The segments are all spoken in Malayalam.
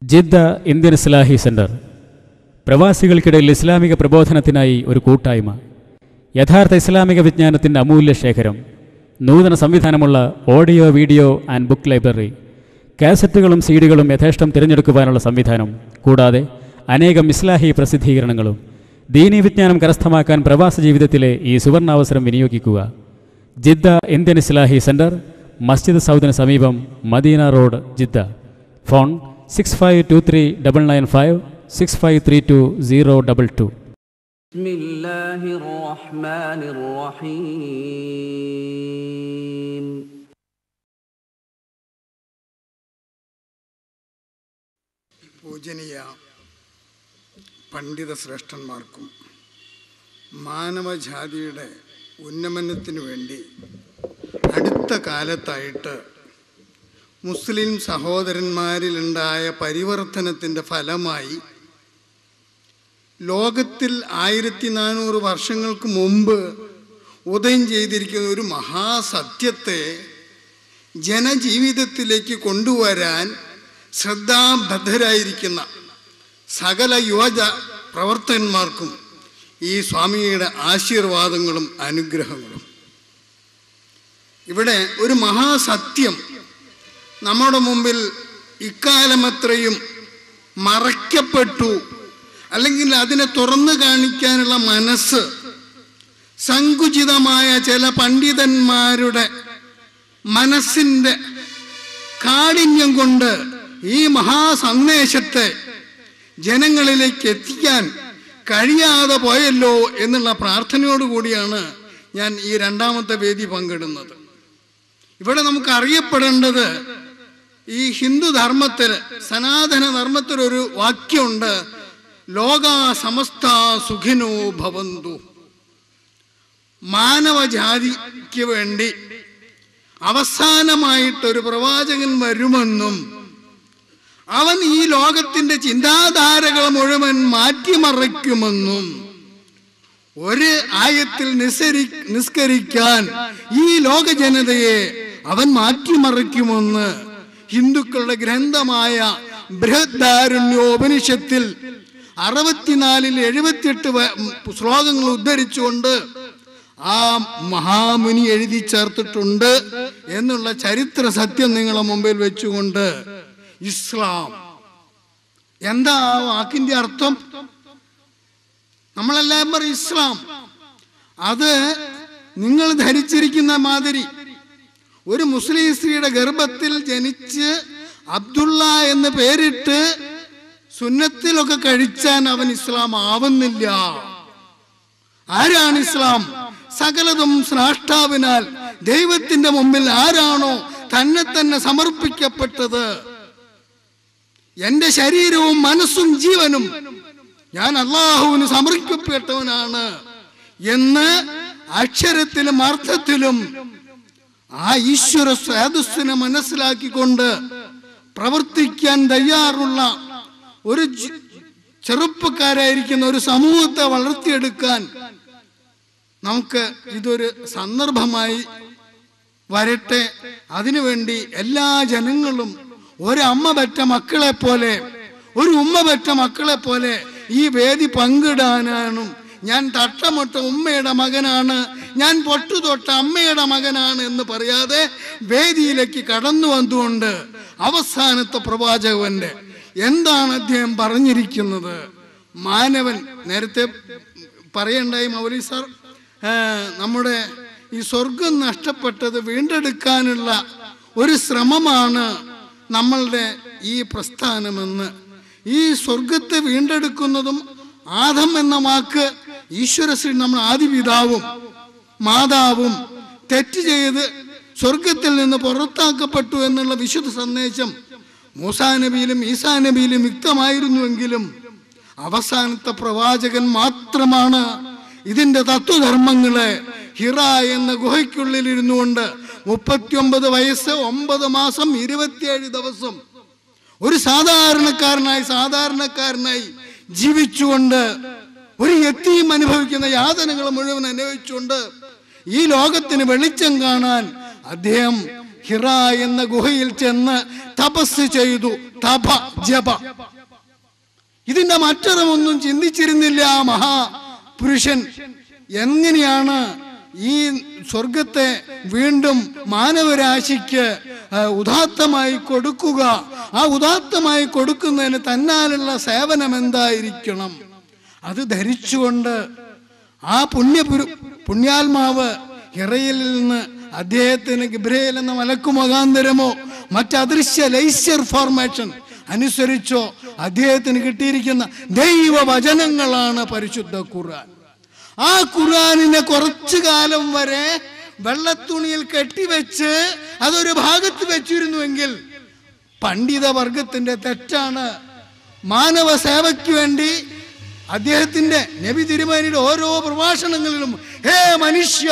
ജിദ്ദ ഇന്ത്യൻ ഇസ്ലാഹി സെന്റർ പ്രവാസികൾക്കിടയിൽ ഇസ്ലാമിക പ്രബോധനത്തിനായി ഒരു കൂട്ടായ്മ യഥാർത്ഥ ഇസ്ലാമിക വിജ്ഞാനത്തിൻ്റെ അമൂല്യ ശേഖരം നൂതന സംവിധാനമുള്ള audio video and book library കാസറ്റുകളും സീഡികളും യഥേഷ്ടം തിരഞ്ഞെടുക്കുവാനുള്ള സംവിധാനം കൂടാതെ അനേകം ഇസ്ലാഹി പ്രസിദ്ധീകരണങ്ങളും ദീനീ വിജ്ഞാനം കരസ്ഥമാക്കാൻ പ്രവാസ ജീവിതത്തിലെ ഈ സുവർണാവസരം വിനിയോഗിക്കുക ജിദ്ദ ഇന്ത്യൻ ഇസ്ലാഹി സെന്റർ മസ്ജിദ് സൗദിന് സമീപം Medina road Jeddah phone six five two three double nine five six five three two zero double two بسم الله الرحمن الرحيم പൂജനീയ പണ്ഡിത ശ്രേഷ്ഠന്മാർക്കും മാനവജാതിയുടെ ഉന്നമനത്തിനു വേണ്ടി അടുത്ത കാലത്തായിട്ട് മുസ്ലിം സഹോദരന്മാരിലുണ്ടായ പരിവർത്തനത്തിൻ്റെ ഫലമായി ലോകത്തിൽ ആയിരത്തി നാനൂറ് വർഷങ്ങൾക്ക് മുമ്പ് ഉദയം ചെയ്തിരിക്കുന്ന ഒരു മഹാസത്യത്തെ ജനജീവിതത്തിലേക്ക് കൊണ്ടുവരാൻ ശ്രദ്ധാബദ്ധരായിരിക്കുന്ന സകല യുവജ പ്രവർത്തകന്മാർക്കും ഈ സ്വാമിയുടെ ആശീർവാദങ്ങളും അനുഗ്രഹങ്ങളും ഇവിടെ ഒരു മഹാസത്യം നമ്മുടെ മുമ്പിൽ ഇക്കാലമത്രയും മറയ്ക്കപ്പെട്ടു അല്ലെങ്കിൽ അതിനെ തുറന്നു കാണിക്കാനുള്ള മനസ്സ് സങ്കുചിതമായ ചില പണ്ഡിതന്മാരുടെ മനസ്സിൻ്റെ കാഠിന്യം കൊണ്ട് ഈ മഹാസന്ദേശത്തെ ജനങ്ങളിലേക്ക് എത്തിക്കാൻ കഴിയാതെ പോയല്ലോ എന്നുള്ള പ്രാർത്ഥനയോടുകൂടിയാണ് ഞാൻ ഈ രണ്ടാമത്തെ വേദി പങ്കിടുന്നത് ഇവിടെ നമുക്ക് അറിയപ്പെടേണ്ടത് ഈ ഹിന്ദു ധർമ്മത്തിൽ സനാതന ധർമ്മത്തിൽ ഒരു വാക്യമുണ്ട് ലോക സമസ്ത സുഖിനോ ഭവന്തു മാനവജാതിക്ക് വേണ്ടി അവസാനമായിട്ടൊരു പ്രവാചകൻ വരുമെന്നും അവൻ ഈ ലോകത്തിന്റെ ചിന്താധാരകൾ മുഴുവൻ മാറ്റിമറിക്കുമെന്നും ഒരു ആയത്തിൽ നിസ്സരി നിസ്കരിക്കാൻ ഈ ലോക ജനതയെ അവൻ മാറ്റിമറിക്കുമെന്ന് ഹിന്ദുക്കളുടെ ഗ്രന്ഥമായ ബൃഹദാരുണ്യോപനിഷത്തിൽ അറുപത്തിനാലിൽ എഴുപത്തിയെട്ട് വ- ശ്ലോകങ്ങൾ ഉദ്ധരിച്ചുകൊണ്ട് ആ മഹാമുനി എഴുതി ചേർത്തിട്ടുണ്ട് എന്നുള്ള ചരിത്ര സത്യം നിങ്ങളെ മുമ്പിൽ വെച്ചുകൊണ്ട് ഇസ്ലാം എന്താ ആ വാക്കിന്റെ അർത്ഥം നമ്മളെല്ലാം പറയും ഇസ്ലാം അത് നിങ്ങൾ ധരിച്ചിരിക്കുന്ന മാതിരി ഒരു മുസ്ലിം സ്ത്രീയുടെ ഗർഭത്തിൽ ജനിച്ച് അബ്ദുള്ള എന്ന് പേരിട്ട് സുന്നത്തിലൊക്കെ കഴിച്ചാൻ അവൻ ഇസ്ലാം ആവുന്നില്ല ആരാണ് ഇസ്ലാം സകലതും സ്രാഷ്ടാവിനാൽ ദൈവത്തിന്റെ മുമ്പിൽ ആരാണോ തന്നെ തന്നെ സമർപ്പിക്കപ്പെട്ടത് എന്റെ ശരീരവും മനസ്സും ജീവനും ഞാൻ അള്ളാഹുവിന് സമർപ്പിക്കപ്പെട്ടവനാണ് എന്ന് അക്ഷരത്തിലും അർത്ഥത്തിലും ആ ഈശ്വര സ്വാദസ്സിനെ മനസ്സിലാക്കിക്കൊണ്ട് പ്രവർത്തിക്കാൻ തയ്യാറുള്ള ഒരു ജി- ചെറുപ്പക്കാരായിരിക്കുന്ന ഒരു സമൂഹത്തെ വളർത്തിയെടുക്കാൻ നമുക്ക് ഇതൊരു സന്ദർഭമായി വരട്ടെ അതിനുവേണ്ടി എല്ലാ ജനങ്ങളും ഒരമ്മ പെറ്റ മക്കളെ പോലെ ഒരു ഉമ്മ പെറ്റ മക്കളെ പോലെ ഈ വേദി പങ്കിടാനാണ് ഞാൻ തട്ടമൊട്ട ഉമ്മയുടെ മകനാണ് ഞാൻ പൊട്ടുതൊട്ട അമ്മയുടെ മകനാണ് എന്ന് പറയാതെ വേദിയിലേക്ക് കടന്നു വന്നുകൊണ്ട് അവസാനത്തെ പ്രവാചകന്റെ എന്താണ് അദ്ദേഹം പറഞ്ഞിരിക്കുന്നത് മാനവൻ നേരത്തെ പറയണ്ടായി മൗലി സാർ ആ, നമ്മുടെ ഈ സ്വർഗം നഷ്ടപ്പെട്ടത് വീണ്ടെടുക്കാനുള്ള ഒരു ശ്രമമാണ് നമ്മളുടെ ഈ പ്രസ്ഥാനമെന്ന് ഈ സ്വർഗത്തെ വീണ്ടെടുക്കുന്നതും ആദം എന്ന വാക്ക് ഈശ്വരശ്രീ നമ്മൾ ആദിപിതാവും മാതാവും തെറ്റ് ചെയ്ത് സ്വർഗത്തിൽ നിന്ന് പുറത്താക്കപ്പെട്ടു എന്നുള്ള വിശുദ്ധ സന്ദേശം മൂസാ നബിയിലും ഈസാ നബിയിലും വ്യക്തമായിരുന്നുവെങ്കിലും അവസാനത്തെ പ്രവാചകൻ മാത്രമാണ് ഇതിന്റെ തത്വധർമ്മങ്ങളെ ഹിറ എന്ന ഗുഹയ്ക്കുള്ളിൽ ഇരുന്നുകൊണ്ട് മുപ്പത്തിയൊമ്പത് വയസ്സ് ഒമ്പത് മാസം ഇരുപത്തിയേഴ് ദിവസം ഒരു സാധാരണക്കാരനായി സാധാരണക്കാരനായി ജീവിച്ചുകൊണ്ട് ഒരു എത്തിയും അനുഭവിക്കുന്ന യാതനകൾ മുഴുവൻ അനുഭവിച്ചുകൊണ്ട് ഈ ലോകത്തിന് വെളിച്ചം കാണാൻ അദ്ദേഹം ഹിറ എന്ന ഗുഹയിൽ ചെന്ന് തപസ് ചെയ്തു തപ ജപ ഇതിന്റെ മറ്റൊരുമൊന്നും ചിന്തിച്ചിരുന്നില്ല ആ മഹാപുരുഷൻ എങ്ങനെയാണ് ഈ സ്വർഗത്തെ വീണ്ടും മാനവരാശിക്ക് ആ, ഉദാത്തമായി കൊടുക്കുക ആ ഉദാത്തമായി കൊടുക്കുന്നതിന് തന്നാലുള്ള സേവനം എന്തായിരിക്കണം അത് ധരിച്ചുകൊണ്ട് ആ പുണ്യ പുണ്യാത്മാവ് ഹിറയിൽ നിന്ന് അദ്ദേഹത്തിന് ഗിബ്രയേൽ എന്ന മലക്കു മുഖാന്തരമോ മറ്റദൃശ്യ ലൈസ്യർ ഫോർമേഷൻ അനുസരിച്ചോ അദ്ദേഹത്തിന് കിട്ടിയിരിക്കുന്ന ദൈവവചനങ്ങളാണ് പരിശുദ്ധ ഖുർആൻ ആ ഖുർആനിനെ കുറച്ചു കാലം വരെ വെള്ളത്തുണിയിൽ കെട്ടിവെച്ച് അതൊരു ഭാഗത്ത് വെച്ചിരുന്നുവെങ്കിൽ പണ്ഡിത വർഗത്തിന്റെ തെറ്റാണ് മാനവ സേവയ്ക്ക് വേണ്ടി അദ്ദേഹത്തിന്റെ നബി തിരുമേനിയുടെ ഓരോ പ്രഭാഷണങ്ങളിലും ഹേ മനുഷ്യ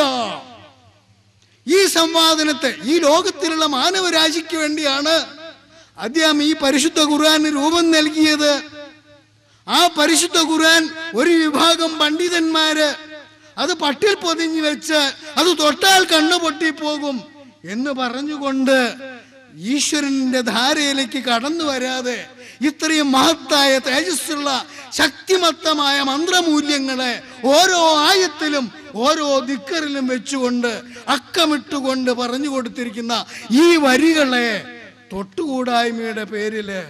ഈ സംവാദനത്തെ ഈ ലോകത്തിലുള്ള മാനവരാശിക്ക് വേണ്ടിയാണ് അദ്ദേഹം ഈ പരിശുദ്ധ ഖുർആന് രൂപം നൽകിയത് ആ പരിശുദ്ധ ഖുർആൻ ഒരു വിഭാഗം പണ്ഡിതന്മാര് അത് പട്ടിൽ പൊതിഞ്ഞു വെച്ച് അത് തൊട്ടാൽ കണ്ണു പൊട്ടിപ്പോകും എന്ന് പറഞ്ഞുകൊണ്ട് ഈശ്വരന്റെ ധാരയിലേക്ക് കടന്നു വരാതെ ഇത്രയും മഹത്തായ തേജസ്സുള്ള ശക്തിമത്തമായ മന്ത്രമൂല്യങ്ങളെ ഓരോ ആയത്തിലും ഓരോ ദിക്കറിലും വെച്ചുകൊണ്ട് അക്കമിട്ടുകൊണ്ട് പറഞ്ഞു കൊടുത്തിരിക്കുന്ന ഈ വരികളെ തൊട്ടുകൂടായ്മയുടെ പേരില്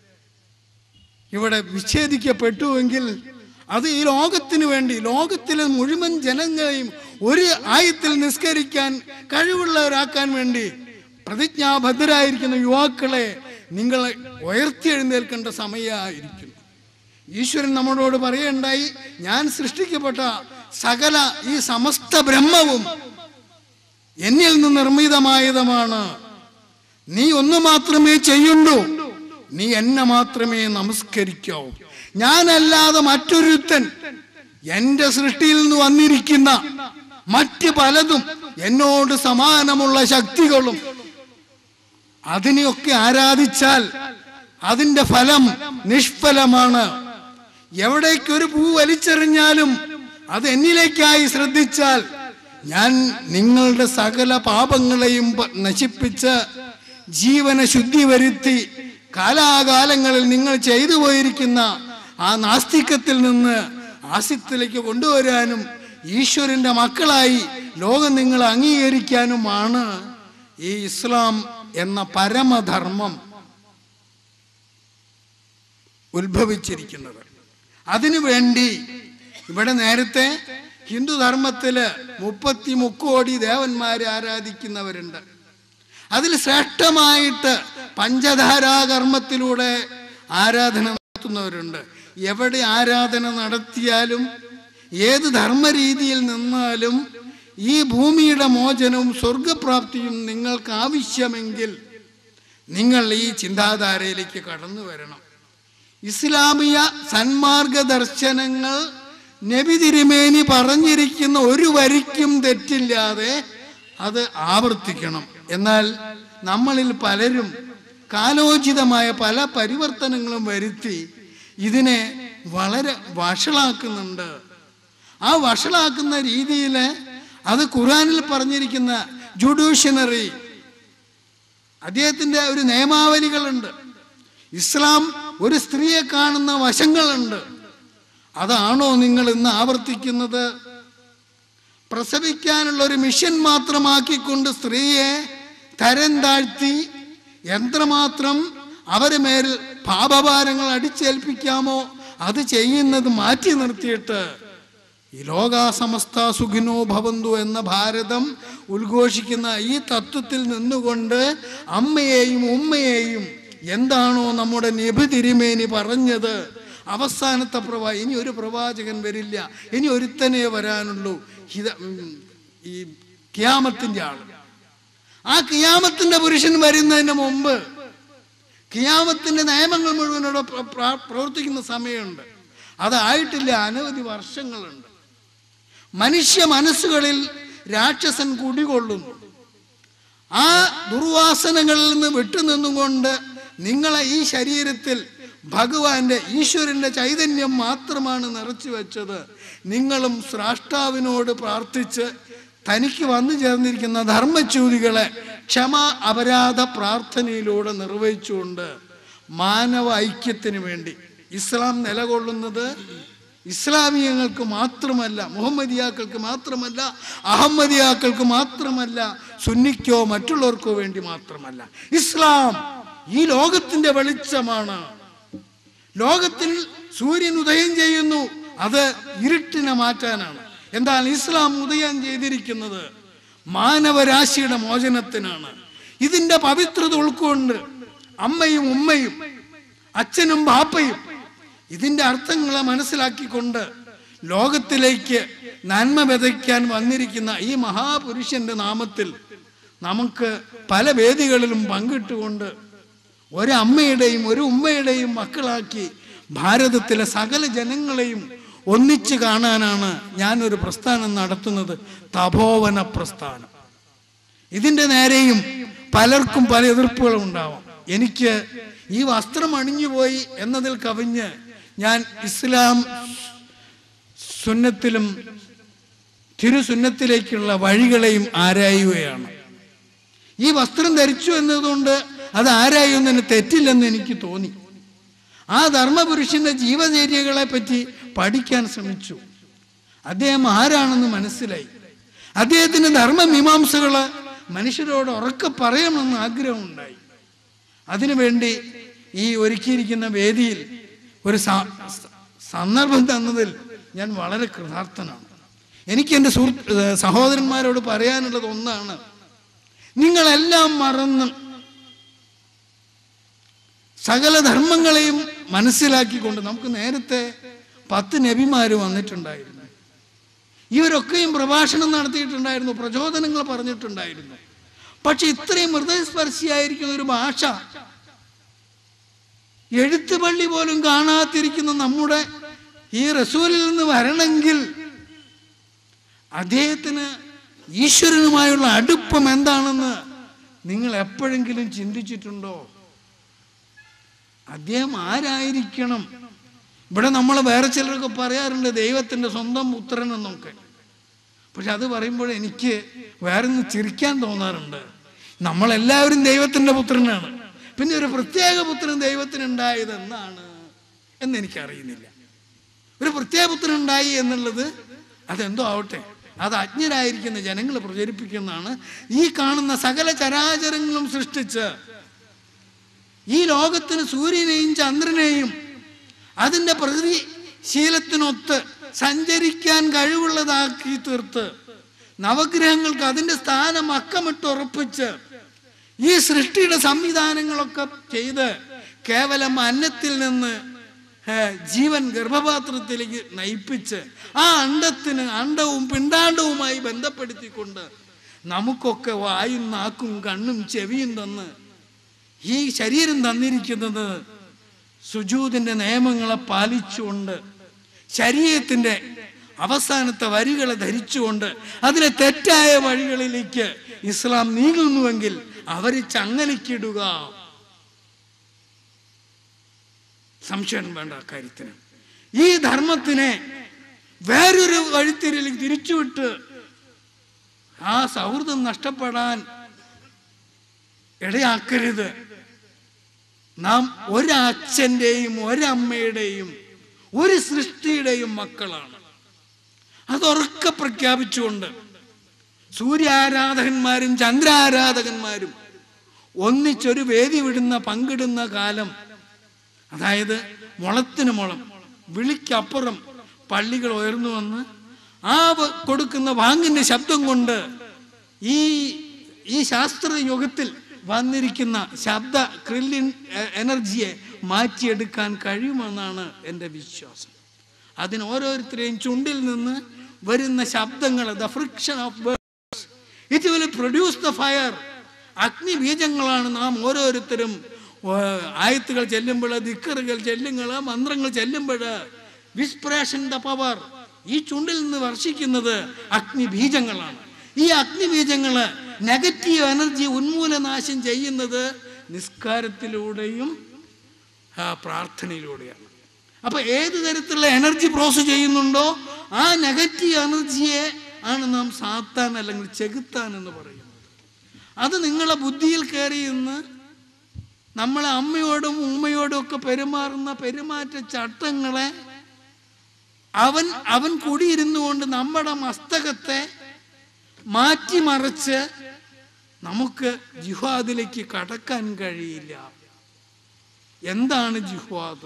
ഇവിടെ വിച്ഛേദിക്കപ്പെട്ടുവെങ്കിൽ അത് ഈ ലോകത്തിന് വേണ്ടി ലോകത്തിലെ മുഴുവൻ ജനങ്ങളെയും ഒരു ആയത്തിൽ നിസ്കരിക്കാൻ കഴിവുള്ളവരാക്കാൻ വേണ്ടി പ്രതിജ്ഞാബദ്ധരായിരിക്കുന്ന യുവാക്കളെ നിങ്ങൾ ഉയർത്തിയെഴുന്നേൽക്കേണ്ട സമയമായിരിക്കുന്നു ഈശ്വരൻ നമ്മളോട് പറയണ്ടായി ഞാൻ സൃഷ്ടിക്കപ്പെട്ട സകല ഈ സമസ്ത ബ്രഹ്മവും എന്നിൽ നിന്ന് നിർമ്മിതമായതുമാണ് നീ ഒന്ന് മാത്രമേ ചെയ്യുള്ളൂ നീ എന്നെ മാത്രമേ നമസ്കരിക്കാവൂ ഞാനല്ലാതെ മറ്റൊരുത്തൻ എന്റെ സൃഷ്ടിയിൽ നിന്ന് വന്നിരിക്കുന്ന മറ്റ് പലതും എന്നോട് സമാനമുള്ള ശക്തികളും അതിനെയൊക്കെ ആരാധിച്ചാൽ അതിന്റെ ഫലം നിഷ്ഫലമാണ് എവിടേക്ക് ഒരു പൂ വലിച്ചെറിഞ്ഞാലും അത് എന്നിലേക്കായി ശ്രദ്ധിച്ചാൽ ഞാൻ നിങ്ങളുടെ സകല പാപങ്ങളെയും പ- നശിപ്പിച്ച് ജീവനെ ശുദ്ധി വരുത്തി കാലാകാലങ്ങളിൽ നിങ്ങൾ ചെയ്തു പോയിരിക്കുന്ന ആ നാസ്തികത്തിൽ നിന്ന് ആസിത്തിലേക്ക് കൊണ്ടുവരാനും ഈശ്വരന്റെ മക്കളായി ലോകം നിങ്ങൾ അംഗീകരിക്കാനുമാണ് ഈ ഇസ്ലാം എന്ന പരമധർമ്മം ഉത്ഭവിച്ചിരിക്കുന്നത് അതിനു വേണ്ടി ഇവിടെ നേരത്തെ ഹിന്ദു ധർമ്മത്തില് മുപ്പത്തി മുക്കോടി ദേവന്മാരെ ആരാധിക്കുന്നവരുണ്ട് അതിൽ ശ്രേഷ്ഠമായിട്ട് പഞ്ചധാരാകർമ്മത്തിലൂടെ ആരാധന നടത്തുന്നവരുണ്ട് എവിടെ ആരാധന നടത്തിയാലും ഏത് ധർമ്മരീതിയിൽ നിന്നാലും ഈ ഭൂമിയുടെ മോചനവും സ്വർഗപ്രാപ്തിയും നിങ്ങൾക്ക് ആവശ്യമെങ്കിൽ നിങ്ങൾ ഈ ചിന്താധാരയിലേക്ക് കടന്നു വരണം ഇസ്ലാമിയ സന്മാർഗ ദർശനങ്ങൾ നബി തിരുമേനി പറഞ്ഞിരിക്കുന്ന ഒരു വരിക്കും തെറ്റില്ലാതെ അത് ആവർത്തിക്കണം എന്നാൽ നമ്മളിൽ പലരും കാലോചിതമായ പല പരിവർത്തനങ്ങളും വരുത്തി ഇതിനെ വളരെ വഷളാക്കുന്നുണ്ട് ആ വഷളാക്കുന്ന രീതിയിൽ അത് ഖുറാനിൽ പറഞ്ഞിരിക്കുന്ന ജുഡീഷ്യനറി അദ്ദേഹത്തിന്റെ ഒരു നിയമാവലികളുണ്ട് ഇസ്ലാം ഒരു സ്ത്രീയെ കാണുന്ന വശങ്ങളുണ്ട് അതാണോ നിങ്ങൾ ഇന്ന് ആവർത്തിക്കുന്നത് പ്രസവിക്കാനുള്ള ഒരു മിഷൻ മാത്രമാക്കിക്കൊണ്ട് സ്ത്രീയെ തരം താഴ്ത്തി എത്രമാത്രം അവരെ മേൽ പാപഭാരങ്ങൾ അടിച്ചേൽപ്പിക്കാമോ അത് ചെയ്യുന്നത് മാറ്റി നിർത്തിയിട്ട് ഈ ലോകാസമസ്ത സുഖിനോ ഭവന്തു എന്ന ഭാരതം ഉദ്ഘോഷിക്കുന്ന ഈ തത്വത്തിൽ നിന്നുകൊണ്ട് അമ്മയെയും ഉമ്മയെയും എന്താണോ നമ്മുടെ നബി തിരുമേനി പറഞ്ഞത് അവസാനത്തെ പ്രവാ ഇനി ഒരു പ്രവാചകൻ വരില്ല ഇനി ഒരുത്തനേ വരാനുള്ളൂ ഹിത ഉം, ഈ കിയാമത്തിന്റെ ആള് ആ കിയാമത്തിന്റെ പുരുഷൻ വരുന്നതിന് മുമ്പ് കിയാമത്തിന്റെ നിയമങ്ങൾ മുഴുവൻ ഇവിടെ പ്ര- പ്ര- പ്രവർത്തിക്കുന്ന സമയമുണ്ട് അതായിട്ടില്ല അനവധി വർഷങ്ങളുണ്ട് മനുഷ്യ മനസ്സുകളിൽ രാക്ഷസൻ കുടികൊള്ളുന്നു ആ ദുർവാസനകളിൽ നിന്ന് വിട്ടുനിന്നുകൊണ്ട് നിങ്ങളെ ഈ ശരീരത്തിൽ ഭഗവാന്റെ ഈശ്വരന്റെ ചൈതന്യം മാത്രമാണ് നിറച്ചു വെച്ചത് നിങ്ങളും സ്രാഷ്ടാവിനോട് പ്രാർത്ഥിച്ച് തനിക്ക് വന്നു ചേർന്നിരിക്കുന്ന ധർമ്മച്യൂതികളെ ക്ഷമ അപരാധ പ്രാർത്ഥനയിലൂടെ നിർവഹിച്ചുകൊണ്ട് മാനവ ഐക്യത്തിന് വേണ്ടി ഇസ്ലാം നിലകൊള്ളുന്നത് ഇസ്ലാമിയങ്ങൾക്ക് മാത്രമല്ല മുഹമ്മദിയാക്കൾക്ക് മാത്രമല്ല അഹമ്മദിയാക്കൾക്ക് മാത്രമല്ല സുന്നിക്കോ മറ്റുള്ളവർക്കോ വേണ്ടി മാത്രമല്ല ഇസ്ലാം ഈ ലോകത്തിന്റെ വെളിച്ചമാണ് ലോകത്തിൽ സൂര്യൻ ഉദയം ചെയ്യുന്നു അത് ഇരുട്ടിനെ മാറ്റാനാണ് എന്നാൽ ഇസ്ലാം ഉദയം ചെയ്തിരിക്കുന്നത് മാനവരാശിയുടെ മോചനത്തിനാണ് ഇതിന്റെ പവിത്രത ഉൾക്കൊണ്ട് അമ്മയും ഉമ്മയും അച്ഛനും ബാപ്പയും ഇതിന്റെ അർത്ഥങ്ങളെ മനസ്സിലാക്കിക്കൊണ്ട് ലോകത്തിലേക്ക് നന്മ വിതയ്ക്കാൻ വന്നിരിക്കുന്ന ഈ മഹാപുരുഷന്റെ നാമത്തിൽ നമുക്ക് പല വേദികളിലും പങ്കിട്ടുകൊണ്ട് ഒരമ്മയുടെയും ഒരു ഉമ്മയുടെയും മക്കളാക്കി ഭാരതത്തിലെ സകല ജനങ്ങളെയും ഒന്നിച്ച് കാണാനാണ് ഞാനൊരു പ്രസ്ഥാനം നടത്തുന്നത് തപോവന പ്രസ്ഥാനം ഇതിൻ്റെ നേരെയും പലർക്കും പല എതിർപ്പുകളും ഉണ്ടാവാം എനിക്ക് ഈ വസ്ത്രം അണിഞ്ഞുപോയി എന്നതിൽ കവിഞ്ഞ് ഞാൻ ഇസ്ലാം സുന്നത്തിലും തിരുസുന്നത്തിലേക്കുള്ള വഴികളെയും ആരായുകയാണ് ഈ വസ്ത്രം ധരിച്ചു എന്നതുകൊണ്ട് അത് ആരായുന്നതിന് തെറ്റില്ലെന്ന് എനിക്ക് തോന്നി ആ ധർമ്മപുരുഷന്റെ ജീവചര്യകളെ പറ്റി പഠിക്കാൻ ശ്രമിച്ചു അദ്ദേഹം ആരാണെന്ന് മനസ്സിലായി അദ്ദേഹത്തിന് ധർമ്മമീമാംസകള് മനുഷ്യരോട് ഉറക്കെ പറയണമെന്ന് ആഗ്രഹമുണ്ടായി അതിനുവേണ്ടി ഈ ഒരുക്കിയിരിക്കുന്ന വേദിയിൽ ഒരു സ- സ- സന്ദർഭം തന്നതിൽ ഞാൻ വളരെ കൃതാർത്ഥനാണ് എനിക്ക് എൻ്റെ സുഹൃത്ത് ഏർ സഹോദരന്മാരോട് പറയാനുള്ളത് ഒന്നാണ് നിങ്ങളെല്ലാം മറന്ന് സകല ധർമ്മങ്ങളെയും മനസ്സിലാക്കിക്കൊണ്ട് നമുക്ക് നേരത്തെ പത്ത് നബിമാര് വന്നിട്ടുണ്ടായിരുന്നു ഇവരൊക്കെയും പ്രഭാഷണം നടത്തിയിട്ടുണ്ടായിരുന്നു പ്രചോദനങ്ങൾ പറഞ്ഞിട്ടുണ്ടായിരുന്നു പക്ഷെ ഇത്രയും ഹൃദയസ്പർശിയായിരിക്കുന്ന ഒരു ഭാഷ എഴുത്തുപള്ളി പോലും കാണാതിരിക്കുന്ന നമ്മുടെ ഈ റസൂലിൽ നിന്ന് വരണമെങ്കിൽ അദ്ദേഹത്തിന് ഈശ്വരനുമായുള്ള അടുപ്പം എന്താണെന്ന് നിങ്ങൾ എപ്പോഴെങ്കിലും ചിന്തിച്ചിട്ടുണ്ടോ അദ്ദേഹം ആരായിരിക്കണം ഇവിടെ നമ്മൾ വേറെ ചിലരൊക്കെ പറയാറുണ്ട് ദൈവത്തിൻ്റെ സ്വന്തം പുത്രൻ എന്നൊക്കെ പക്ഷെ അത് പറയുമ്പോൾ എനിക്ക് വേറെ ഒന്ന് ചിരിക്കാൻ തോന്നാറുണ്ട് നമ്മളെല്ലാവരും ദൈവത്തിൻ്റെ പുത്രനാണ് പിന്നെ ഒരു പ്രത്യേക പുത്രൻ ദൈവത്തിനുണ്ടായത് എന്നാണ് എന്ന് എനിക്കറിയുന്നില്ല ഒരു പ്രത്യേക പുത്രൻ ഉണ്ടായി എന്നുള്ളത് അതെന്തോ ആവട്ടെ അത് അജ്ഞരായിരിക്കുന്ന ജനങ്ങൾ പ്രചരിപ്പിക്കുന്നതാണ് ഈ കാണുന്ന സകല ചരാചരങ്ങളും സൃഷ്ടിച്ച് ഈ ലോകത്തിന് സൂര്യനെയും ചന്ദ്രനെയും അതിൻ്റെ പ്രകൃതിശീലത്തിനൊത്ത് സഞ്ചരിക്കാൻ കഴിവുള്ളതാക്കി തീർത്ത് നവഗ്രഹങ്ങൾക്ക് അതിൻ്റെ സ്ഥാനം അക്കമിട്ട് ഉറപ്പിച്ച് ഈ സൃഷ്ടിയുടെ സംവിധാനങ്ങളൊക്കെ ചെയ്ത് കേവലം അന്നത്തിൽ നിന്ന് ഏ, ജീവൻ ഗർഭപാത്രത്തിലേക്ക് നയിപ്പിച്ച് ആ അണ്ടത്തിന് അണ്ടവും പിണ്ടാണ്ടവുമായി ബന്ധപ്പെടുത്തിക്കൊണ്ട് നമുക്കൊക്കെ വായും നാക്കും കണ്ണും ചെവിയും തന്ന് ഈ ശരീരം തന്നിരിക്കുന്നത് സുജൂതിൻ്റെ നിയമങ്ങളെ പാലിച്ചുകൊണ്ട് ശരീരത്തിൻ്റെ അവസാനത്തെ വരികളെ ധരിച്ചുകൊണ്ട് അതിലെ തെറ്റായ വഴികളിലേക്ക് ഇസ്ലാം നീങ്ങുന്നുവെങ്കിൽ അവർ ചങ്ങലിക്കിടുക സംശയം വേണ്ട കാര്യത്തിന് ഈ ധർമ്മത്തിനെ വേറൊരു വഴിത്തിരിലേക്ക് തിരിച്ചുവിട്ട് ആ സൗഹൃദം നഷ്ടപ്പെടാൻ ഇടയാക്കരുത് നാം ഒരച്ഛൻ്റെയും ഒരമ്മയുടെയും ഒരു സൃഷ്ടിയുടെയും മക്കളാണ് അതുറക്കെ പ്രഖ്യാപിച്ചുകൊണ്ട് സൂര്യാരാധകന്മാരും ചന്ദ്രാരാധകന്മാരും ഒന്നിച്ചൊരു വേദി വിടുന്ന പങ്കിടുന്ന കാലം അതായത് മുളത്തിന് മുളം വിളിക്കപ്പുറം പള്ളികൾ ഉയർന്നു വന്ന് ആ വ- കൊടുക്കുന്ന വാങ്ങിന്റെ ശബ്ദം കൊണ്ട് ഈ ഈ ശാസ്ത്ര യുഗത്തിൽ വന്നിരിക്കുന്ന ശബ്ദ ക്രില്ലിൻ എ- എനർജിയെ മാറ്റിയെടുക്കാൻ കഴിയുമെന്നാണ് എൻ്റെ വിശ്വാസം അതിന് ഓരോരുത്തരെയും ചുണ്ടിൽ നിന്ന് വരുന്ന ശബ്ദങ്ങൾ the friction of it will produce the fire അഗ്നി ബീജങ്ങളാണ് നാം ഓരോരുത്തരും ഏ, ആയത്തുകൾ ചെല്ലുമ്പോൾ ദിക്കറുകൾ ചെല്ലുങ്ങൾ മന്ത്രങ്ങൾ ചെല്ലുമ്പോൾ വിസ്പ്രേഷൻ ദ പവർ ഈ ചുണ്ടിൽ നിന്ന് വർഷിക്കുന്നത് അഗ്നി ബീജങ്ങളാണ് ഈ അഗ്നി ബീജങ്ങള് നെഗറ്റീവ് എനർജി ഉന്മൂലനാശം ചെയ്യുന്നത് നിസ്കാരത്തിലൂടെയും ആ, പ്രാർത്ഥനയിലൂടെയാണ് അപ്പൊ ഏത് തരത്തിലുള്ള എനർജി പ്രോസസ് ചെയ്യുന്നുണ്ടോ ആ നെഗറ്റീവ് എനർജിയെ ആണ് നാം സാത്താൻ അല്ലെങ്കിൽ ചെകുത്താൻ എന്ന് പറയുന്നത് അത് നിങ്ങളെ ബുദ്ധിയിൽ കയറി ഇന്ന് നമ്മളെ അമ്മയോടും ഉമ്മയോടും ഒക്കെ പെരുമാറുന്ന പെരുമാറ്റ ചട്ടങ്ങളെ അവൻ അവൻ കുടിയിരുന്നു കൊണ്ട് നമ്മുടെ മസ്തകത്തെ മാറ്റിമറിച്ച് നമുക്ക് ജിഹാദിലേക്ക് കടക്കാൻ കഴിയില്ല എന്താണ് ജിഹാദ്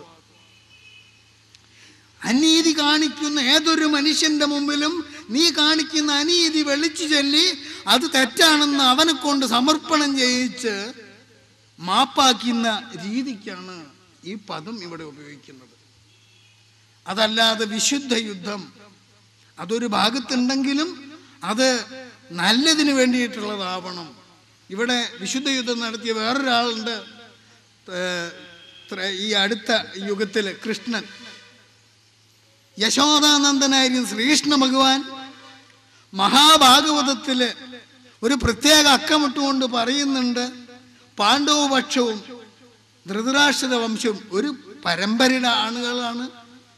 അനീതി കാണിക്കുന്ന ഏതൊരു മനുഷ്യന്റെ മുമ്പിലും നീ കാണിക്കുന്ന അനീതി വെളിച്ചു ചൊല്ലി അത് തെറ്റാണെന്ന് അവനെ കൊണ്ട് സമർപ്പണം ചെയ്യിച്ച് മാപ്പാക്കുന്ന രീതിക്കാണ് ഈ പദം ഇവിടെ ഉപയോഗിക്കുന്നത് അതല്ലാതെ വിശുദ്ധ യുദ്ധം അതൊരു ഭാഗത്തുണ്ടെങ്കിലും അത് നല്ലതിന് വേണ്ടിയിട്ടുള്ളതാവണം ഇവിടെ വിശുദ്ധ യുദ്ധം നടത്തിയ വേറൊരാളുണ്ട് ഏർ, ത്ര- ഈ അടുത്ത യുഗത്തിൽ കൃഷ്ണൻ യശോദാനന്ദനായിരിക്കും ശ്രീകൃഷ്ണ ഭഗവാൻ മഹാഭാഗവതത്തില് ഒരു പ്രത്യേക അക്കമിട്ടുകൊണ്ട് പറയുന്നുണ്ട് പാണ്ഡവപക്ഷവും ധൃതരാഷ്ട്ര വംശവും ഒരു പരമ്പരയുടെ ആളുകളാണ്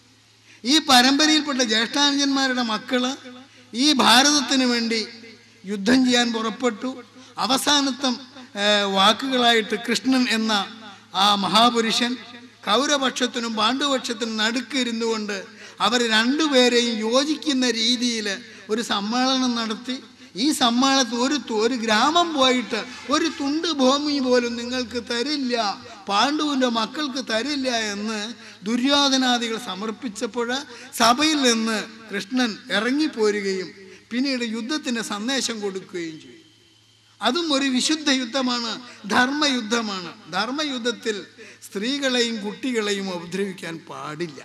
ഈ പരമ്പരയിൽപ്പെട്ട ജ്യേഷ്ഠാനുജന്മാരുടെ മക്കള് ഈ ഭാരതത്തിന് വേണ്ടി യുദ്ധം ചെയ്യാൻ പുറപ്പെട്ടു അവസാനത്തെ ഏർ, വാക്കുകളായിട്ട് കൃഷ്ണൻ എന്ന ആ മഹാപുരുഷൻ കൗരപക്ഷത്തിനും പാണ്ഡുപക്ഷത്തിനും നടുക്കിരുന്നു കൊണ്ട് അവർ രണ്ടുപേരെയും യോജിക്കുന്ന രീതിയിൽ ഒരു സമ്മേളനം നടത്തി ഈ സമ്മേളനത്തിൽ ഒരു തു- ഒരു ഗ്രാമം പോയിട്ട് ഒരു തുണ്ട് ഭൂമി പോലും നിങ്ങൾക്ക് തരില്ല പാണ്ഡുവിൻ്റെ മക്കൾക്ക് തരില്ല എന്ന് ദുര്യോധനാദികൾ സമർപ്പിച്ചപ്പോൾ സഭയിൽ നിന്ന് കൃഷ്ണൻ ഇറങ്ങിപ്പോരുകയും പിന്നീട് യുദ്ധത്തിന് സന്ദേശം കൊടുക്കുകയും ചെയ്തു അതും ഒരു വിശുദ്ധ യുദ്ധമാണ് ധർമ്മയുദ്ധമാണ് ധർമ്മയുദ്ധത്തിൽ സ്ത്രീകളെയും കുട്ടികളെയും ഉപദ്രവിക്കാൻ പാടില്ല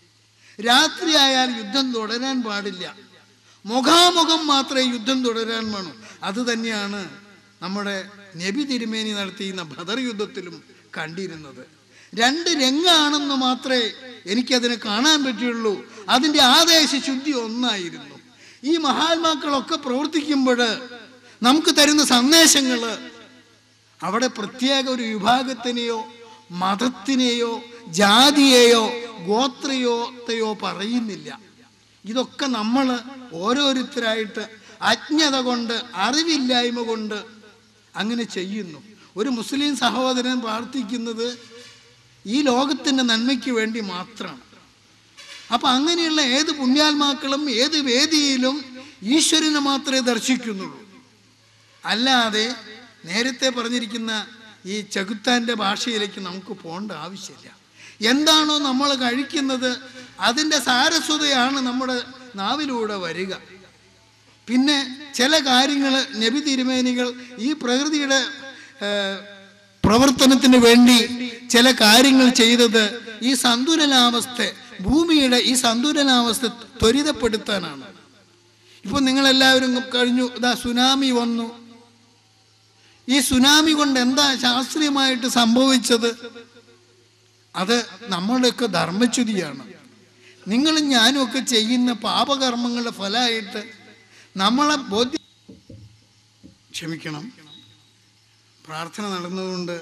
രാത്രിയായാൽ യുദ്ധം തുടരാൻ പാടില്ല മുഖാമുഖം മാത്രമേ യുദ്ധം തുടരാൻ വേണു അത് തന്നെയാണ് നമ്മുടെ നബി തിരുമേനി നടത്തിയുന്ന ബദർ യുദ്ധത്തിലും കണ്ടിരുന്നത് രണ്ട് രംഗാണെന്ന് മാത്രമേ എനിക്കതിനെ കാണാൻ പറ്റുള്ളൂ അതിൻ്റെ ആദേശ ശുദ്ധി ഒന്നായിരുന്നു ഈ മഹാത്മാക്കളൊക്കെ പ്രവർത്തിക്കുമ്പോൾ നമുക്ക് തരുന്ന സന്ദേശങ്ങൾ അവിടെ പ്രത്യേക ഒരു വിഭാഗത്തിനെയോ മതത്തിനെയോ ജാതിയെയോ ഗോത്രയോത്തെയോ പറയുന്നില്ല ഇതൊക്കെ നമ്മൾ ഓരോരുത്തരായിട്ട് അജ്ഞത കൊണ്ട് അറിവില്ലായ്മ കൊണ്ട് അങ്ങനെ ചെയ്യുന്നു ഒരു മുസ്ലിം സഹോദരൻ പ്രാർത്ഥിക്കുന്നത് ഈ ലോകത്തിൻ്റെ നന്മയ്ക്ക് വേണ്ടി മാത്രമാണ് അപ്പം അങ്ങനെയുള്ള ഏത് പുണ്യാത്മാക്കളും ഏത് വേദിയിലും ഈശ്വരനെ മാത്രമേ ദർശിക്കുന്നുള്ളൂ അല്ലാതെ നേരത്തെ പറഞ്ഞിരിക്കുന്ന ഈ ചെകുത്താൻ്റെ ഭാഷയിലേക്ക് നമുക്ക് പോകേണ്ട ആവശ്യമില്ല എന്താണോ നമ്മൾ കഴിക്കുന്നത് അതിൻ്റെ സാരസ്വതയാണ് നമ്മുടെ നാവിലൂടെ വരിക പിന്നെ ചില കാര്യങ്ങൾ നബി തിരുമേനികൾ ഈ പ്രകൃതിയുടെ ഏർ, പ്രവർത്തനത്തിന് വേണ്ടി ചില കാര്യങ്ങൾ ചെയ്തത് ഈ സന്തുലനാവസ്ഥ ഭൂമിയുടെ ഈ സന്തുലനാവസ്ഥ ത്വരിതപ്പെടുത്താനാണ് ഇപ്പൊ നിങ്ങളെല്ലാവരും കഴിഞ്ഞു ഇതാ സുനാമി വന്നു ഈ സുനാമി കൊണ്ട് എന്താ ശാസ്ത്രീയമായിട്ട് സംഭവിച്ചത് അത് നമ്മുടെയൊക്കെ ധർമ്മച്യുതിയാണ് നിങ്ങളും ഞാനും ഒക്കെ ചെയ്യുന്ന പാപകർമ്മങ്ങളുടെ ഫലമായിട്ട് നമ്മളെ ബോധ്യ ക്ഷമിക്കണം പ്രാർത്ഥന നടന്നതുകൊണ്ട്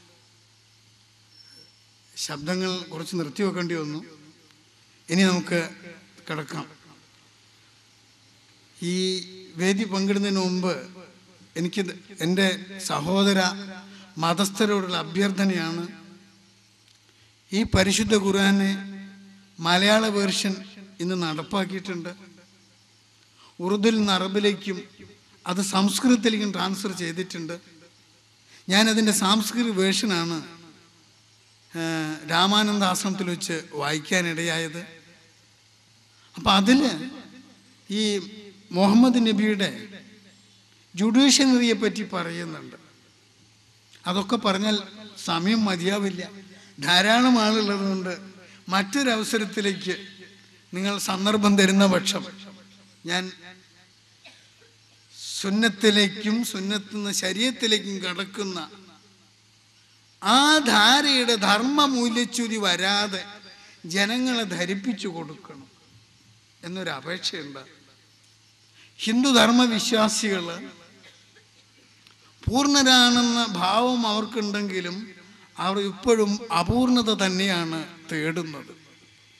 ശബ്ദങ്ങൾ കുറച്ച് നിർത്തി വെക്കേണ്ടി വന്നു ഇനി നമുക്ക് കിടക്കാം ഈ വേദി പങ്കിടുന്നതിന് മുമ്പ് എനിക്ക് എൻ്റെ സഹോദര മതസ്ഥരോടുള്ള അഭ്യർത്ഥനയാണ് ഈ പരിശുദ്ധ ഖുർആനെ മലയാള വേർഷൻ ഇന്ന് നടപ്പാക്കിയിട്ടുണ്ട് ഉറുദുൽ നിന്ന് അറബിലേക്കും അത് സംസ്കൃതത്തിലേക്കും ട്രാൻസ്ഫർ ചെയ്തിട്ടുണ്ട് ഞാനതിൻ്റെ സാംസ്കൃതിക വേർഷനാണ് ആ, രാമാനന്ദ ആശ്രമത്തിൽ വെച്ച് വായിക്കാനിടയായത് അപ്പം അതിൽ ഈ മുഹമ്മദ് നബിയുടെ ജുഡീഷ്യനറിയെ പറ്റി പറയുന്നുണ്ട് അതൊക്കെ പറഞ്ഞാൽ സമയം മതിയാവില്ല ധാരാളം ആളുള്ളതുകൊണ്ട് മറ്റൊരവസരത്തിലേക്ക് നിങ്ങൾ സന്ദർഭം തരുന്ന പക്ഷം ഞാൻ സുന്നത്തിലേക്കും സുന്നത്തിൽ നിന്ന് ശരീരത്തിലേക്കും കടക്കുന്ന ആ ധാരയുടെ ധർമ്മ മൂല്യച്യുതി വരാതെ ജനങ്ങളെ ധരിപ്പിച്ചു കൊടുക്കണം എന്നൊരു അപേക്ഷയുണ്ട് ഹിന്ദുധർമ്മ വിശ്വാസികൾ പൂർണ്ണരാണെന്ന ഭാവം അവർക്കുണ്ടെങ്കിലും അവർ ഇപ്പോഴും അപൂർണത തന്നെയാണ് തേടുന്നത്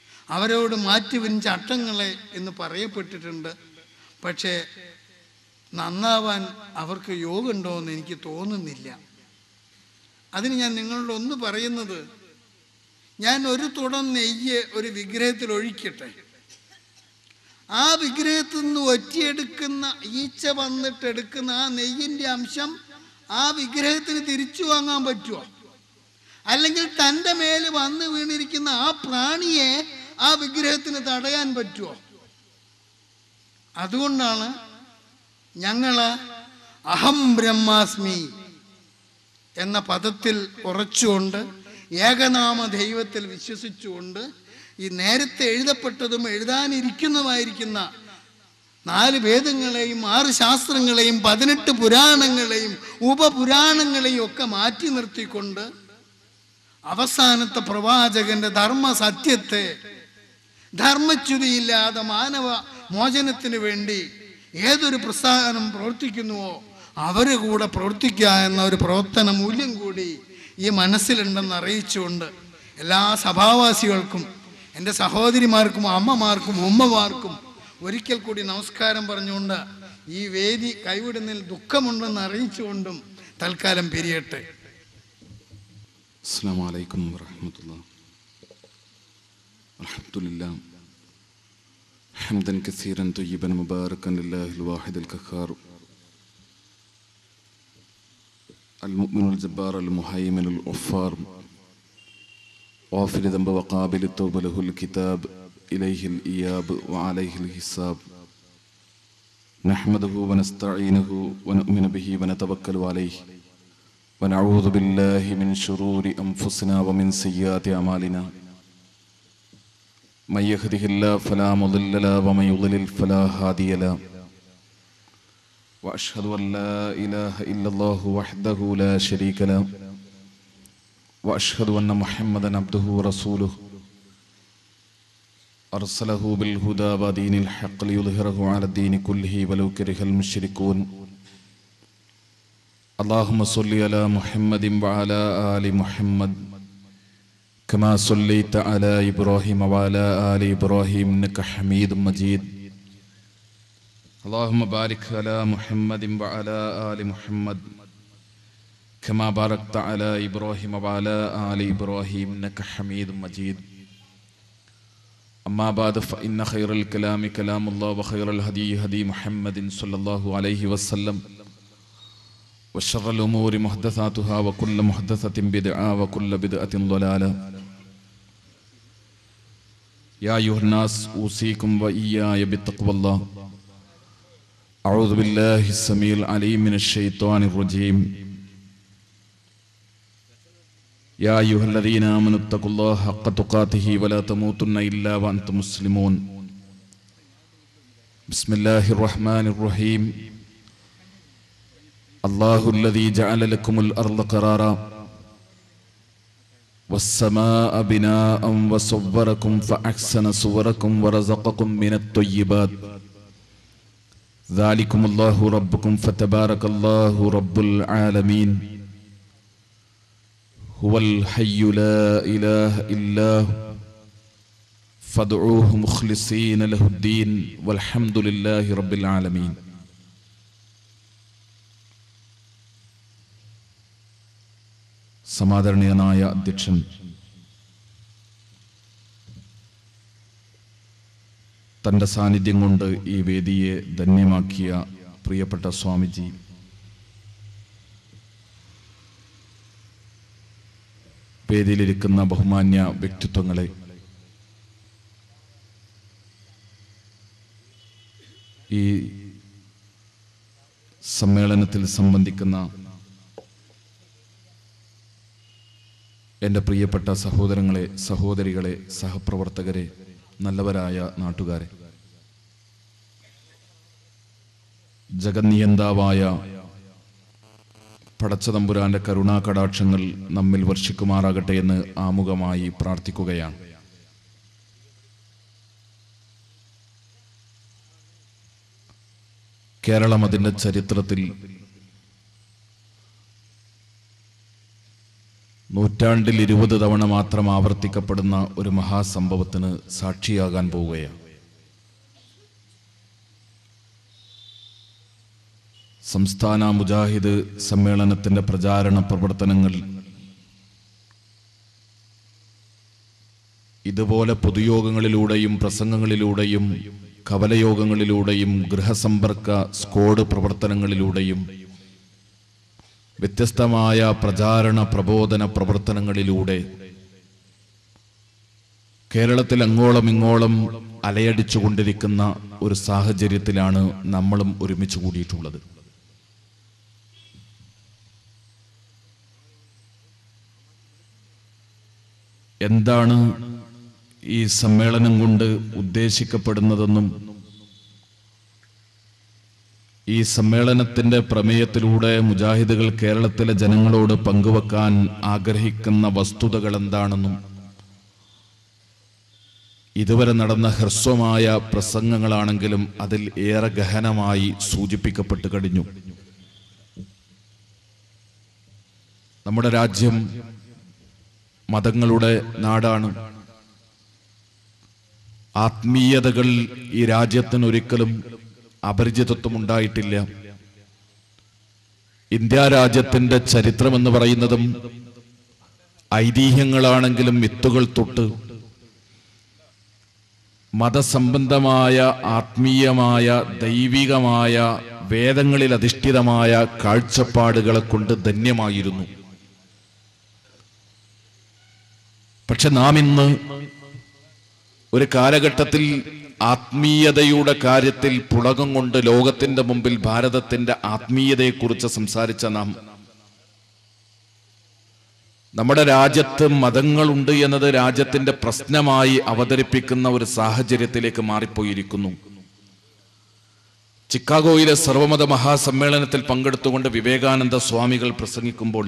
അവരോട് മാറ്റിവൻ ചട്ടങ്ങളെ എന്ന് പറയപ്പെട്ടിട്ടുണ്ട് പക്ഷേ നന്നാവാൻ അവർക്ക് യോഗമുണ്ടോ എന്ന് എനിക്ക് തോന്നുന്നില്ല അതിന് ഞാൻ നിങ്ങളോട് ഒന്ന് പറയുന്നത് ഞാൻ ഒരു തുടം നെയ്യ് ഒരു വിഗ്രഹത്തിൽ ഒഴിക്കട്ടെ ആ വിഗ്രഹത്തിൽ നിന്ന് ഒറ്റിയെടുക്കുന്ന ഈച്ച വന്നിട്ട് എടുക്കുന്ന ആ നെയ്യിൻ്റെ അംശം ആ വിഗ്രഹത്തിന് തിരിച്ചു വാങ്ങാൻ പറ്റുമോ അല്ലെങ്കിൽ തൻ്റെ മേൽ വന്ന് വീണിരിക്കുന്ന ആ പ്രാണിയെ ആ വിഗ്രഹത്തിന് തടയാൻ പറ്റുമോ അതുകൊണ്ടാണ് ഞങ്ങൾ അഹം ബ്രഹ്മാസ്മി എന്ന പദത്തിൽ ഉറച്ചുകൊണ്ട് ഏകനാമ ദൈവത്തിൽ വിശ്വസിച്ചുകൊണ്ട് ഈ നേരത്തെ എഴുതപ്പെട്ടതും എഴുതാനിരിക്കുന്നതുമായിരിക്കുന്ന നാല് വേദങ്ങളെയും ആറ് ശാസ്ത്രങ്ങളെയും പതിനെട്ട് പുരാണങ്ങളെയും ഉപപുരാണങ്ങളെയും ഒക്കെ മാറ്റി നിർത്തിക്കൊണ്ട് അവസാനത്തെ പ്രവാചകന്റെ ധർമ്മ സത്യത്തെ ധർമ്മച്യുതിയില്ലാതെ മാനവ മോചനത്തിന് വേണ്ടി ഏതൊരു പ്രസ്ഥാനം പ്രവർത്തിക്കുന്നുവോ അവര് കൂടെ പ്രവർത്തിക്കുക എന്ന ഒരു പ്രവർത്തന മൂല്യം കൂടി ഈ മനസ്സിലുണ്ടെന്ന് അറിയിച്ചുകൊണ്ട് എല്ലാ സഭാവാസികൾക്കും എൻ്റെ സഹോദരിമാർക്കും അമ്മമാർക്കും ഉമ്മമാർക്കും ഒരിക്കൽ കൂടി നമസ്കാരം പറഞ്ഞുകൊണ്ട് ഈ വേദി കൈവിടുന്നതിൽ ദുഃഖമുണ്ടെന്ന് അറിയിച്ചുകൊണ്ടും തൽക്കാലം പിരിയട്ടെ السلام عليكم ورحمة الله الحمد لله حمدا كثيرا طيبا مباركا لله الواحد القهار المؤمن الجبار المهيمن الغفار غافل ذنب وقابل التوبة له الكتاب إليه الإياب وعليه الحساب نحمده ونستعينه ونؤمن به ونتوكل عليه ونعوذ بالله من شرور أنفسنا ومن سيئات أعمالنا من يهده الله فلا مضل له ومن يضلل فلا هادي له وأشهد أن لا إله إلا الله وحده لا شريك له وأشهد أن محمدا عبده ورسوله أرسله بالهدى ودين الحق ليظهره على الدين كله ولو كره المشركون اللهم صل على محمد وعلى آل محمد كما صليت على إبراهيم وعلى آل إبراهيم إنك حميد مجيد اللهم بارك على محمد وعلى آل محمد كما باركت على إبراهيم وعلى آل إبراهيم إنك حميد مجيد أما بعد فإن خير الكلام كلام الله وخير الهدي هدي محمد صلى الله عليه وسلم وشر الأمور محدثاتها وكل محدثة بدعة وكل بدعة ضلالة يا أيها الناس أوصيكم وإياي بتقوى الله أعوذ بالله السميع العليم من الشيطان الرجيم يا أيها الذين آمنوا اتقوا الله حق تقاته ولا تموتن إلا وأنتم مسلمون بسم الله الرحمن الرحيم الله الذي جعل لكم الأرض قرارا والسماء بناء وصوركم فأحسن صوركم ورزقكم من الطيبات ذلكم الله ربكم فتبارك الله رب العالمين هو الحي لا إله إلا هو فادعوه مخلصين له الدين والحمد لله رب العالمين സമാദരണീയനായ അധ്യക്ഷൻ തൻ്റെ സാന്നിധ്യം കൊണ്ട് ഈ വേദിയെ ധന്യമാക്കിയ പ്രിയപ്പെട്ട സ്വാമിജി വേദിയിലിരിക്കുന്ന ബഹുമാന്യ വ്യക്തിത്വങ്ങളെ ഈ സമ്മേളനത്തിൽ സംബന്ധിക്കുന്ന എൻ്റെ പ്രിയപ്പെട്ട സഹോദരങ്ങളെ സഹോദരികളെ സഹപ്രവർത്തകരെ നല്ലവരായ നാട്ടുകാരെ ജഗന്നിയന്താവായ പടച്ചതമ്പുരാന്റെ കരുണാകടാക്ഷങ്ങൾ നമ്മിൽ വർഷിക്കുമാറാകട്ടെ എന്ന് ആമുഖമായി പ്രാർത്ഥിക്കുകയാണ് കേരളം അതിൻ്റെ ചരിത്രത്തിൽ നൂറ്റാണ്ടിൽ ഇരുപത് തവണ മാത്രം ആവർത്തിക്കപ്പെടുന്ന ഒരു മഹാസംഭവത്തിന് സാക്ഷിയാകാൻ പോവുകയാണ് സംസ്ഥാന മുജാഹിദ് സമ്മേളനത്തിന്റെ പ്രചാരണ പ്രവർത്തനങ്ങൾ ഇതുപോലെ പൊതുയോഗങ്ങളിലൂടെയും പ്രസംഗങ്ങളിലൂടെയും കവലയോഗങ്ങളിലൂടെയും ഗൃഹസമ്പർക്ക സ്ക്വാഡ് പ്രവർത്തനങ്ങളിലൂടെയും വ്യത്യസ്തമായ പ്രചാരണ പ്രബോധന പ്രവർത്തനങ്ങളിലൂടെ കേരളത്തിൽ അങ്ങോളം ഇങ്ങോളം അലയടിച്ചുകൊണ്ടിരിക്കുന്ന ഒരു സാഹചര്യത്തിലാണ് നമ്മളും ഒരുമിച്ച് കൂടിയിട്ടുള്ളത് എന്താണ് ഈ സമ്മേളനം കൊണ്ട് ഉദ്ദേശിക്കപ്പെടുന്നതെന്നും ഈ സമ്മേളനത്തിന്റെ പ്രമേയത്തിലൂടെ മുജാഹിദുകൾ കേരളത്തിലെ ജനങ്ങളോട് പങ്കുവെക്കാൻ ആഗ്രഹിക്കുന്ന വസ്തുതകൾ എന്താണെന്നും ഇതുവരെ നടന്ന ഹ്രസ്വമായ പ്രസംഗങ്ങളാണെങ്കിലും അതിൽ ഏറെ ഗഹനമായി സൂചിപ്പിക്കപ്പെട്ട് കഴിഞ്ഞു നമ്മുടെ രാജ്യം മതങ്ങളുടെ നാടാണ് ആത്മീയതകൾ ഈ രാജ്യത്തിന് ഒരിക്കലും അപരിചിതത്വം ഉണ്ടായിട്ടില്ല ഇന്ത്യ രാജ്യത്തിന്റെ ചരിത്രം എന്ന് പറയുന്നതും ഐതിഹ്യങ്ങളാണെങ്കിലും മിത്തുകൾ തൊട്ട് മതസംബന്ധമായ ആത്മീയമായ ദൈവികമായ വേദങ്ങളിൽ അധിഷ്ഠിതമായ കാഴ്ചപ്പാടുകളെ കൊണ്ട് ധന്യമായിരുന്നു പക്ഷെ നാം ഇന്ന് ഒരു കാലഘട്ടത്തിൽ ആത്മീയതയുടെ കാര്യത്തിൽ പുളകം കൊണ്ട് ലോകത്തിന്റെ മുമ്പിൽ ഭാരതത്തിന്റെ ആത്മീയതയെക്കുറിച്ച് സംസാരിച്ച നാം നമ്മുടെ രാജ്യത്ത് മതങ്ങളുണ്ട് എന്നത് രാജ്യത്തിന്റെ പ്രശ്നമായി അവതരിപ്പിക്കുന്ന ഒരു സാഹചര്യത്തിലേക്ക് മാറിപ്പോയിരിക്കുന്നു ചിക്കാഗോയിലെ സർവമത മഹാസമ്മേളനത്തിൽ പങ്കെടുത്തുകൊണ്ട് വിവേകാനന്ദ സ്വാമികൾ പ്രസംഗിക്കുമ്പോൾ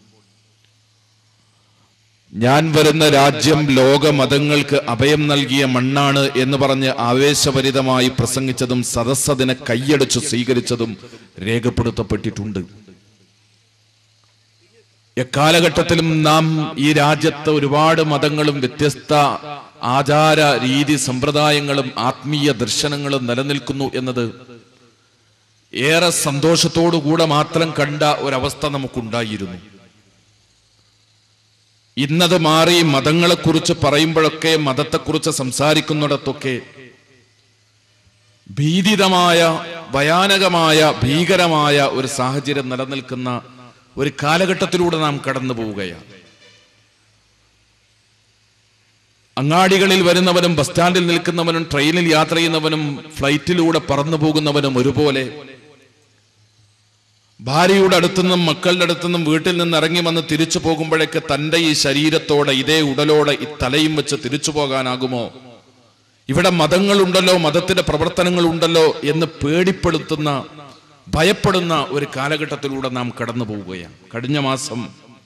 ഞാൻ വരുന്ന രാജ്യം ലോക മതങ്ങൾക്ക് അഭയം നൽകിയ മണ്ണാണ് എന്ന് പറഞ്ഞ് ആവേശഭരിതമായി പ്രസംഗിച്ചതും സദസ്സതിനെ കൈയടിച്ചു സ്വീകരിച്ചതും രേഖപ്പെടുത്തപ്പെട്ടിട്ടുണ്ട് എക്കാലഘട്ടത്തിലും നാം ഈ രാജ്യത്ത് ഒരുപാട് മതങ്ങളും വ്യത്യസ്ത ആചാര രീതി സമ്പ്രദായങ്ങളും ആത്മീയ ദർശനങ്ങളും നിലനിൽക്കുന്നു എന്നത് ഏറെ സന്തോഷത്തോടുകൂടെ മാത്രം കണ്ട ഒരവസ്ഥ നമുക്കുണ്ടായിരുന്നു ഇന്നത് മാറി മതങ്ങളെക്കുറിച്ച് പറയുമ്പോഴൊക്കെ മതത്തെക്കുറിച്ച് സംസാരിക്കുന്നിടത്തൊക്കെ ഭീതിതമായ ഭയാനകമായ ഭീകരമായ ഒരു സാഹചര്യം നിലനിൽക്കുന്ന ഒരു കാലഘട്ടത്തിലൂടെ നാം കടന്നു പോവുകയാണ് അങ്ങാടികളിൽ വരുന്നവനും ബസ് സ്റ്റാൻഡിൽ നിൽക്കുന്നവനും ട്രെയിനിൽ യാത്ര ചെയ്യുന്നവനും ഫ്ലൈറ്റിലൂടെ പറന്നു പോകുന്നവനും ഒരുപോലെ ഭാര്യയുടെ അടുത്തുനിന്നും മക്കളുടെ അടുത്തുനിന്നും വീട്ടിൽ നിന്ന് ഇറങ്ങി വന്ന് തിരിച്ചു പോകുമ്പോഴേക്ക് തന്റെ ഈ ശരീരത്തോടെ ഇതേ ഉടലോടെ ഈ തലയും വെച്ച് തിരിച്ചു പോകാനാകുമോ ഇവിടെ മതങ്ങളുണ്ടല്ലോ മതത്തിന്റെ പ്രവർത്തനങ്ങൾ ഉണ്ടല്ലോ എന്ന് പേടിപ്പെടുത്തുന്ന ഭയപ്പെടുന്ന ഒരു കാലഘട്ടത്തിലൂടെ നാം കടന്നു പോവുകയാണ് കഴിഞ്ഞ മാസം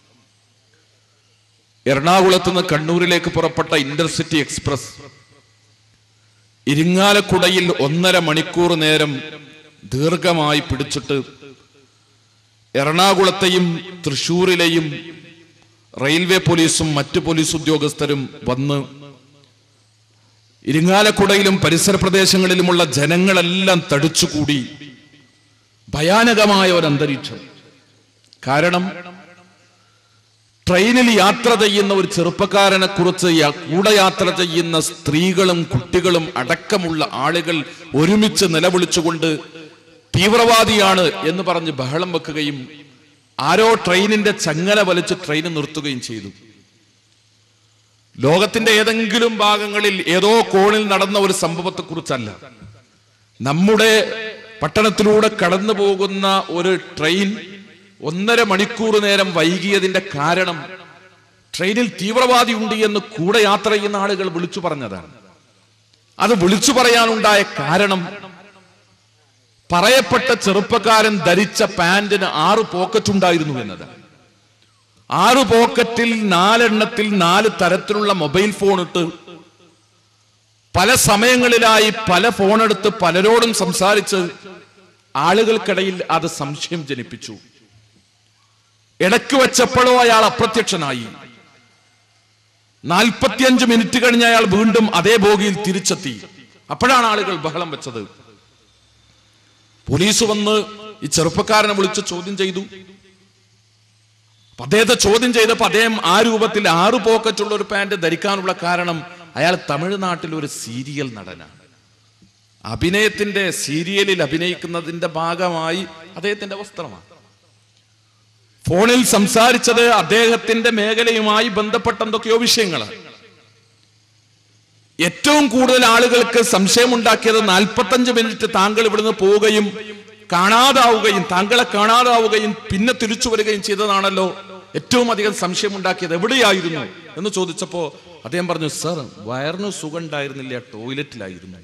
എറണാകുളത്ത് നിന്ന് കണ്ണൂരിലേക്ക് പുറപ്പെട്ട ഇന്റർസിറ്റി എക്സ്പ്രസ് ഇരിങ്ങാലക്കുടയിൽ ഒന്നര മണിക്കൂർ നേരം ദീർഘമായി പിടിച്ചിട്ട് എറണാകുളത്തെയും തൃശൂരിലെയും റെയിൽവേ പോലീസും മറ്റു പോലീസ് ഉദ്യോഗസ്ഥരും വന്ന് ഇരിങ്ങാലക്കുടയിലും പരിസര പ്രദേശങ്ങളിലുമുള്ള ജനങ്ങളെല്ലാം തടിച്ചുകൂടി ഭയാനകമായ ഒരു അന്തരീക്ഷം കാരണം ട്രെയിനിൽ യാത്ര ചെയ്യുന്ന ഒരു ചെറുപ്പക്കാരനെ കുറിച്ച് യ- കൂടെ യാത്ര ചെയ്യുന്ന സ്ത്രീകളും കുട്ടികളും അടക്കമുള്ള ആളുകൾ ഒരുമിച്ച് നിലവിളിച്ചുകൊണ്ട് തീവ്രവാദിയാണ് എന്ന് പറഞ്ഞ് ബഹളം വെക്കുകയും ആരോ ട്രെയിനിന്റെ ചങ്ങല വലിച്ച് ട്രെയിൻ നിർത്തുകയും ചെയ്തു ലോകത്തിന്റെ ഏതെങ്കിലും ഭാഗങ്ങളിൽ ഏതോ കോണിൽ നടന്ന ഒരു സംഭവത്തെ കുറിച്ചല്ല നമ്മുടെ പട്ടണത്തിലൂടെ കടന്നു പോകുന്ന ഒരു ട്രെയിൻ ഒന്നര മണിക്കൂർ നേരം വൈകിയതിന്റെ കാരണം ട്രെയിനിൽ തീവ്രവാദി ഉണ്ട് എന്ന് കൂടെ യാത്ര ചെയ്യുന്ന ആളുകൾ വിളിച്ചു പറഞ്ഞതാണ് അത് വിളിച്ചു പറയാനുണ്ടായ കാരണം പറയപ്പെട്ട ചെറുപ്പക്കാരൻ ധരിച്ച പാന്റിന് ആറ് പോക്കറ്റ് ഉണ്ടായിരുന്നു എന്നത് ആറ് പോക്കറ്റിൽ നാലെണ്ണത്തിൽ നാല് തരത്തിലുള്ള മൊബൈൽ ഫോൺ ഇട്ട് പല സമയങ്ങളിലായി പല ഫോണെടുത്ത് പലരോടും സംസാരിച്ച് ആളുകൾക്കിടയിൽ അത് സംശയം ജനിപ്പിച്ചു ഇടയ്ക്ക് വെച്ചപ്പോഴോ അയാൾ അപ്രത്യക്ഷനായി നാൽപ്പത്തിയഞ്ച് മിനിറ്റ് കഴിഞ്ഞ് അയാൾ വീണ്ടും അതേ ബോഗിയിൽ തിരിച്ചെത്തി അപ്പോഴാണ് ആളുകൾ ബഹളം വെച്ചത് പോലീസ് വന്ന് ഈ ചെറുപ്പക്കാരനെ വിളിച്ച് ചോദ്യം ചെയ്തു അപ്പൊ അദ്ദേഹത്തെ ചോദ്യം ചെയ്തപ്പോൾ അദ്ദേഹം ആ രൂപത്തിൽ ആറ് പോക്കറ്റുള്ള ഒരു പാന്റ് ധരിക്കാനുള്ള കാരണം അയാൾ തമിഴ്നാട്ടിൽ ഒരു സീരിയൽ നടനാണ് അഭിനയത്തിന്റെ സീരിയലിൽ അഭിനയിക്കുന്നതിന്റെ ഭാഗമായി അദ്ദേഹത്തിന്റെ വസ്ത്രമാണ് ഫോണിൽ സംസാരിച്ചത് അദ്ദേഹത്തിന്റെ മേഖലയുമായി ബന്ധപ്പെട്ട എന്തൊക്കെയോ വിഷയങ്ങളാണ് ഏറ്റവും കൂടുതൽ ആളുകൾക്ക് സംശയമുണ്ടാക്കിയത് നാൽപ്പത്തഞ്ച് മിനിറ്റ് താങ്കൾ ഇവിടുന്ന് പോവുകയും കാണാതാവുകയും താങ്കളെ കാണാതാവുകയും പിന്നെ തിരിച്ചു വരികയും ചെയ്തതാണല്ലോ ഏറ്റവും അധികം സംശയമുണ്ടാക്കിയത് എവിടെയായിരുന്നു എന്ന് ചോദിച്ചപ്പോ അദ്ദേഹം പറഞ്ഞു സർ വയറിന് സുഖം ഉണ്ടായിരുന്നില്ല ടോയ്ലറ്റിലായിരുന്നു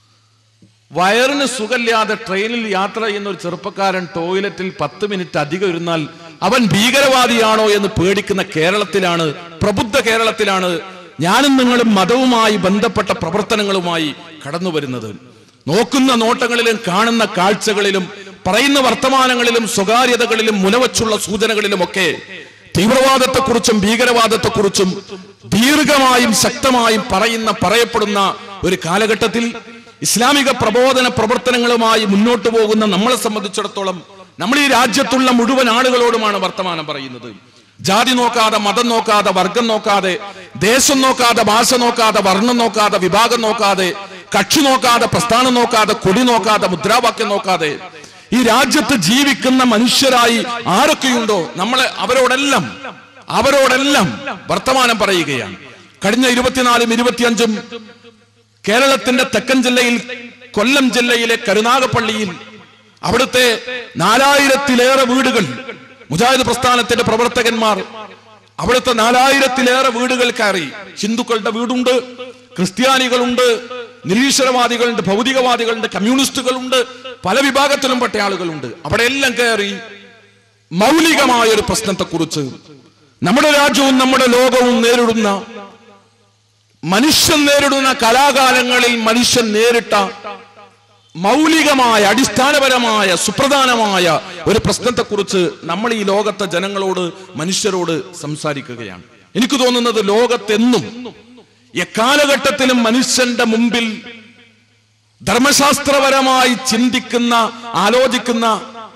വയറിന് സുഖമില്ലാതെ ട്രെയിനിൽ യാത്ര ചെയ്യുന്ന ഒരു ചെറുപ്പക്കാരൻ ടോയ്ലറ്റിൽ പത്ത് മിനിറ്റ് അധികം ഇരുന്നാൽ അവൻ ഭീകരവാദിയാണോ എന്ന് പേടിക്കുന്ന കേരളത്തിലാണ് പ്രബുദ്ധ കേരളത്തിലാണ് ഞാനും നിങ്ങളും മതവുമായി ബന്ധപ്പെട്ട പ്രവർത്തനങ്ങളുമായി കടന്നു വരുന്നത് നോക്കുന്ന നോട്ടങ്ങളിലും കാണുന്ന കാഴ്ചകളിലും പറയുന്ന വർത്തമാനങ്ങളിലും സ്വകാര്യതകളിലും മുനവച്ചുള്ള സൂചനകളിലുമൊക്കെ തീവ്രവാദത്തെക്കുറിച്ചും ഭീകരവാദത്തെക്കുറിച്ചും ദീർഘമായും ശക്തമായും പറയുന്ന പറയപ്പെടുന്ന ഒരു കാലഘട്ടത്തിൽ ഇസ്ലാമിക പ്രബോധന പ്രവർത്തനങ്ങളുമായി മുന്നോട്ട് പോകുന്ന നമ്മളെ സംബന്ധിച്ചിടത്തോളം നമ്മൾ ഈ രാജ്യത്തുള്ള മുഴുവൻ ആളുകളോടുമാണ് വർത്തമാനം പറയുന്നത് ജാതി നോക്കാതെ മതം നോക്കാതെ വർഗം നോക്കാതെ ദേശം നോക്കാതെ ഭാഷ നോക്കാതെ വർണ്ണം നോക്കാതെ വിഭാഗം നോക്കാതെ കക്ഷി നോക്കാതെ പ്രസ്ഥാനം നോക്കാതെ കൊടി നോക്കാതെ മുദ്രാവാക്യം നോക്കാതെ ഈ രാജ്യത്ത് ജീവിക്കുന്ന മനുഷ്യരായി ആരൊക്കെയുണ്ടോ നമ്മളെ അവരോടെല്ലാം അവരോടെല്ലാം വർത്തമാനം പറയുകയാണ് കഴിഞ്ഞ ഇരുപത്തിനാലും ഇരുപത്തിയഞ്ചും കേരളത്തിന്റെ തെക്കൻ ജില്ലയിൽ കൊല്ലം ജില്ലയിലെ കരുനാഗപ്പള്ളിയിൽ അവിടുത്തെ നാലായിരത്തിലേറെ വീടുകൾ മുജാഹിദ് പ്രസ്ഥാനത്തിന്റെ പ്രവർത്തകന്മാർ അവിടുത്തെ നാലായിരത്തിലേറെ വീടുകൾ കയറി ഹിന്ദുക്കളുടെ വീടുണ്ട് ക്രിസ്ത്യാനികളുണ്ട് നിരീശ്വരവാദികളുണ്ട് ഭൗതികവാദികളുണ്ട് കമ്മ്യൂണിസ്റ്റുകളുണ്ട് പല വിഭാഗത്തിലും പെട്ട ആളുകളുണ്ട് അവിടെ എല്ലാം കയറി മൗലികമായ ഒരു പ്രശ്നത്തെക്കുറിച്ച് നമ്മുടെ രാജ്യവും നമ്മുടെ ലോകവും നേരിടുന്ന മനുഷ്യൻ നേരിടുന്ന കലാകാലങ്ങളിൽ മനുഷ്യൻ നേരിട്ട മൗലികമായ അടിസ്ഥാനപരമായ സുപ്രധാനമായ ഒരു പ്രശ്നത്തെക്കുറിച്ച് നമ്മൾ ഈ ലോകത്തെ ജനങ്ങളോട് മനുഷ്യരോട് സംസാരിക്കുകയാണ് എനിക്ക് തോന്നുന്നത് ലോകത്തെന്നും എക്കാലഘട്ടത്തിലും മനുഷ്യന്റെ മുമ്പിൽ ധർമ്മശാസ്ത്രപരമായി ചിന്തിക്കുന്ന ആലോചിക്കുന്ന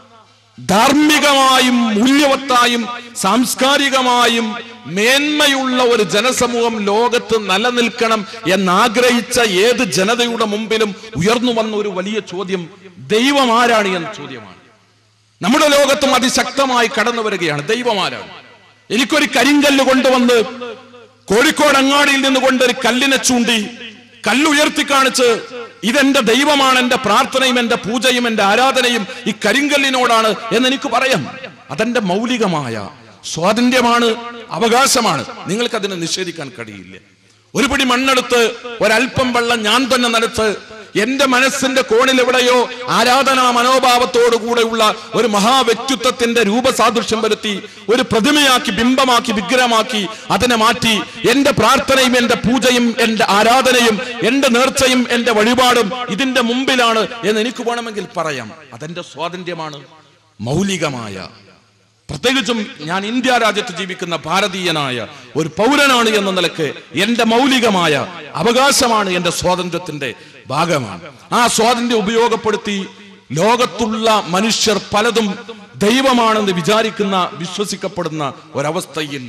ധാർമ്മികമായും മൂല്യവത്തായും സാംസ്കാരികമായും മേന്മയുള്ള ഒരു ജനസമൂഹം ലോകത്ത് നിലനിൽക്കണം എന്നാഗ്രഹിച്ച ഏത് ജനതയുടെ മുമ്പിലും ഉയർന്നു വന്ന ഒരു വലിയ ചോദ്യം ദൈവം ആരാണ് എന്ന ചോദ്യമാണ് നമ്മുടെ ലോകത്തും അതിശക്തമായി കടന്നു വരികയാണ് ദൈവം ആരാണ് എനിക്കൊരു കരിങ്കല്ല് കൊണ്ടുവന്ന് കോഴിക്കോട് അങ്ങാടിയിൽ നിന്ന് കൊണ്ട് ഒരു കല്ലിനെ ചൂണ്ടി കല്ലുയർത്തി കാണിച്ച് ഇതെന്റെ ദൈവമാണ് എന്റെ പ്രാർത്ഥനയും എന്റെ പൂജയും എന്റെ ആരാധനയും ഈ കരിങ്കല്ലിനോടാണ് എന്ന് എനിക്ക് പറയാം അതെന്റെ മൗലികമായ സ്വാതന്ത്ര്യമാണ് അവകാശമാണ് നിങ്ങൾക്ക് അതിനെ നിഷേധിക്കാൻ കഴിയില്ല ഒരു പിടി മണ്ണെടുത്ത് ഒരല്പം വെള്ളം ഞാൻ തന്നെ നനച്ച് എന്റെ മനസ്സിന്റെ കോണിൽ എവിടെയോ ആരാധനാ മനോഭാവത്തോടു കൂടെയുള്ള ഒരു മഹാവ്യക്തിത്വത്തിന്റെ രൂപസാദൃശ്യം വരുത്തി ഒരു പ്രതിമയാക്കി ബിംബമാക്കി വിഗ്രഹമാക്കി അതിനെ മാറ്റി എന്റെ പ്രാർത്ഥനയും എന്റെ പൂജയും എന്റെ ആരാധനയും എന്റെ നേർച്ചയും എന്റെ വഴിപാടും ഇതിന്റെ മുമ്പിലാണ് എന്ന് എനിക്ക് വേണമെങ്കിൽ പറയാം അതെന്റെ സ്വാതന്ത്ര്യമാണ് മൗലികമായ പ്രത്യേകിച്ചും ഞാൻ ഇന്ത്യ രാജ്യത്ത് ജീവിക്കുന്ന ഭാരതീയനായ ഒരു പൗരനാണ് എന്ന നിലക്ക് എന്റെ മൗലികമായ അവകാശമാണ് എന്റെ സ്വാതന്ത്ര്യത്തിന്റെ ഭാഗമാണ് ആ സ്വാതന്ത്ര്യം ഉപയോഗപ്പെടുത്തി ലോകത്തുള്ള മനുഷ്യർ പലതും ദൈവമാണെന്ന് വിചാരിക്കുന്ന വിശ്വസിക്കപ്പെടുന്ന ഒരവസ്ഥയിൽ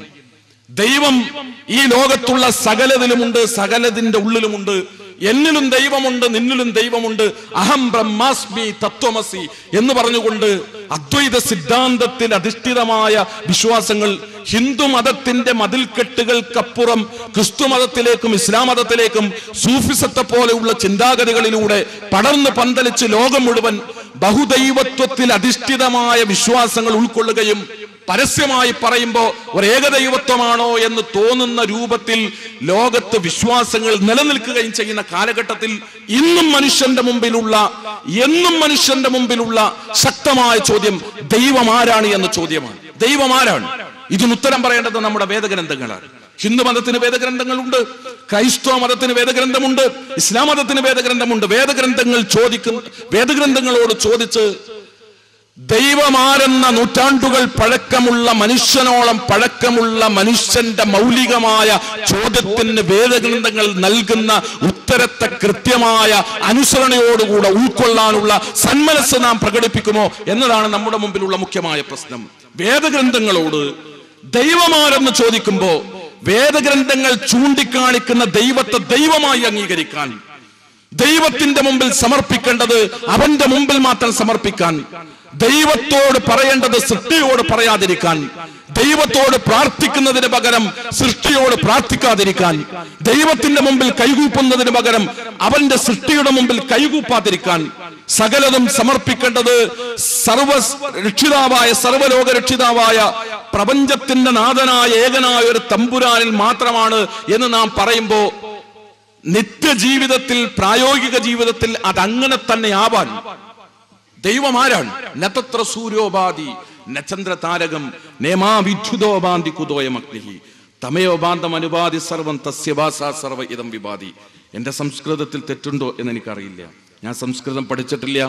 ദൈവം ഈ ലോകത്തുള്ള സകലതിലുമുണ്ട് സകലതിന്റെ ഉള്ളിലുമുണ്ട് എന്നിലും ദൈവമുണ്ട് നിന്നിലും ദൈവമുണ്ട് അഹം ബ്രഹ്മാസ്മി തത്വമസി എന്ന് പറഞ്ഞുകൊണ്ട് അദ്വൈത സിദ്ധാന്തത്തിൽ അധിഷ്ഠിതമായ വിശ്വാസങ്ങൾ ഹിന്ദു മതത്തിന്റെ മതിൽക്കെട്ടുകൾക്കപ്പുറം ക്രിസ്തു മതത്തിലേക്കും ഇസ്ലാം മതത്തിലേക്കും സൂഫിസത്തെ പോലെയുള്ള ചിന്താഗതികളിലൂടെ പടർന്ന് പന്തലിച്ച് ലോകം മുഴുവൻ ബഹുദൈവത്വത്തിൽ അധിഷ്ഠിതമായ വിശ്വാസങ്ങൾ ഉൾക്കൊള്ളുകയും പരസ്യമായി പറയുമ്പോൾ ഒരു ഏകദൈവത്വമാണോ എന്ന് തോന്നുന്ന രൂപത്തിൽ ലോകത്ത് വിശ്വാസങ്ങൾ നിലനിൽക്കുകയും ചെയ്യുന്ന കാലഘട്ടത്തിൽ ഇന്നും മനുഷ്യന്റെ മുമ്പിലുള്ള എന്നും മനുഷ്യന്റെ മുമ്പിലുള്ള ശക്തമായ ചോദ്യം ദൈവം ആരാണ് എന്ന ചോദ്യമാണ് ദൈവം ആരാണ് ഇതിന് ഉത്തരം പറയേണ്ടത് നമ്മുടെ വേദഗ്രന്ഥങ്ങളാണ് ഹിന്ദു മതത്തിന് വേദഗ്രന്ഥങ്ങളുണ്ട് ക്രൈസ്തവ മതത്തിന് വേദഗ്രന്ഥമുണ്ട് ഇസ്ലാം മതത്തിന് വേദഗ്രന്ഥമുണ്ട് വേദഗ്രന്ഥങ്ങൾ ചോദിക്കുന്ന വേദഗ്രന്ഥങ്ങളോട് ചോദിച്ച് ദൈവമാരെന്ന നൂറ്റാണ്ടുകൾ പഴക്കമുള്ള മനുഷ്യനോളം പഴക്കമുള്ള മനുഷ്യന്റെ മൗലികമായ ചോദ്യത്തിന് വേദഗ്രന്ഥങ്ങൾ നൽകുന്ന ഉത്തരത്തെ കൃത്യമായ അനുസരണയോടുകൂടെ ഉൾക്കൊള്ളാനുള്ള സന്മനസ് നാം പ്രകടിപ്പിക്കുമോ എന്നതാണ് നമ്മുടെ മുമ്പിലുള്ള മുഖ്യമായ പ്രശ്നം വേദഗ്രന്ഥങ്ങളോട് ദൈവമാരെന്ന് ചോദിക്കുമ്പോ വേദഗ്രന്ഥങ്ങൾ ചൂണ്ടിക്കാണിക്കുന്ന ദൈവത്തെ ദൈവമായി അംഗീകരിക്കാൻ ദൈവത്തിന്റെ മുമ്പിൽ സമർപ്പിക്കേണ്ടത് അവന്റെ മുമ്പിൽ മാത്രം സമർപ്പിക്കാൻ ദൈവത്തോട് പറയേണ്ടത് സൃഷ്ടിയോട് പറയാതിരിക്കാൻ ദൈവത്തോട് പ്രാർത്ഥിക്കുന്നതിന് പകരം സൃഷ്ടിയോട് പ്രാർത്ഥിക്കാതിരിക്കാൻ ദൈവത്തിന്റെ മുമ്പിൽ കൈകൂപ്പുന്നതിന് പകരം അവന്റെ സൃഷ്ടിയുടെ മുമ്പിൽ കൈകൂപ്പാതിരിക്കാൻ സകലതും സമർപ്പിക്കേണ്ടത് സർവ രക്ഷിതാവായ സർവലോക രക്ഷിതാവായ പ്രപഞ്ചത്തിന്റെ നാഥനായ ഏകനായ ഒരു തമ്പുരാനിൽ മാത്രമാണ് എന്ന് നാം പറയുമ്പോ നിത്യജീവിതത്തിൽ പ്രായോഗിക ജീവിതത്തിൽ അതങ്ങനെ തന്നെ ആവാൻ ദൈവം ആരാണ് നതത്ര സൂര്യോപാധി നചന്ദ്ര താരകം നേമാവിദ്യുതോപാന്തി കുതോയമഗ്നിഹി തമയോപാന്തം അനുപാതി സർവം തസ്യഭാസ സർവ ഇതം വിപാതി എന്റെ സംസ്കൃതത്തിൽ തെറ്റുണ്ടോ എന്ന് എനിക്കറിയില്ല ഞാൻ സംസ്കൃതം പഠിച്ചിട്ടില്ല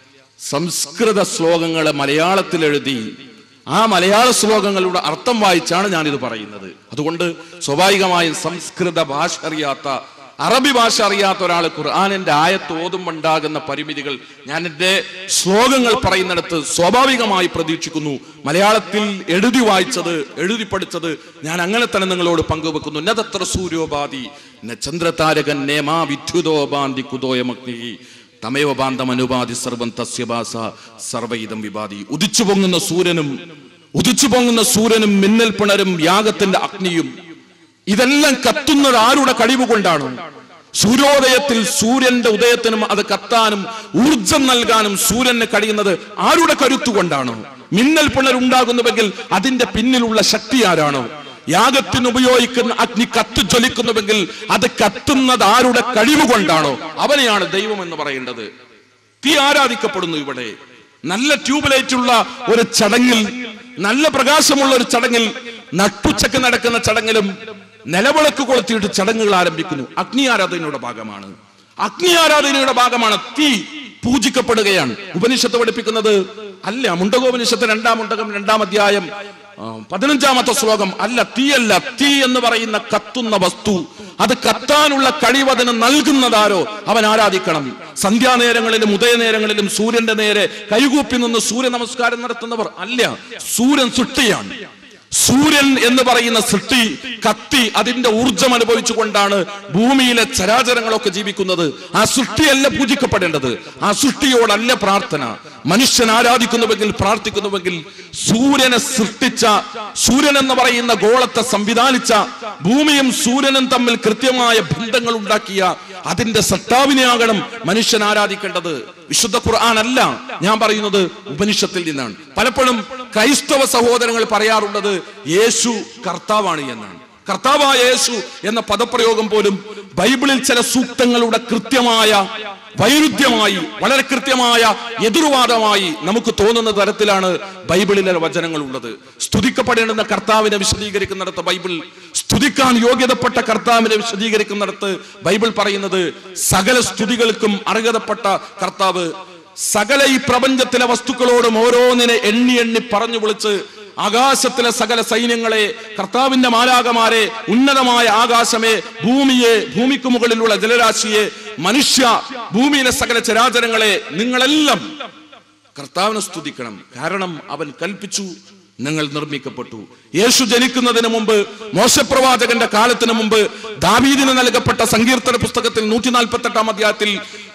സംസ്കൃത ശ്ലോകങ്ങളെ മലയാളത്തിൽ എഴുതി ആ മലയാള ശ്ലോകങ്ങളുടെ അർത്ഥം വായിച്ചാണ് ഞാനിത് പറയുന്നത് അതുകൊണ്ട് സ്വാഭാവികമായും സംസ്കൃത ഭാഷ അറിയാത്ത അറബി ഭാഷ അറിയാത്ത ഒരാൾ ഖുർആാനിന്റെ ആയത്ത് ഓതുമുണ്ടാകുന്ന പരിമിതികൾ ഞാൻ എൻ്റെ ശ്ലോകങ്ങൾ പറയുന്നിടത്ത് സ്വാഭാവികമായി പ്രതീക്ഷിക്കുന്നു മലയാളത്തിൽ എഴുതി വായിച്ചത് എഴുതി പഠിച്ചത് ഞാൻ അങ്ങനെ തന്നെ നിങ്ങളോട് പങ്കുവെക്കുന്നു നതത്ര സൂര്യോപാധി ന ചന്ദ്രതാരകൻ നേമാ വിദ്യുതോപാന്തി കുതോയമഗ്നി തമയോപാന്തം അനുപാതി സർവം തസ്യഭാസ സർവയിതം വിപാതി ഉദിച്ചു പൊങ്ങുന്ന സൂര്യനും ഉദിച്ചു പൊങ്ങുന്ന സൂര്യനും മിന്നൽ പിണരും യാഗത്തിന്റെ അഗ്നിയും ഇതെല്ലാം കത്തുന്നത് ആരുടെ കഴിവ് കൊണ്ടാണ് സൂര്യോദയത്തിൽ സൂര്യന്റെ ഉദയത്തിനും അത് കത്താനും ഊർജം നൽകാനും സൂര്യന് കഴിയുന്നത് ആരുടെ കരുത്തു കൊണ്ടാണ് മിന്നൽ പിണരുണ്ടാകുന്നുവെങ്കിൽ അതിന്റെ പിന്നിലുള്ള ശക്തി ആരാണ് യാഗത്തിന് ഉപയോഗിക്കുന്ന അഗ്നി കത്തു ജ്വലിക്കുന്നുവെങ്കിൽ അത് കത്തുന്നത് ആരുടെ കഴിവ് കൊണ്ടാണോ അവനെയാണ് ദൈവം എന്ന് പറയേണ്ടത് തീ ആരാധിക്കപ്പെടുന്നു ഇവിടെ നല്ല ട്യൂബ് ലൈറ്റ് ഉള്ള ഒരു ചടങ്ങിൽ നല്ല പ്രകാശമുള്ള ഒരു ചടങ്ങിൽ നട്ടുച്ചക്ക് നടക്കുന്ന ചടങ്ങിലും നിലവിളക്ക് കൊളുത്തിയിട്ട് ചടങ്ങുകൾ ആരംഭിക്കുന്നു അഗ്നി ആരാധനയുടെ ഭാഗമാണ് അഗ്നി ആരാധനയുടെ ഭാഗമാണ് തീ പൂജിക്കപ്പെടുകയാണ് ഉപനിഷത്ത് പഠിപ്പിക്കുന്നത് അല്ല മുണ്ടകോപനിഷത്ത് രണ്ടാം മുണ്ടകം രണ്ടാം അധ്യായം ആ, പതിനഞ്ചാമത്തെ ശ്ലോകം അല്ല തീയല്ല തീ എന്ന് പറയുന്ന കത്തുന്ന വസ്തു അത് കത്താനുള്ള കഴിവ് അതിന് നൽകുന്നതാരോ അവൻ ആരാധിക്കണം സന്ധ്യാനേരങ്ങളിലും ഉദയനേരങ്ങളിലും സൂര്യന്റെ നേരെ കൈകൂപ്പി നിന്ന് സൂര്യ നമസ്കാരം നടത്തുന്നവർ അല്ല സൂര്യൻ സൃഷ്ടിയാണ് സൂര്യൻ എന്ന് പറയുന്ന സൃഷ്ടി കത്തി അതിന്റെ ഊർജം അനുഭവിച്ചുകൊണ്ടാണ് ഭൂമിയിലെ ചരാചരങ്ങളൊക്കെ ജീവിക്കുന്നത് ആ സൃഷ്ടിയല്ല പൂജിക്കപ്പെടേണ്ടത് ആ സൃഷ്ടിയോടല്ല പ്രാർത്ഥന മനുഷ്യൻ ആരാധിക്കുന്നുവെങ്കിൽ പ്രാർത്ഥിക്കുന്നുവെങ്കിൽ സൂര്യനെ സൃഷ്ടിച്ച സൂര്യൻ എന്ന് പറയുന്ന ഗോളത്തെ സംവിധാനിച്ച ഭൂമിയും സൂര്യനും തമ്മിൽ കൃത്യമായ ബന്ധങ്ങൾ ഉണ്ടാക്കിയ അതിന്റെ സത്താവിനെയാകണം മനുഷ്യൻ ആരാധിക്കേണ്ടത് വിശുദ്ധ ഖുർആൻ അല്ല ഞാൻ പറയുന്നത് ഉപനിഷത്തിൽ നിന്നാണ് പലപ്പോഴും ക്രൈസ്തവ സഹോദരങ്ങൾ പറയാറുള്ളത് യേശു കർത്താവാണ് എന്നാണ് കർത്താവായ യേശു എന്ന പദപ്രയോഗം പോലും ബൈബിളിൽ ചില സൂക്തങ്ങളുടെ കൃത്യമായ വൈരുദ്ധ്യമായി വളരെ കൃത്യമായ എതിർവാദമായി നമുക്ക് തോന്നുന്ന തരത്തിലാണ് ബൈബിളിലെ വചനങ്ങൾ ഉള്ളത് സ്തുതിക്കപ്പെടേണ്ടുന്ന കർത്താവിനെ വിശദീകരിക്കുന്നിടത്ത് ബൈബിൾ സ്തുതിക്കാൻ യോഗ്യതപ്പെട്ട കർത്താവിനെ വിശദീകരിക്കുന്നിടത്ത് ബൈബിൾ പറയുന്നത് സകല സ്തുതികൾക്കും അർഹതപ്പെട്ട കർത്താവ് സകല ഈ പ്രപഞ്ചത്തിലെ വസ്തുക്കളോടും ഓരോന്നിനെ എണ്ണി എണ്ണി പറഞ്ഞു വിളിച്ച് ആകാശത്തിലെ സകല സൈന്യങ്ങളെ കർത്താവിന്റെ മാലാകമാരെ ഉന്നതമായ ആകാശമേ ഭൂമിയെ ഭൂമിക്ക് മുകളിലുള്ള ജലരാശിയെ മനുഷ്യ ഭൂമിയിലെ സകല ചരാചരങ്ങളെ നിങ്ങളെല്ലാം കർത്താവിനെ സ്തുതിക്കണം കാരണം അവൻ കൽപ്പിച്ചു നിങ്ങൾ നിർമ്മിക്കപ്പെട്ടു യേശു ജനിക്കുന്നതിന് മുമ്പ് മോശപ്രവാചകന്റെ കാലത്തിന് മുമ്പ് ദാവീദിന് നൽകപ്പെട്ട സങ്കീർത്തന പുസ്തകത്തിൽ നൂറ്റി നാൽപ്പത്തി എട്ടാം അധ്യായത്തിൽ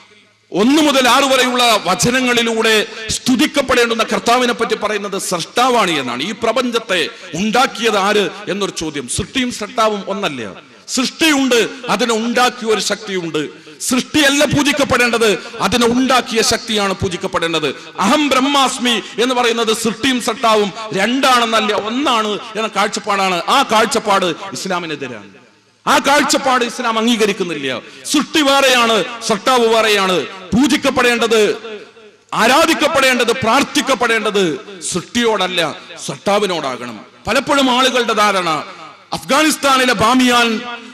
ഒന്ന് മുതൽ ആറ് വരെയുള്ള വചനങ്ങളിലൂടെ സ്തുതിക്കപ്പെടേണ്ടുന്ന കർത്താവിനെ പറ്റി പറയുന്നത് സൃഷ്ടാവാണ് എന്നാണ് ഈ പ്രപഞ്ചത്തെ ഉണ്ടാക്കിയത് ആര് എന്നൊരു ചോദ്യം സൃഷ്ടിയും സൃഷ്ടാവും ഒന്നല്ല സൃഷ്ടിയുണ്ട് അതിനെ ഉണ്ടാക്കിയ ഒരു ശക്തിയുണ്ട് സൃഷ്ടിയല്ല പൂജിക്കപ്പെടേണ്ടത് അതിനെ ഉണ്ടാക്കിയ ശക്തിയാണ് പൂജിക്കപ്പെടേണ്ടത് അഹം ബ്രഹ്മാസ്മി എന്ന് പറയുന്നത് സൃഷ്ടിയും സട്ടാവും രണ്ടാണെന്നല്ല ഒന്നാണ് എന്ന കാഴ്ചപ്പാടാണ് ആ കാഴ്ചപ്പാട് ഇസ്ലാമിനെതിരാണ് ആ കാഴ്ചപ്പാട് ഇസ്ലാം അംഗീകരിക്കുന്നില്ല സൃഷ്ടി വേറെയാണ് സട്ടാവ് വേറെയാണ് പൂജിക്കപ്പെടേണ്ടത് ആരാധിക്കപ്പെടേണ്ടത് പ്രാർത്ഥിക്കപ്പെടേണ്ടത് സൃഷ്ടിയോടല്ല സട്ടാവിനോടാകണം പലപ്പോഴും ആളുകളുടെ ധാരണ അഫ്ഗാനിസ്ഥാനിലെ ബാമിയാൻ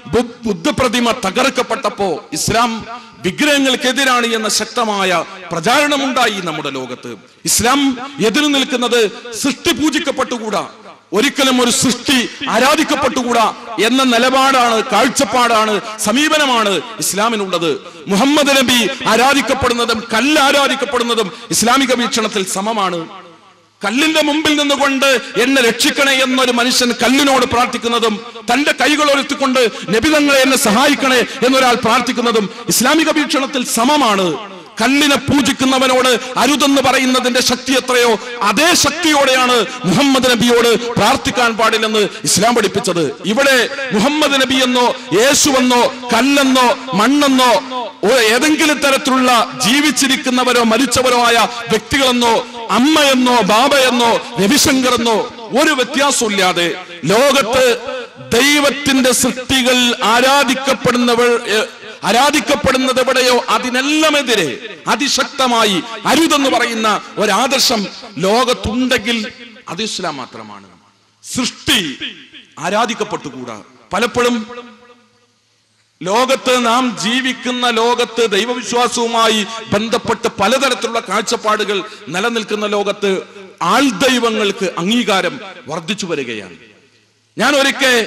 ബു- ബുദ്ധപ്രതിമ തകർക്കപ്പെട്ടപ്പോ ഇസ്ലാം വിഗ്രഹങ്ങൾക്കെതിരാണ് എന്ന ശക്തമായ പ്രചാരണമുണ്ടായി നമ്മുടെ ലോകത്ത് ഇസ്ലാം എതിരു നിൽക്കുന്നത് സൃഷ്ടി പൂജിക്കപ്പെട്ടുകൂടാ ഒരിക്കലും ഒരു സൃഷ്ടി ആരാധിക്കപ്പെട്ടുകൂടാ എന്ന നിലപാടാണ് കാഴ്ചപ്പാടാണ് സമീപനമാണ് ഇസ്ലാമിനുള്ളത് മുഹമ്മദ് നബി ആരാധിക്കപ്പെടുന്നതും കല്ല് ആരാധിക്കപ്പെടുന്നതും ഇസ്ലാമിക വീക്ഷണത്തിൽ സമമാണ് കല്ലിന്റെ മുമ്പിൽ നിന്നുകൊണ്ട് എന്നെ രക്ഷിക്കണേ എന്നൊരു മനുഷ്യൻ കല്ലിനോട് പ്രാർത്ഥിക്കുന്നതും തന്റെ കൈകൾ ഒരുത്തിക്കൊണ്ട് നബിതങ്ങളെ എന്നെ സഹായിക്കണേ എന്നൊരാൾ പ്രാർത്ഥിക്കുന്നതും ഇസ്ലാമിക വീക്ഷണത്തിൽ സമമാണ് കല്ലിനെ പൂജിക്കുന്നവനോട് അരുതെന്ന് പറയുന്നതിന്റെ ശക്തി എത്രയോ അതേ ശക്തിയോടെയാണ് മുഹമ്മദ് നബിയോട് പ്രാർത്ഥിക്കാൻ പാടില്ലെന്ന് ഇസ്ലാം പഠിപ്പിച്ചത് ഇവിടെ മുഹമ്മദ് നബി എന്നോ യേശുവെന്നോ കല്ലെന്നോ മണ്ണെന്നോ ഓ- ഏതെങ്കിലും തരത്തിലുള്ള ജീവിച്ചിരിക്കുന്നവരോ മരിച്ചവരോ ആയ വ്യക്തികളെന്നോ അമ്മയെന്നോ ബാബയെന്നോ രവിശങ്കർ എന്നോ ഒരു വ്യത്യാസമില്ലാതെ ലോകത്ത് ദൈവത്തിന്റെ സൃഷ്ടികൾ ആരാധിക്കപ്പെടുന്നവർ ഏ, ആരാധിക്കപ്പെടുന്നത് എവിടെയോ അതിനെല്ലാമെതിരെ അതിശക്തമായി അരുതെന്ന് പറയുന്ന ഒരാദർശം ലോകത്തുണ്ടെങ്കിൽ അത് ഇസ്ലാം മാത്രമാണ് സൃഷ്ടി ആരാധിക്കപ്പെട്ടുകൂടാ പലപ്പോഴും ലോകത്ത് നാം ജീവിക്കുന്ന ലോകത്ത് ദൈവവിശ്വാസവുമായി ബന്ധപ്പെട്ട് പലതരത്തിലുള്ള കാഴ്ചപ്പാടുകൾ നിലനിൽക്കുന്ന ലോകത്ത് ആൾദൈവങ്ങൾക്ക് അംഗീകാരം വർദ്ധിച്ചു വരികയാണ് ഞാൻ ഒരിക്കൽ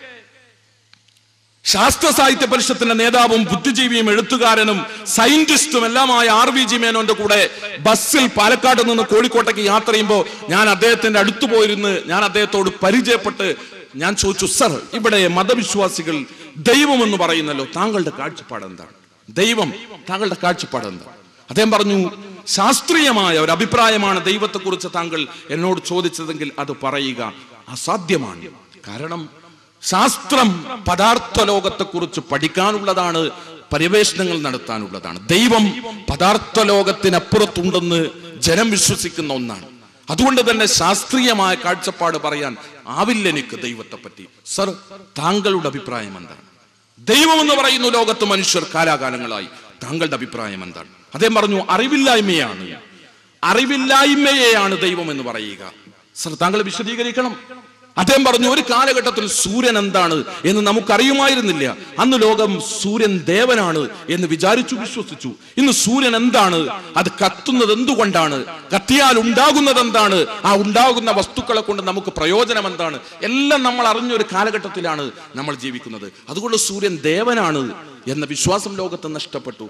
ശാസ്ത്ര സാഹിത്യ പരിഷത്തിന്റെ നേതാവും ബുദ്ധിജീവിയും എഴുത്തുകാരനും സയന്റിസ്റ്റും എല്ലാമായ ആർ വി ജി മേനോന്റെ കൂടെ ബസ്സിൽ പാലക്കാട് നിന്ന് കോഴിക്കോട്ടേക്ക് യാത്ര ചെയ്യുമ്പോൾ ഞാൻ അദ്ദേഹത്തിന്റെ അടുത്ത് പോയിരുന്ന് ഞാൻ അദ്ദേഹത്തോട് പരിചയപ്പെട്ട് ഞാൻ ചോദിച്ചു സർ ഇവിടെ മതവിശ്വാസികൾ ദൈവം എന്ന് പറയുന്നല്ലോ താങ്കളുടെ കാഴ്ചപ്പാട് എന്താണ് ദൈവം താങ്കളുടെ കാഴ്ചപ്പാട് എന്താണ് അദ്ദേഹം പറഞ്ഞു ശാസ്ത്രീയമായ ഒരു അഭിപ്രായമാണ് ദൈവത്തെക്കുറിച്ച് താങ്കൾ എന്നോട് ചോദിച്ചതെങ്കിൽ അത് പറയുക അസാധ്യമാണ് കാരണം ശാസ്ത്രം പദാർത്ഥ ലോകത്തെക്കുറിച്ച് പഠിക്കാനുള്ളതാണ് പര്യവേഷണങ്ങൾ നടത്താനുള്ളതാണ് ദൈവം പദാർത്ഥ ലോകത്തിനപ്പുറത്തുണ്ടെന്ന് ജനം വിശ്വസിക്കുന്ന ഒന്നാണ് അതുകൊണ്ട് തന്നെ ശാസ്ത്രീയമായ കാഴ്ചപ്പാട് പറയാൻ ആവില്ല എനിക്ക് ദൈവത്തെ പറ്റി സർ താങ്കളുടെ അഭിപ്രായം എന്താണ് ദൈവം എന്ന് പറയുന്ന ലോകത്ത് മനുഷ്യർ കാലാകാലങ്ങളായി താങ്കളുടെ അഭിപ്രായം എന്താണ് അദ്ദേഹം പറഞ്ഞു അറിവില്ലായ്മയാണ് അറിവില്ലായ്മയെയാണ് ദൈവം എന്ന് പറയുക സർ താങ്കൾ വിശദീകരിക്കണം അദ്ദേഹം പറഞ്ഞു ഒരു കാലഘട്ടത്തിൽ സൂര്യൻ എന്താണ് എന്ന് നമുക്കറിയുമായിരുന്നില്ല അന്ന് ലോകം സൂര്യൻ ദേവനാണ് എന്ന് വിചാരിച്ചു വിശ്വസിച്ചു ഇന്ന് സൂര്യൻ എന്താണ് അത് കത്തുന്നത് എന്തുകൊണ്ടാണ് കത്തിയാൽ ഉണ്ടാകുന്നത് എന്താണ് ആ ഉണ്ടാകുന്ന വസ്തുക്കളെ കൊണ്ട് നമുക്ക് പ്രയോജനം എന്താണ് എല്ലാം നമ്മൾ അറിഞ്ഞ ഒരു കാലഘട്ടത്തിലാണ് നമ്മൾ ജീവിക്കുന്നത് അതുകൊണ്ട് സൂര്യൻ ദേവനാണ് എന്ന വിശ്വാസം ലോകത്ത് നഷ്ടപ്പെട്ടു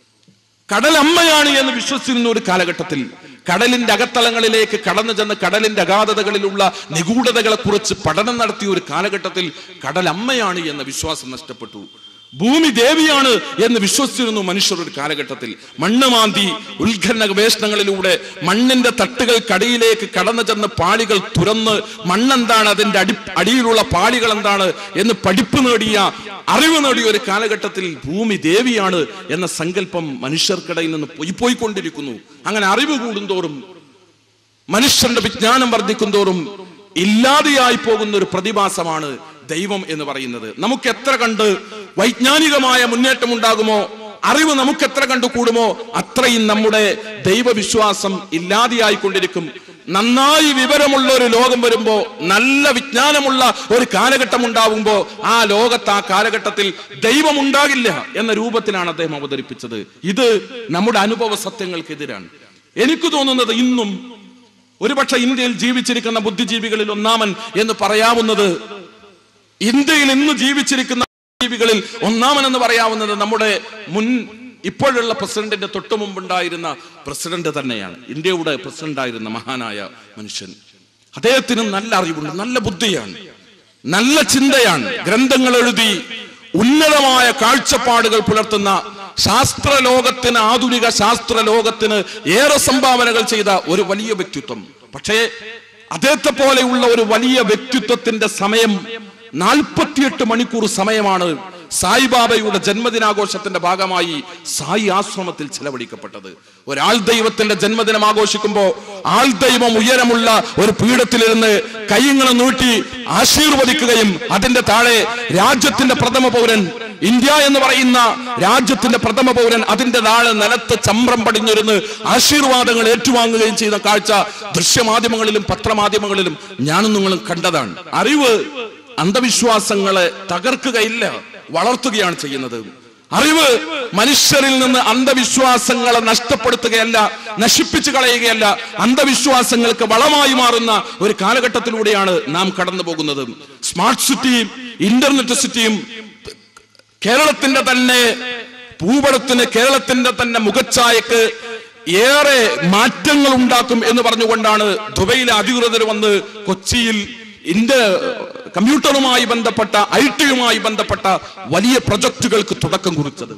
കടൽ അമ്മയാണ് എന്ന് വിശ്വസിച്ചിരുന്ന ഒരു കാലഘട്ടത്തിൽ കടലിന്റെ അകത്തളങ്ങളിലേക്ക് കടന്നു ചെന്ന് കടലിന്റെ അഗാധതകളിലുള്ള നിഗൂഢതകളെ കുറിച്ച് പഠനം നടത്തിയ ഒരു കാലഘട്ടത്തിൽ കടൽ അമ്മയാണ് എന്ന വിശ്വാസം നഷ്ടപ്പെട്ടു ഭൂമി ദേവിയാണ് എന്ന് വിശ്വസിച്ചിരുന്നു മനുഷ്യർ ഒരു കാലഘട്ടത്തിൽ മണ്ണ് മാന്തി ഉത്ഖനന ഗവേഷണങ്ങളിലൂടെ മണ്ണിന്റെ തട്ടുകൾക്കടിയിലേക്ക് കടന്നു ചെന്ന് പാളികൾ തുറന്ന് മണ്ണെന്താണ് അതിന്റെ അടി അടിയിലുള്ള പാളികൾ എന്താണ് എന്ന് പഠിപ്പ് നേടിയ അറിവ് നേടിയ ഒരു കാലഘട്ടത്തിൽ ഭൂമി ദേവിയാണ് എന്ന സങ്കല്പം മനുഷ്യർക്കിടയിൽ നിന്ന് പോയി പോയിക്കൊണ്ടിരിക്കുന്നു അങ്ങനെ അറിവ് കൂടുന്തോറും മനുഷ്യന്റെ വിജ്ഞാനം വർദ്ധിക്കും തോറും ഇല്ലാതെയായി പോകുന്ന ഒരു പ്രതിഭാസമാണ് ദൈവം എന്ന് പറയുന്നത് നമുക്ക് എത്ര കണ്ട് വൈജ്ഞാനികമായ മുന്നേറ്റം ഉണ്ടാകുമോ അറിവ് നമുക്ക് എത്ര കണ്ടു കൂടുമോ അത്രയും നമ്മുടെ ദൈവവിശ്വാസം ഇല്ലാതെയായിക്കൊണ്ടിരിക്കും നന്നായി വിവരമുള്ള ഒരു ലോകം വരുമ്പോ നല്ല വിജ്ഞാനമുള്ള ഒരു കാലഘട്ടം ഉണ്ടാവുമ്പോ ആ ലോകത്ത് ആ കാലഘട്ടത്തിൽ ദൈവം ഉണ്ടാകില്ല എന്ന രൂപത്തിലാണ് അദ്ദേഹം അവതരിപ്പിച്ചത് ഇത് നമ്മുടെ അനുഭവ സത്യങ്ങൾക്കെതിരാണ് എനിക്ക് തോന്നുന്നത് ഇന്നും ഒരുപക്ഷെ ഇന്ത്യയിൽ ജീവിച്ചിരിക്കുന്ന ബുദ്ധിജീവികളിൽ ഒന്നാമൻ എന്ന് പറയാവുന്നത് ഇന്ത്യയിൽ ഇന്ന് ജീവിച്ചിരിക്കുന്ന ജീവികളിൽ ഒന്നാമൻ എന്ന് പറയാവുന്നത് നമ്മുടെ മുൻ ഇപ്പോഴുള്ള പ്രസിഡന്റിന്റെ തൊട്ടു മുമ്പുണ്ടായിരുന്ന പ്രസിഡന്റ് തന്നെയാണ് ഇന്ത്യയുടെ പ്രസിഡന്റ് ആയിരുന്ന മഹാനായ മനുഷ്യൻ അദ്ദേഹത്തിന് നല്ല അറിവുണ്ട് നല്ല ബുദ്ധിയാണ് നല്ല ചിന്തയാണ് ഗ്രന്ഥങ്ങൾ എഴുതി ഉന്നതമായ കാഴ്ചപ്പാടുകൾ പുലർത്തുന്ന ശാസ്ത്ര ലോകത്തിന് ആധുനിക ശാസ്ത്ര ലോകത്തിന് ഏറെ സംഭാവനകൾ ചെയ്ത ഒരു വലിയ വ്യക്തിത്വം പക്ഷേ അദ്ദേഹത്തെ പോലെയുള്ള ഒരു വലിയ വ്യക്തിത്വത്തിന്റെ സമയം നാൽപ്പത്തിയെട്ട് മണിക്കൂർ സമയമാണ് സായിബാബയുടെ ജന്മദിനാഘോഷത്തിന്റെ ഭാഗമായി സായി ആശ്രമത്തിൽ ചെലവഴിക്കപ്പെട്ടത് ഒരാൾ ദൈവത്തിന്റെ ജന്മദിനം ആഘോഷിക്കുമ്പോ ആൾ ദൈവം ഉയരമുള്ള ഒരു പീഠത്തിലിരുന്ന് കൈങ്ങളെ നീട്ടി ആശീർവദിക്കുകയും അതിന്റെ താഴെ രാജ്യത്തിന്റെ പ്രഥമ പൗരൻ ഇന്ത്യ എന്ന് പറയുന്ന രാജ്യത്തിന്റെ പ്രഥമ പൗരൻ അതിന്റെ താഴെ നിലത്ത് ചമ്രം പടിഞ്ഞിരുന്ന് ആശീർവാദങ്ങൾ ഏറ്റുവാങ്ങുകയും ചെയ്ത കാഴ്ച ദൃശ്യമാധ്യമങ്ങളിലും പത്രമാധ്യമങ്ങളിലും ഞാനും നിങ്ങളും കണ്ടതാണ് അറിവ് അന്ധവിശ്വാസങ്ങളെ തകർക്കുകയില്ല വളർത്തുകയാണ് ചെയ്യുന്നത് അറിവ് മനുഷ്യരിൽ നിന്ന് അന്ധവിശ്വാസങ്ങളെ നഷ്ടപ്പെടുത്തുകയല്ല നശിപ്പിച്ചു കളയുകയല്ല അന്ധവിശ്വാസങ്ങൾക്ക് വളമായി മാറുന്ന ഒരു കാലഘട്ടത്തിലൂടെയാണ് നാം കടന്നു പോകുന്നത് സ്മാർട്ട് സിറ്റിയും ഇന്റർനെറ്റ് സിറ്റിയും കേരളത്തിന്റെ തന്നെ ഭൂപടത്തിന് കേരളത്തിന്റെ തന്നെ മുഖച്ഛായക്ക് ഏറെ മാറ്റങ്ങൾ ഉണ്ടാക്കും എന്ന് പറഞ്ഞുകൊണ്ടാണ് ദുബൈയിലെ അധികൃതർ വന്ന് കൊച്ചിയിൽ ഇന്ത്യ കമ്പ്യൂട്ടറുമായി ബന്ധപ്പെട്ട ഐ ടിയുമായി ബന്ധപ്പെട്ട വലിയ പ്രൊജക്ടുകൾക്ക് തുടക്കം കുറിച്ചത്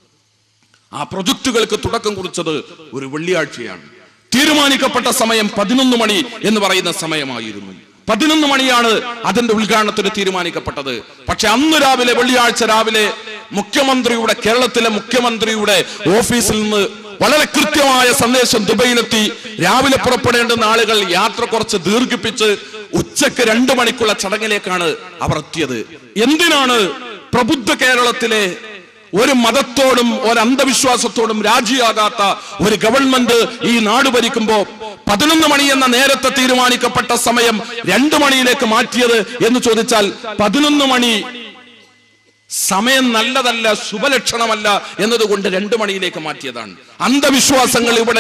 ആ പ്രൊജക്ടുകൾക്ക് തുടക്കം കുറിച്ചത് ഒരു വെള്ളിയാഴ്ചയാണ് തീരുമാനിക്കപ്പെട്ട സമയം പതിനൊന്ന് മണി എന്ന് പറയുന്ന സമയമായിരുന്നു പതിനൊന്ന് മണിയാണ് അതിന്റെ ഉദ്ഘാടനത്തിന് തീരുമാനിക്കപ്പെട്ടത് പക്ഷെ അന്ന് രാവിലെ വെള്ളിയാഴ്ച രാവിലെ മുഖ്യമന്ത്രിയുടെ കേരളത്തിലെ മുഖ്യമന്ത്രിയുടെ ഓഫീസിൽ നിന്ന് വളരെ കൃത്യമായ സന്ദേശം ദുബൈയിലെത്തി രാവിലെ പുറപ്പെടേണ്ടുന്ന ആളുകൾ യാത്ര കുറച്ച് ദീർഘിപ്പിച്ച് ഉച്ചക്ക് രണ്ടു മണിക്കുള്ള ചടങ്ങിലേക്കാണ് അവർ എത്തിയത് എന്തിനാണ് പ്രബുദ്ധ കേരളത്തിലെ ഒരു മതത്തോടും ഒരു അന്ധവിശ്വാസത്തോടും രാജിയാകാത്ത ഒരു ഗവൺമെന്റ് ഈ നാട് ഭരിക്കുമ്പോ പതിനൊന്ന് മണി എന്ന നേരത്തെ തീരുമാനിക്കപ്പെട്ട സമയം രണ്ടു മണിയിലേക്ക് മാറ്റിയത് എന്ന് ചോദിച്ചാൽ പതിനൊന്ന് മണി സമയം നല്ലതല്ല ശുഭലക്ഷണമല്ല എന്നതുകൊണ്ട് രണ്ടു മണിയിലേക്ക് മാറ്റിയതാണ് അന്ധവിശ്വാസങ്ങൾ ഇവിടെ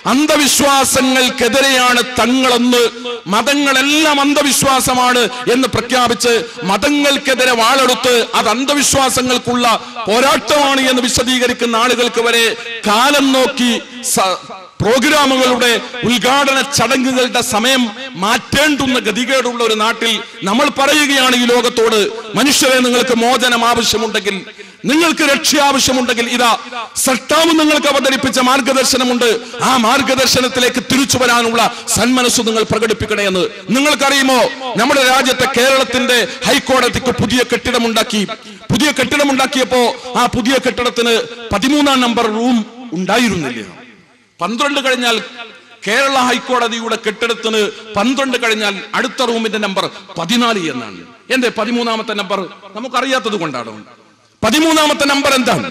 അന്ധവിശ്വാസങ്ങൾക്കെതിരെയാണ് തങ്ങളെന്ന് മതങ്ങളെല്ലാം അന്ധവിശ്വാസമാണ് എന്ന് പ്രഖ്യാപിച്ച് മതങ്ങൾക്കെതിരെ വാളെടുത്ത് അത് അന്ധവിശ്വാസങ്ങൾക്കുള്ള പോരാട്ടമാണ് എന്ന് വിശദീകരിക്കുന്ന ആളുകൾക്ക് വരെ കാലം നോക്കി സ- പ്രോഗ്രാമുകളുടെ ഉദ്ഘാടന ചടങ്ങുകളുടെ സമയം മാറ്റേണ്ടുന്ന ഗതികേടുള്ള ഒരു നാട്ടിൽ നമ്മൾ പറയുകയാണ് ഈ ലോകത്തോട് മനുഷ്യരെ നിങ്ങൾക്ക് മോചനം ആവശ്യമുണ്ടെങ്കിൽ നിങ്ങൾക്ക് രക്ഷ ആവശ്യമുണ്ടെങ്കിൽ ഇതാ സട്ടാവ് നിങ്ങൾക്ക് അവതരിപ്പിച്ച മാർഗദർശനമുണ്ട് ആ മാർഗദർശനത്തിലേക്ക് തിരിച്ചു വരാനുള്ള സന്മനസ് നിങ്ങൾ പ്രകടിപ്പിക്കണേ എന്ന് നിങ്ങൾക്കറിയുമോ നമ്മുടെ രാജ്യത്തെ കേരളത്തിന്റെ ഹൈക്കോടതിക്ക് പുതിയ കെട്ടിടമുണ്ടാക്കി പുതിയ കെട്ടിടമുണ്ടാക്കിയപ്പോ ആ പുതിയ കെട്ടിടത്തിന് പതിമൂന്നാം നമ്പർ റൂം ഉണ്ടായിരുന്നില്ല പന്ത്രണ്ട് കഴിഞ്ഞാൽ കേരള ഹൈക്കോടതിയുടെ കെട്ടിടത്തിന് പന്ത്രണ്ട് കഴിഞ്ഞാൽ അടുത്ത റൂമിന്റെ നമ്പർ പതിനാല് എന്നാണ് എന്റെ പതിമൂന്നാമത്തെ നമ്പർ നമുക്കറിയാത്തത് കൊണ്ടാണോ പതിമൂന്നാമത്തെ നമ്പർ എന്താണ്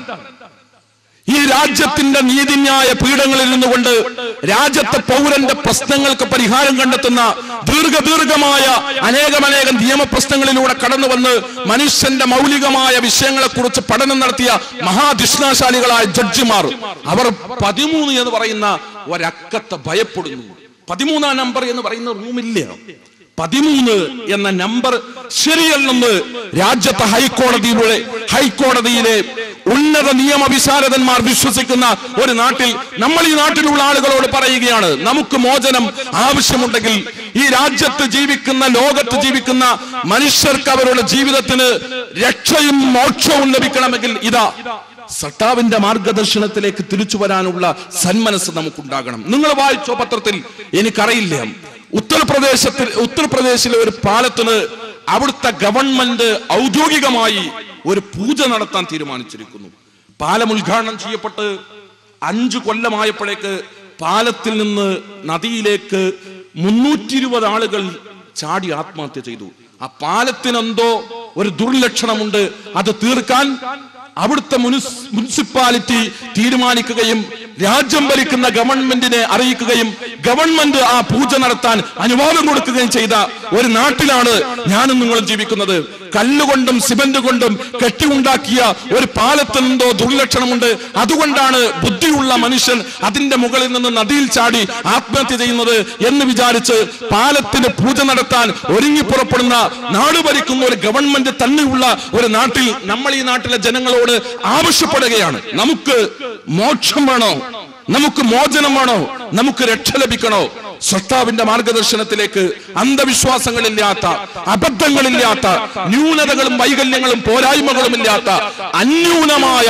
ഈ രാജ്യത്തിന്റെ നീതിന്യായ പീഠങ്ങളിൽ നിന്നുകൊണ്ട് രാജ്യത്തെ പൗരന്റെ പ്രശ്നങ്ങൾക്ക് പരിഹാരം കണ്ടെത്തുന്ന ദീർഘദീർഘമായ അനേകമനേകം നിയമപ്രശ്നങ്ങളിലൂടെ കടന്നു വന്ന് മനുഷ്യന്റെ മൗലികമായ വിഷയങ്ങളെ കുറിച്ച് പഠനം നടത്തിയ മഹാധിഷ്ണാശാലികളായ ജഡ്ജിമാർ അവർ പതിമൂന്ന് എന്ന് പറയുന്ന ഒരക്കത്തെ ഭയപ്പെടുന്നു പതിമൂന്നാം നമ്പർ എന്ന് പറയുന്ന റൂമില്ല പതിമൂന്ന് എന്ന നമ്പർ ശരിയല്ലെന്ന് രാജ്യത്തെ ഹൈക്കോടതിയിലൂടെ ഹൈക്കോടതിയിലെ ഉന്നത നിയമ വിശാരദന്മാർ വിശ്വസിക്കുന്ന ഒരു നാട്ടിൽ നമ്മൾ ഈ നാട്ടിലുള്ള ആളുകളോട് പറയുകയാണ് നമുക്ക് മോചനം ആവശ്യമുണ്ടെങ്കിൽ ഈ രാജ്യത്ത് ജീവിക്കുന്ന ലോകത്ത് ജീവിക്കുന്ന മനുഷ്യർക്ക് അവരുടെ ജീവിതത്തിന് രക്ഷയും മോക്ഷവും ലഭിക്കണമെങ്കിൽ ഇതാ സട്ടാവിന്റെ മാർഗദർശനത്തിലേക്ക് തിരിച്ചു വരാനുള്ള സന്മനസ് നമുക്കുണ്ടാകണം നിങ്ങൾ വായിച്ചോ പത്രത്തിൽ എനിക്കറിയില്ല ഉത്തർപ്രദേശത്തിൽ ഉത്തർപ്രദേശിലെ ഒരു പാലത്തിന് അവിടുത്തെ ഗവൺമെന്റ് ഔദ്യോഗികമായി ഒരു പൂജ നടത്താൻ തീരുമാനിച്ചിരിക്കുന്നു പാലം ഉദ്ഘാടനം ചെയ്യപ്പെട്ട് അഞ്ചു കൊല്ലമായപ്പോഴേക്ക് പാലത്തിൽ നിന്ന് നദിയിലേക്ക് മുന്നൂറ്റി ഇരുപത് ആളുകൾ ചാടി ആത്മഹത്യ ചെയ്തു ആ പാലത്തിനെന്തോ ഒരു ദുർലക്ഷണമുണ്ട് അത് തീർക്കാൻ അവിടുത്തെ മുനിസ് മുനിസിപ്പാലിറ്റി തീരുമാനിക്കുകയും രാജ്യം ഭരിക്കുന്ന ഗവൺമെന്റിനെ അറിയിക്കുകയും ഗവൺമെന്റ് ആ പൂജ നടത്താൻ അനുവാദം കൊടുക്കുകയും ചെയ്ത ഒരു നാട്ടിലാണ് ഞാനും നിങ്ങളും ജീവിക്കുന്നത് കല്ലുകൊണ്ടും സിമന്റ് കൊണ്ടും കെട്ടിയുണ്ടാക്കിയ ഒരു പാലത്തിനെന്തോ ദുർലക്ഷണമുണ്ട് അതുകൊണ്ടാണ് ബുദ്ധിയുള്ള മനുഷ്യൻ അതിന്റെ മുകളിൽ നിന്ന് നദിയിൽ ചാടി ആത്മഹത്യ ചെയ്യുന്നത് എന്ന് വിചാരിച്ച് പാലത്തിന് പൂജ നടത്താൻ ഒരുങ്ങി പുറപ്പെടുന്ന നാട് ഭരിക്കുന്ന ഒരു ഗവൺമെന്റ് തന്നെയുള്ള ഒരു നാട്ടിൽ നമ്മൾ ഈ നാട്ടിലെ ജനങ്ങളോട് ആവശ്യപ്പെടുകയാണ് നമുക്ക് മോക്ഷം വേണോ നമുക്ക് മോചനം വേണോ നമുക്ക് രക്ഷ ലഭിക്കണോ സൃഷ്ടാവിന്റെ മാർഗദർശനത്തിലേക്ക് അന്ധവിശ്വാസങ്ങളില്ലാത്ത അബദ്ധങ്ങളില്ലാത്ത ന്യൂനതകളും വൈകല്യങ്ങളും പോരായ്മകളും ഇല്ലാത്ത അന്യൂനമായ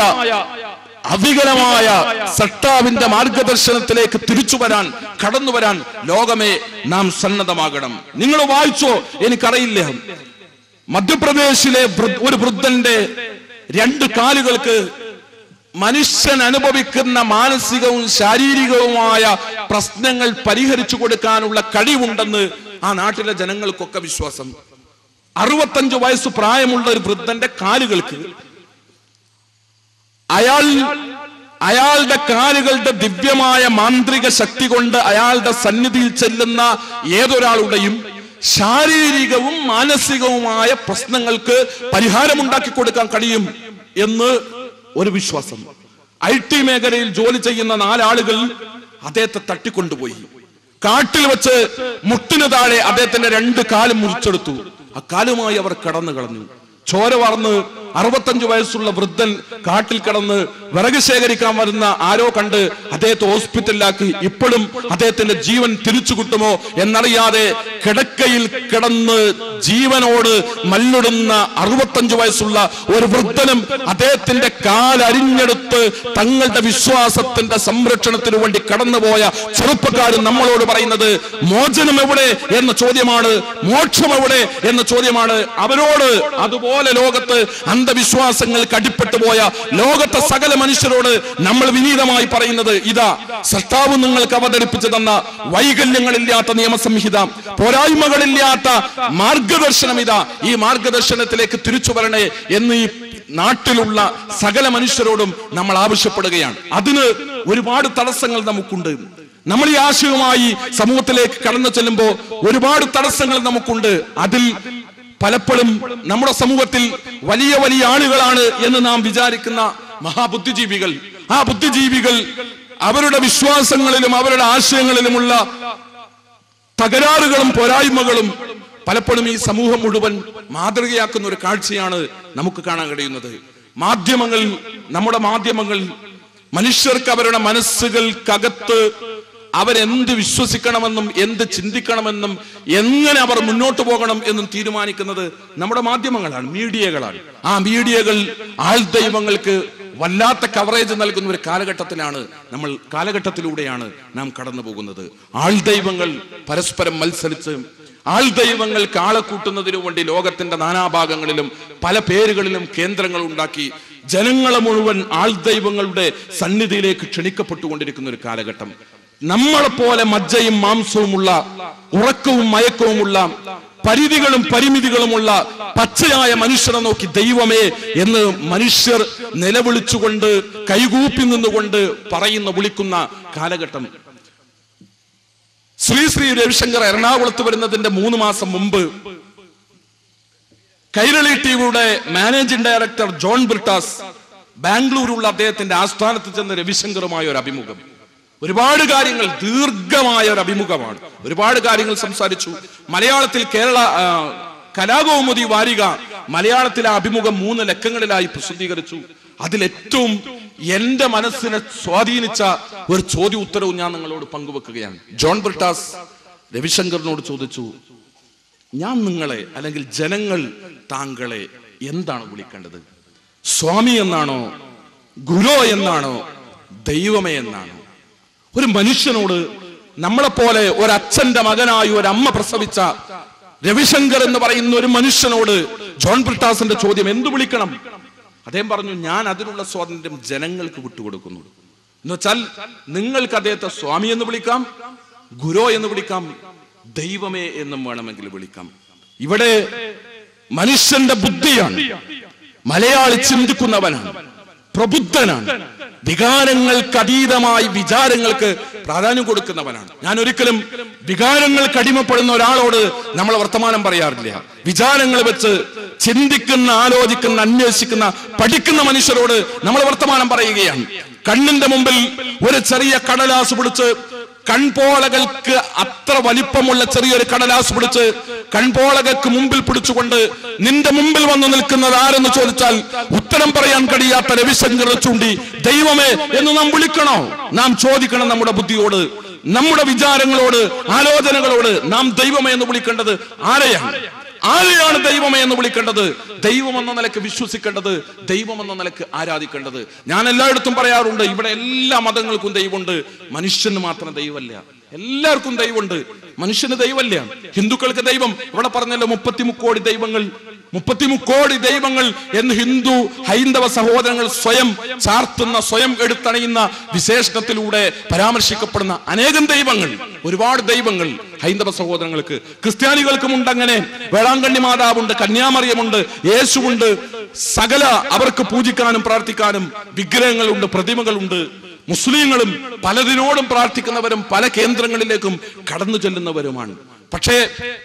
അവികലമായ സട്ടാവിന്റെ മാർഗദർശനത്തിലേക്ക് തിരിച്ചു വരാൻ കടന്നു വരാൻ ലോകമേ നാം സന്നദ്ധമാകണം നിങ്ങൾ വായിച്ചോ എനിക്കറിയില്ല മധ്യപ്രദേശിലെ വൃ- ഒരു വൃദ്ധന്റെ രണ്ട് കാലുകൾക്ക് മനുഷ്യൻ അനുഭവിക്കുന്ന മാനസികവും ശാരീരികവുമായ പ്രശ്നങ്ങൾ പരിഹരിച്ചു കൊടുക്കാനുള്ള കഴിവുണ്ടെന്ന് ആ നാട്ടിലെ ജനങ്ങൾക്കൊക്കെ വിശ്വാസം അറുപത്തഞ്ച് വയസ്സ് പ്രായമുള്ള ഒരു വൃദ്ധന്റെ കാലുകൾക്ക് അയാൾ അയാളുടെ കാലുകളുടെ ദിവ്യമായ മാന്ത്രിക ശക്തി കൊണ്ട് അയാളുടെ സന്നിധിയിൽ ചെല്ലുന്ന ഏതൊരാളുടെയും ശാരീരികവും മാനസികവുമായ പ്രശ്നങ്ങൾക്ക് പരിഹാരമുണ്ടാക്കി കൊടുക്കാൻ കഴിയും എന്ന് ഒരു വിശ്വാസം ഐ ടി മേഖലയിൽ ജോലി ചെയ്യുന്ന നാലാളുകൾ അദ്ദേഹത്തെ തട്ടിക്കൊണ്ടുപോയി കാട്ടിൽ വെച്ച് മുട്ടിന് താഴെ അദ്ദേഹത്തിന്റെ രണ്ട് കാലും മുറിച്ചെടുത്തു ആ കാലുമായി അവർ കടന്നു കളഞ്ഞു ചോര വാർന്ന് അറുപത്തഞ്ച് വയസ്സുള്ള വൃദ്ധൻ കാട്ടിൽ കിടന്ന് വിറക് ശേഖരിക്കാൻ വരുന്ന ആരോ കണ്ട് അദ്ദേഹത്തെ ഹോസ്പിറ്റലിലാക്കി ഇപ്പോഴും അദ്ദേഹത്തിന്റെ ജീവൻ തിരിച്ചു കിട്ടുമോ എന്നറിയാതെ കിടക്കയിൽ കിടന്ന് ജീവനോട് മല്ലിടുന്ന അറുപത്തഞ്ച് വയസ്സുള്ള ഒരു വൃദ്ധനും അദ്ദേഹത്തിന്റെ കാലരിഞ്ഞെടുത്ത് തങ്ങളുടെ വിശ്വാസത്തിന്റെ സംരക്ഷണത്തിനു വേണ്ടി കടന്നുപോയ ചെറുപ്പക്കാരും നമ്മളോട് പറയുന്നത് മോചനം എവിടെ എന്ന ചോദ്യമാണ് മോക്ഷം എവിടെ എന്ന ചോദ്യമാണ് അവരോട് അതുപോലെ ലോകത്ത് അന്ധവിശ്വാസങ്ങൾക്ക് അടിപ്പെട്ടു പോയ ലോകത്തെ സകല മനുഷ്യരോട് നമ്മൾ വിനീതമായി പറയുന്നത് ഇതാ സൃഷ്ടാവ് നിങ്ങൾക്ക് അവതരിപ്പിച്ചു തന്ന വൈകല്യങ്ങളില്ലാത്ത നിയമസംഹിത പോരായ്മകളില്ലാത്ത മാർഗദർശനം ഇതാ ഈ മാർഗദർശനത്തിലേക്ക് തിരിച്ചു വരണേ എന്ന് ഈ നാട്ടിലുള്ള സകല മനുഷ്യരോടും നമ്മൾ ആവശ്യപ്പെടുകയാണ് അതിന് ഒരുപാട് തടസ്സങ്ങൾ നമുക്കുണ്ട് നമ്മൾ ഈ ആശയവുമായി സമൂഹത്തിലേക്ക് കടന്നു ചെല്ലുമ്പോൾ ഒരുപാട് തടസ്സങ്ങൾ നമുക്കുണ്ട് അതിൽ പലപ്പോഴും നമ്മുടെ സമൂഹത്തിൽ വലിയ വലിയ ആളുകളാണ് എന്ന് നാം വിചാരിക്കുന്ന മഹാബുദ്ധിജീവികൾ ആ ബുദ്ധിജീവികൾ അവരുടെ വിശ്വാസങ്ങളിലും അവരുടെ ആശയങ്ങളിലുമുള്ള തകരാറുകളും പോരായ്മകളും പലപ്പോഴും ഈ സമൂഹം മുഴുവൻ മാതൃകയാക്കുന്ന ഒരു കാഴ്ചയാണ് നമുക്ക് കാണാൻ കഴിയുന്നത് മാധ്യമങ്ങൾ നമ്മുടെ മാധ്യമങ്ങൾ മനുഷ്യർക്ക് അവരുടെ മനസ്സുകൾക്കകത്ത് അവരെന്ത് വിശ്വസിക്കണമെന്നും എന്ത് ചിന്തിക്കണമെന്നും എങ്ങനെ അവർ മുന്നോട്ട് പോകണം എന്നും തീരുമാനിക്കുന്നത് നമ്മുടെ മാധ്യമങ്ങളാണ് മീഡിയകളാണ് ആ മീഡിയകൾ ആൾ ദൈവങ്ങൾക്ക് വല്ലാത്ത കവറേജ് നൽകുന്ന ഒരു കാലഘട്ടത്തിലാണ് നമ്മൾ കാലഘട്ടത്തിലൂടെയാണ് നാം കടന്നു പോകുന്നത് ആൾ ദൈവങ്ങൾ പരസ്പരം മത്സരിച്ച് ആൾ ദൈവങ്ങൾ കാളെ കൂട്ടുന്നതിനു വേണ്ടി ലോകത്തിന്റെ നാനാഭാഗങ്ങളിലും പല പേരുകളിലും കേന്ദ്രങ്ങൾ ഉണ്ടാക്കി ജനങ്ങളെ മുഴുവൻ ആൾ ദൈവങ്ങളുടെ സന്നിധിയിലേക്ക് ക്ഷണിക്കപ്പെട്ടുകൊണ്ടിരിക്കുന്ന ഒരു കാലഘട്ടം നമ്മളെപ്പോലെ മജ്ജയും മാംസവുമുള്ള ഉറക്കവും മയക്കവുമുള്ള പരിധികളും പരിമിതികളുമുള്ള പച്ചയായ മനുഷ്യനെ നോക്കി ദൈവമേ എന്ന് മനുഷ്യർ നിലവിളിച്ചുകൊണ്ട് കൈകൂപ്പി നിന്നുകൊണ്ട് പറയുന്ന വിളിക്കുന്ന കാലഘട്ടം ശ്രീ ശ്രീ രവിശങ്കർ എറണാകുളത്ത് വരുന്നതിന്റെ മൂന്ന് മാസം മുമ്പ് കൈരളി ടിവിയുടെ മാനേജിംഗ് ഡയറക്ടർ ജോൺ ബ്രിട്ടാസ് ബാംഗ്ലൂരുള്ള അദ്ദേഹത്തിന്റെ ആസ്ഥാനത്ത് ചെന്ന് രവിശങ്കറുമായ ഒരു അഭിമുഖം ഒരുപാട് കാര്യങ്ങൾ ദീർഘമായ ഒരു അഭിമുഖമാണ് ഒരുപാട് കാര്യങ്ങൾ സംസാരിച്ചു മലയാളത്തിൽ കേരള ആ, കലാകൗമുദി വാരിക മലയാളത്തിലെ അഭിമുഖം മൂന്ന് ലക്കങ്ങളിലായി പ്രസിദ്ധീകരിച്ചു അതിൽ ഏറ്റവും എന്റെ മനസ്സിനെ സ്വാധീനിച്ച ഒരു ചോദ്യ ഉത്തരവും ഞാൻ നിങ്ങളോട് പങ്കുവെക്കുകയാണ് ജോൺ ബ്രിട്ടാസ് രവിശങ്കറിനോട് ചോദിച്ചു ഞാൻ നിങ്ങളെ അല്ലെങ്കിൽ ജനങ്ങൾ താങ്കളെ എന്താണ് വിളിക്കേണ്ടത് സ്വാമി എന്നാണോ ഗുരു എന്നാണോ ദൈവമേ എന്നാണോ ഒരു മനുഷ്യനോട് നമ്മളെപ്പോലെ ഒരു അച്ഛന്റെ മകനായി ഒരു അമ്മ പ്രസവിച്ച രവിശങ്കർ എന്ന് പറയുന്ന ഒരു മനുഷ്യനോട് ജോൺ ബ്രിട്ടാസിന്റെ ചോദ്യം എന്തു വിളിക്കണം അദ്ദേഹം പറഞ്ഞു ഞാൻ അതിനുള്ള സ്വാതന്ത്ര്യം ജനങ്ങൾക്ക് വിട്ടുകൊടുക്കുന്നു എന്ന് വെച്ചാൽ നിങ്ങൾക്ക് അദ്ദേഹത്തെ സ്വാമി എന്ന് വിളിക്കാം ഗുരു എന്ന് വിളിക്കാം ദൈവമേ എന്നും വേണമെങ്കിൽ വിളിക്കാം ഇവിടെ മനുഷ്യന്റെ ബുദ്ധിയാണ് മലയാളി ചിന്തിക്കുന്നവനാണ് പ്രബുദ്ധനാണ് വികാരങ്ങൾക്ക് അതീതമായി വിചാരങ്ങൾക്ക് പ്രാധാന്യം കൊടുക്കുന്നവനാണ് ഞാൻ ഒരിക്കലും വികാരങ്ങൾക്ക് അടിമപ്പെടുന്ന ഒരാളോട് നമ്മൾ വർത്തമാനം പറയാറില്ല വിചാരങ്ങൾ വെച്ച് ചിന്തിക്കുന്ന ആലോചിക്കുന്ന അന്വേഷിക്കുന്ന പഠിക്കുന്ന മനുഷ്യരോട് നമ്മൾ വർത്തമാനം പറയുകയാണ് കണ്ണിന്റെ മുമ്പിൽ ഒരു ചെറിയ കടലാസ് പിടിച്ച് കൺപോളകൾക്ക് അത്ര വലിപ്പമുള്ള ചെറിയൊരു കടലാസ് പിടിച്ച് കൺപോളകൾക്ക് മുമ്പിൽ പിടിച്ചുകൊണ്ട് നിന്റെ മുമ്പിൽ വന്ന് നിൽക്കുന്നത് ആരെന്ന് ചോദിച്ചാൽ ഉത്തരം പറയാൻ കഴിയാത്ത രവിശങ്കർ ചൂണ്ടി ദൈവമേ എന്ന് നാം വിളിക്കണോ നാം ചോദിക്കണം നമ്മുടെ ബുദ്ധിയോട് നമ്മുടെ വിചാരങ്ങളോട് ആലോചനകളോട് നാം ദൈവമേ എന്ന് വിളിക്കേണ്ടത് ആരെയാണ് ആരെയാണ് ദൈവമേ എന്ന് വിളിക്കേണ്ടത് ദൈവം എന്ന നിലക്ക് വിശ്വസിക്കേണ്ടത് ദൈവം എന്ന നിലക്ക് ആരാധിക്കേണ്ടത് ഞാൻ എല്ലായിടത്തും പറയാറുണ്ട് ഇവിടെ എല്ലാ മതങ്ങൾക്കും ദൈവമുണ്ട് മനുഷ്യന് മാത്രം ദൈവമല്ല എല്ലാവർക്കും ദൈവമുണ്ട് മനുഷ്യന് ദൈവമല്ല ഹിന്ദുക്കൾക്ക് ദൈവം ഇവിടെ പറഞ്ഞല്ലോ മുപ്പത്തിമുക്കോടി ദൈവങ്ങൾ മുപ്പത്തിമുക്കോടി ദൈവങ്ങൾ എന്ന് ഹിന്ദു ഹൈന്ദവ സഹോദരങ്ങൾ സ്വയം ചാർത്തുന്ന സ്വയം എടുത്തണയുന്ന വിശേഷണത്തിലൂടെ പരാമർശിക്കപ്പെടുന്ന അനേകം ദൈവങ്ങൾ ഒരുപാട് ദൈവങ്ങൾ ഹൈന്ദവ സഹോദരങ്ങൾക്ക് ക്രിസ്ത്യാനികൾക്കും ഉണ്ട് അങ്ങനെ വേളാങ്കണ്ണി മാതാവുണ്ട് കന്യാമറിയമുണ്ട് യേശുവുണ്ട് സകല അവർക്ക് പൂജിക്കാനും പ്രാർത്ഥിക്കാനും വിഗ്രഹങ്ങളുണ്ട് പ്രതിമകളുണ്ട് മുസ്ലിങ്ങളും പലതിനോടും പ്രാർത്ഥിക്കുന്നവരും പല കേന്ദ്രങ്ങളിലേക്കും കടന്നു ചെല്ലുന്നവരുമാണ് പക്ഷേ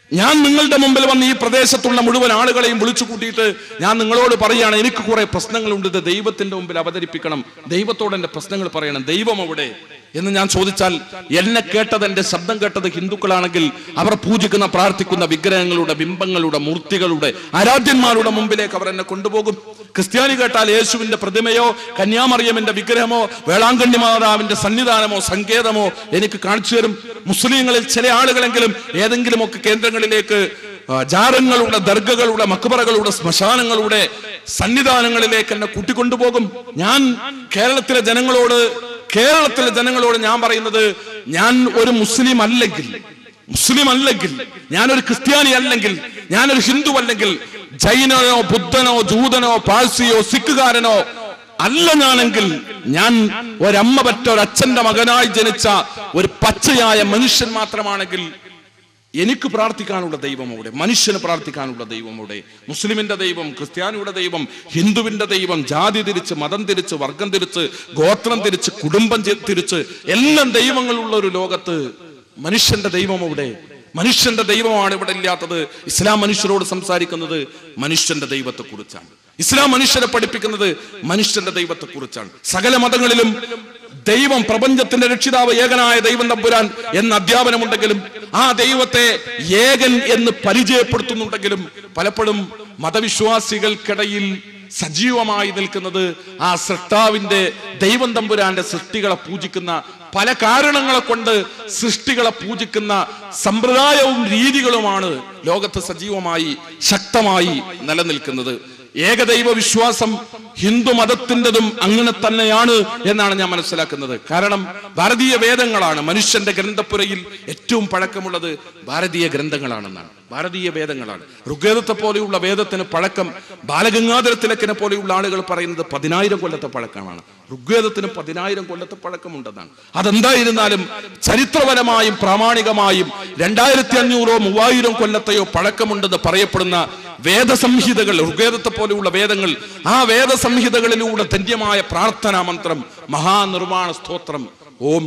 ഞാൻ നിങ്ങളുടെ മുമ്പിൽ വന്ന് ഈ പ്രദേശത്തുള്ള മുഴുവൻ ആളുകളെയും വിളിച്ചു കൂട്ടിയിട്ട് ഞാൻ നിങ്ങളോട് പറയുകയാണ് എനിക്ക് കുറെ പ്രശ്നങ്ങളുണ്ട് ഇത് ദൈവത്തിന്റെ മുമ്പിൽ അവതരിപ്പിക്കണം ദൈവത്തോട് എന്റെ പ്രശ്നങ്ങൾ പറയണം ദൈവം അവിടെ എന്ന് ഞാൻ ചോദിച്ചാൽ എന്നെ കേട്ടത് എന്റെ ശബ്ദം കേട്ടത് ഹിന്ദുക്കളാണെങ്കിൽ അവർ പൂജിക്കുന്ന പ്രാർത്ഥിക്കുന്ന വിഗ്രഹങ്ങളുടെ ബിംബങ്ങളുടെ മൂർത്തികളുടെ ആരാധ്യന്മാരുടെ മുമ്പിലേക്ക് അവർ എന്നെ കൊണ്ടുപോകും ക്രിസ്ത്യാനി കേട്ടാൽ യേശുവിന്റെ പ്രതിമയോ കന്യാമറിയമിന്റെ വിഗ്രഹമോ വേളാങ്കണ്ണി മാതാവിന്റെ സന്നിധാനമോ സങ്കേതമോ എനിക്ക് കാണിച്ചു തരും മുസ്ലിങ്ങളിൽ ചില ആളുകളെങ്കിലും ഏതെങ്കിലുമൊക്കെ കേന്ദ്രങ്ങളിലേക്ക് ആ, ജാരങ്ങളുടെ ദർഗകളുടെ മക്ബറകളുടെ ശ്മശാനങ്ങളുടെ സന്നിധാനങ്ങളിലേക്ക് എന്നെ കൂട്ടിക്കൊണ്ടുപോകും ഞാൻ കേരളത്തിലെ ജനങ്ങളോട് കേരളത്തിലെ ജനങ്ങളോട് ഞാൻ പറയുന്നത് ഞാൻ ഒരു മുസ്ലിം അല്ലെങ്കിൽ മുസ്ലിം അല്ലെങ്കിൽ ഞാനൊരു ക്രിസ്ത്യാനി അല്ലെങ്കിൽ ഞാനൊരു ഹിന്ദു അല്ലെങ്കിൽ ജൈനനോ ബുദ്ധനോ ജൂതനോ പാഴ്സിയോ സിഖുകാരനോ അല്ല ഞാനെങ്കിൽ ഞാൻ ഒരമ്മ പറ്റ ഒരച്ഛന്റെ മകനായി ജനിച്ച ഒരു പച്ചയായ മനുഷ്യൻ മാത്രമാണെങ്കിൽ എനിക്ക് പ്രാർത്ഥിക്കാനുള്ള ദൈവം അവിടെ മനുഷ്യന് പ്രാർത്ഥിക്കാനുള്ള ദൈവം അവിടെ മുസ്ലിമിന്റെ ദൈവം ക്രിസ്ത്യാനിയുടെ ദൈവം ഹിന്ദുവിന്റെ ദൈവം ജാതി തിരിച്ച് മതം തിരിച്ച് വർഗം തിരിച്ച് ഗോത്രം തിരിച്ച് കുടുംബം ചെ- തിരിച്ച് എല്ലാം ദൈവങ്ങളുള്ള ഒരു ലോകത്ത് മനുഷ്യന്റെ ദൈവം അവിടെ മനുഷ്യന്റെ ദൈവമാണ് ഇവിടെ ഇല്ലാത്തത് ഇസ്ലാം മനുഷ്യരോട് സംസാരിക്കുന്നത് മനുഷ്യന്റെ ദൈവത്തെ കുറിച്ചാണ് ഇസ്ലാം മനുഷ്യരെ പഠിപ്പിക്കുന്നത് മനുഷ്യന്റെ ദൈവത്തെ കുറിച്ചാണ് സകല മതങ്ങളിലും ദൈവം പ്രപഞ്ചത്തിന്റെ രക്ഷിതാവ് ഏകനായ ദൈവം തമ്പുരാൻ എന്ന അധ്യാപനമുണ്ടെങ്കിലും ആ ദൈവത്തെ ഏകൻ എന്ന് പരിചയപ്പെടുത്തുന്നുണ്ടെങ്കിലും പലപ്പോഴും മതവിശ്വാസികൾക്കിടയിൽ സജീവമായി നിൽക്കുന്നത് ആ സൃഷ്ടാവിന്റെ ദൈവം തമ്പുരാന്റെ സൃഷ്ടികളെ പൂജിക്കുന്ന പല കാരണങ്ങളെ കൊണ്ട് സൃഷ്ടികളെ പൂജിക്കുന്ന സമ്പ്രദായവും രീതികളുമാണ് ലോകത്ത് സജീവമായി ശക്തമായി നിലനിൽക്കുന്നത് ഏകദൈവ വിശ്വാസം ഹിന്ദു മതത്തിൻ്റെതും അങ്ങനെ തന്നെയാണ് എന്നാണ് ഞാൻ മനസ്സിലാക്കുന്നത് കാരണം ഭാരതീയ വേദങ്ങളാണ് മനുഷ്യന്റെ ഗ്രന്ഥപ്പുരയിൽ ഏറ്റവും പഴക്കമുള്ളത് ഭാരതീയ ഗ്രന്ഥങ്ങളാണെന്നാണ് ഭാരതീയ വേദങ്ങളാണ് ഋഗ്വേദത്തെ പോലെയുള്ള വേദത്തിന് പഴക്കം ബാലഗംഗാധര തിലക്കിനെ പോലെയുള്ള ആളുകൾ പറയുന്നത് പതിനായിരം കൊല്ലത്തെ പഴക്കമാണ് ഋഗ്വേദത്തിന് പതിനായിരം കൊല്ലത്തെ പഴക്കമുണ്ടെന്നാണ് അതെന്തായിരുന്നാലും ചരിത്രപരമായും പ്രാമാണികമായും രണ്ടായിരത്തി അഞ്ഞൂറോ മൂവായിരം കൊല്ലത്തെയോ പഴക്കമുണ്ടെന്ന് പറയപ്പെടുന്ന വേദസംഹിതകൾ ഋഗ്വേദത്തെ പോലെയുള്ള വേദങ്ങൾ ആ വേദസംഹിതകളിലൂടെ ധന്യമായ പ്രാർത്ഥനാ മന്ത്രം മഹാനിർമ്മാണ സ്തോത്രം ഓം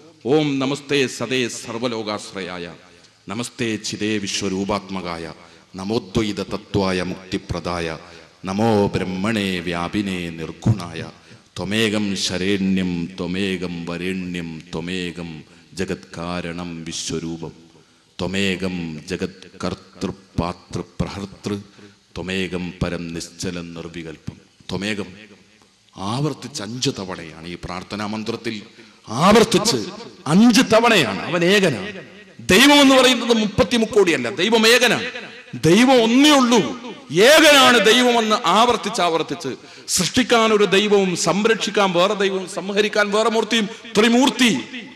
ഓം നമസ്തേ സദേ സർവലോകാശ്രയായ നമസ്തേ ചിതേ വിശ്വരൂപാത്മകായ നമോദ്വൈത തത്വായ മുക്തിപ്രദായ നമോ ബ്രഹ്മണേ വ്യാപിനേ നിർഗുണായ ത്വമേകം ശരേണ്യം ത്വമേകം വരേണ്യം ത്വമേകം ജഗത്കാരണം വിശ്വരൂപം ത്വമേകം ജഗത് കർത്തൃ പാതൃ പ്രഹർത്തൃ ത്വമേകം പരം നിശ്ചലം നിർവികൽപ്പം ത്വമേകം ആവർത്തിച്ച് അഞ്ച് തവണയാണ് ഈ പ്രാർത്ഥനാ മന്ത്രത്തിൽ ആവർത്തിച്ച് അഞ്ച് തവണയാണ് അവൻ ഏകനാണ് ദൈവം എന്ന് പറയുന്നത് മുപ്പത്തി മുക്കോടിയല്ല ദൈവം ഏകനാണ് ദൈവം ഒന്നേ ഉള്ളൂ ഏകനാണ് ദൈവമെന്ന് ആവർത്തിച്ച് ആവർത്തിച്ച് സൃഷ്ടിക്കാൻ ഒരു ദൈവവും സംരക്ഷിക്കാൻ വേറെ ദൈവവും സംഹരിക്കാൻ വേറെ മൂർത്തിയും ത്രിമൂർത്തി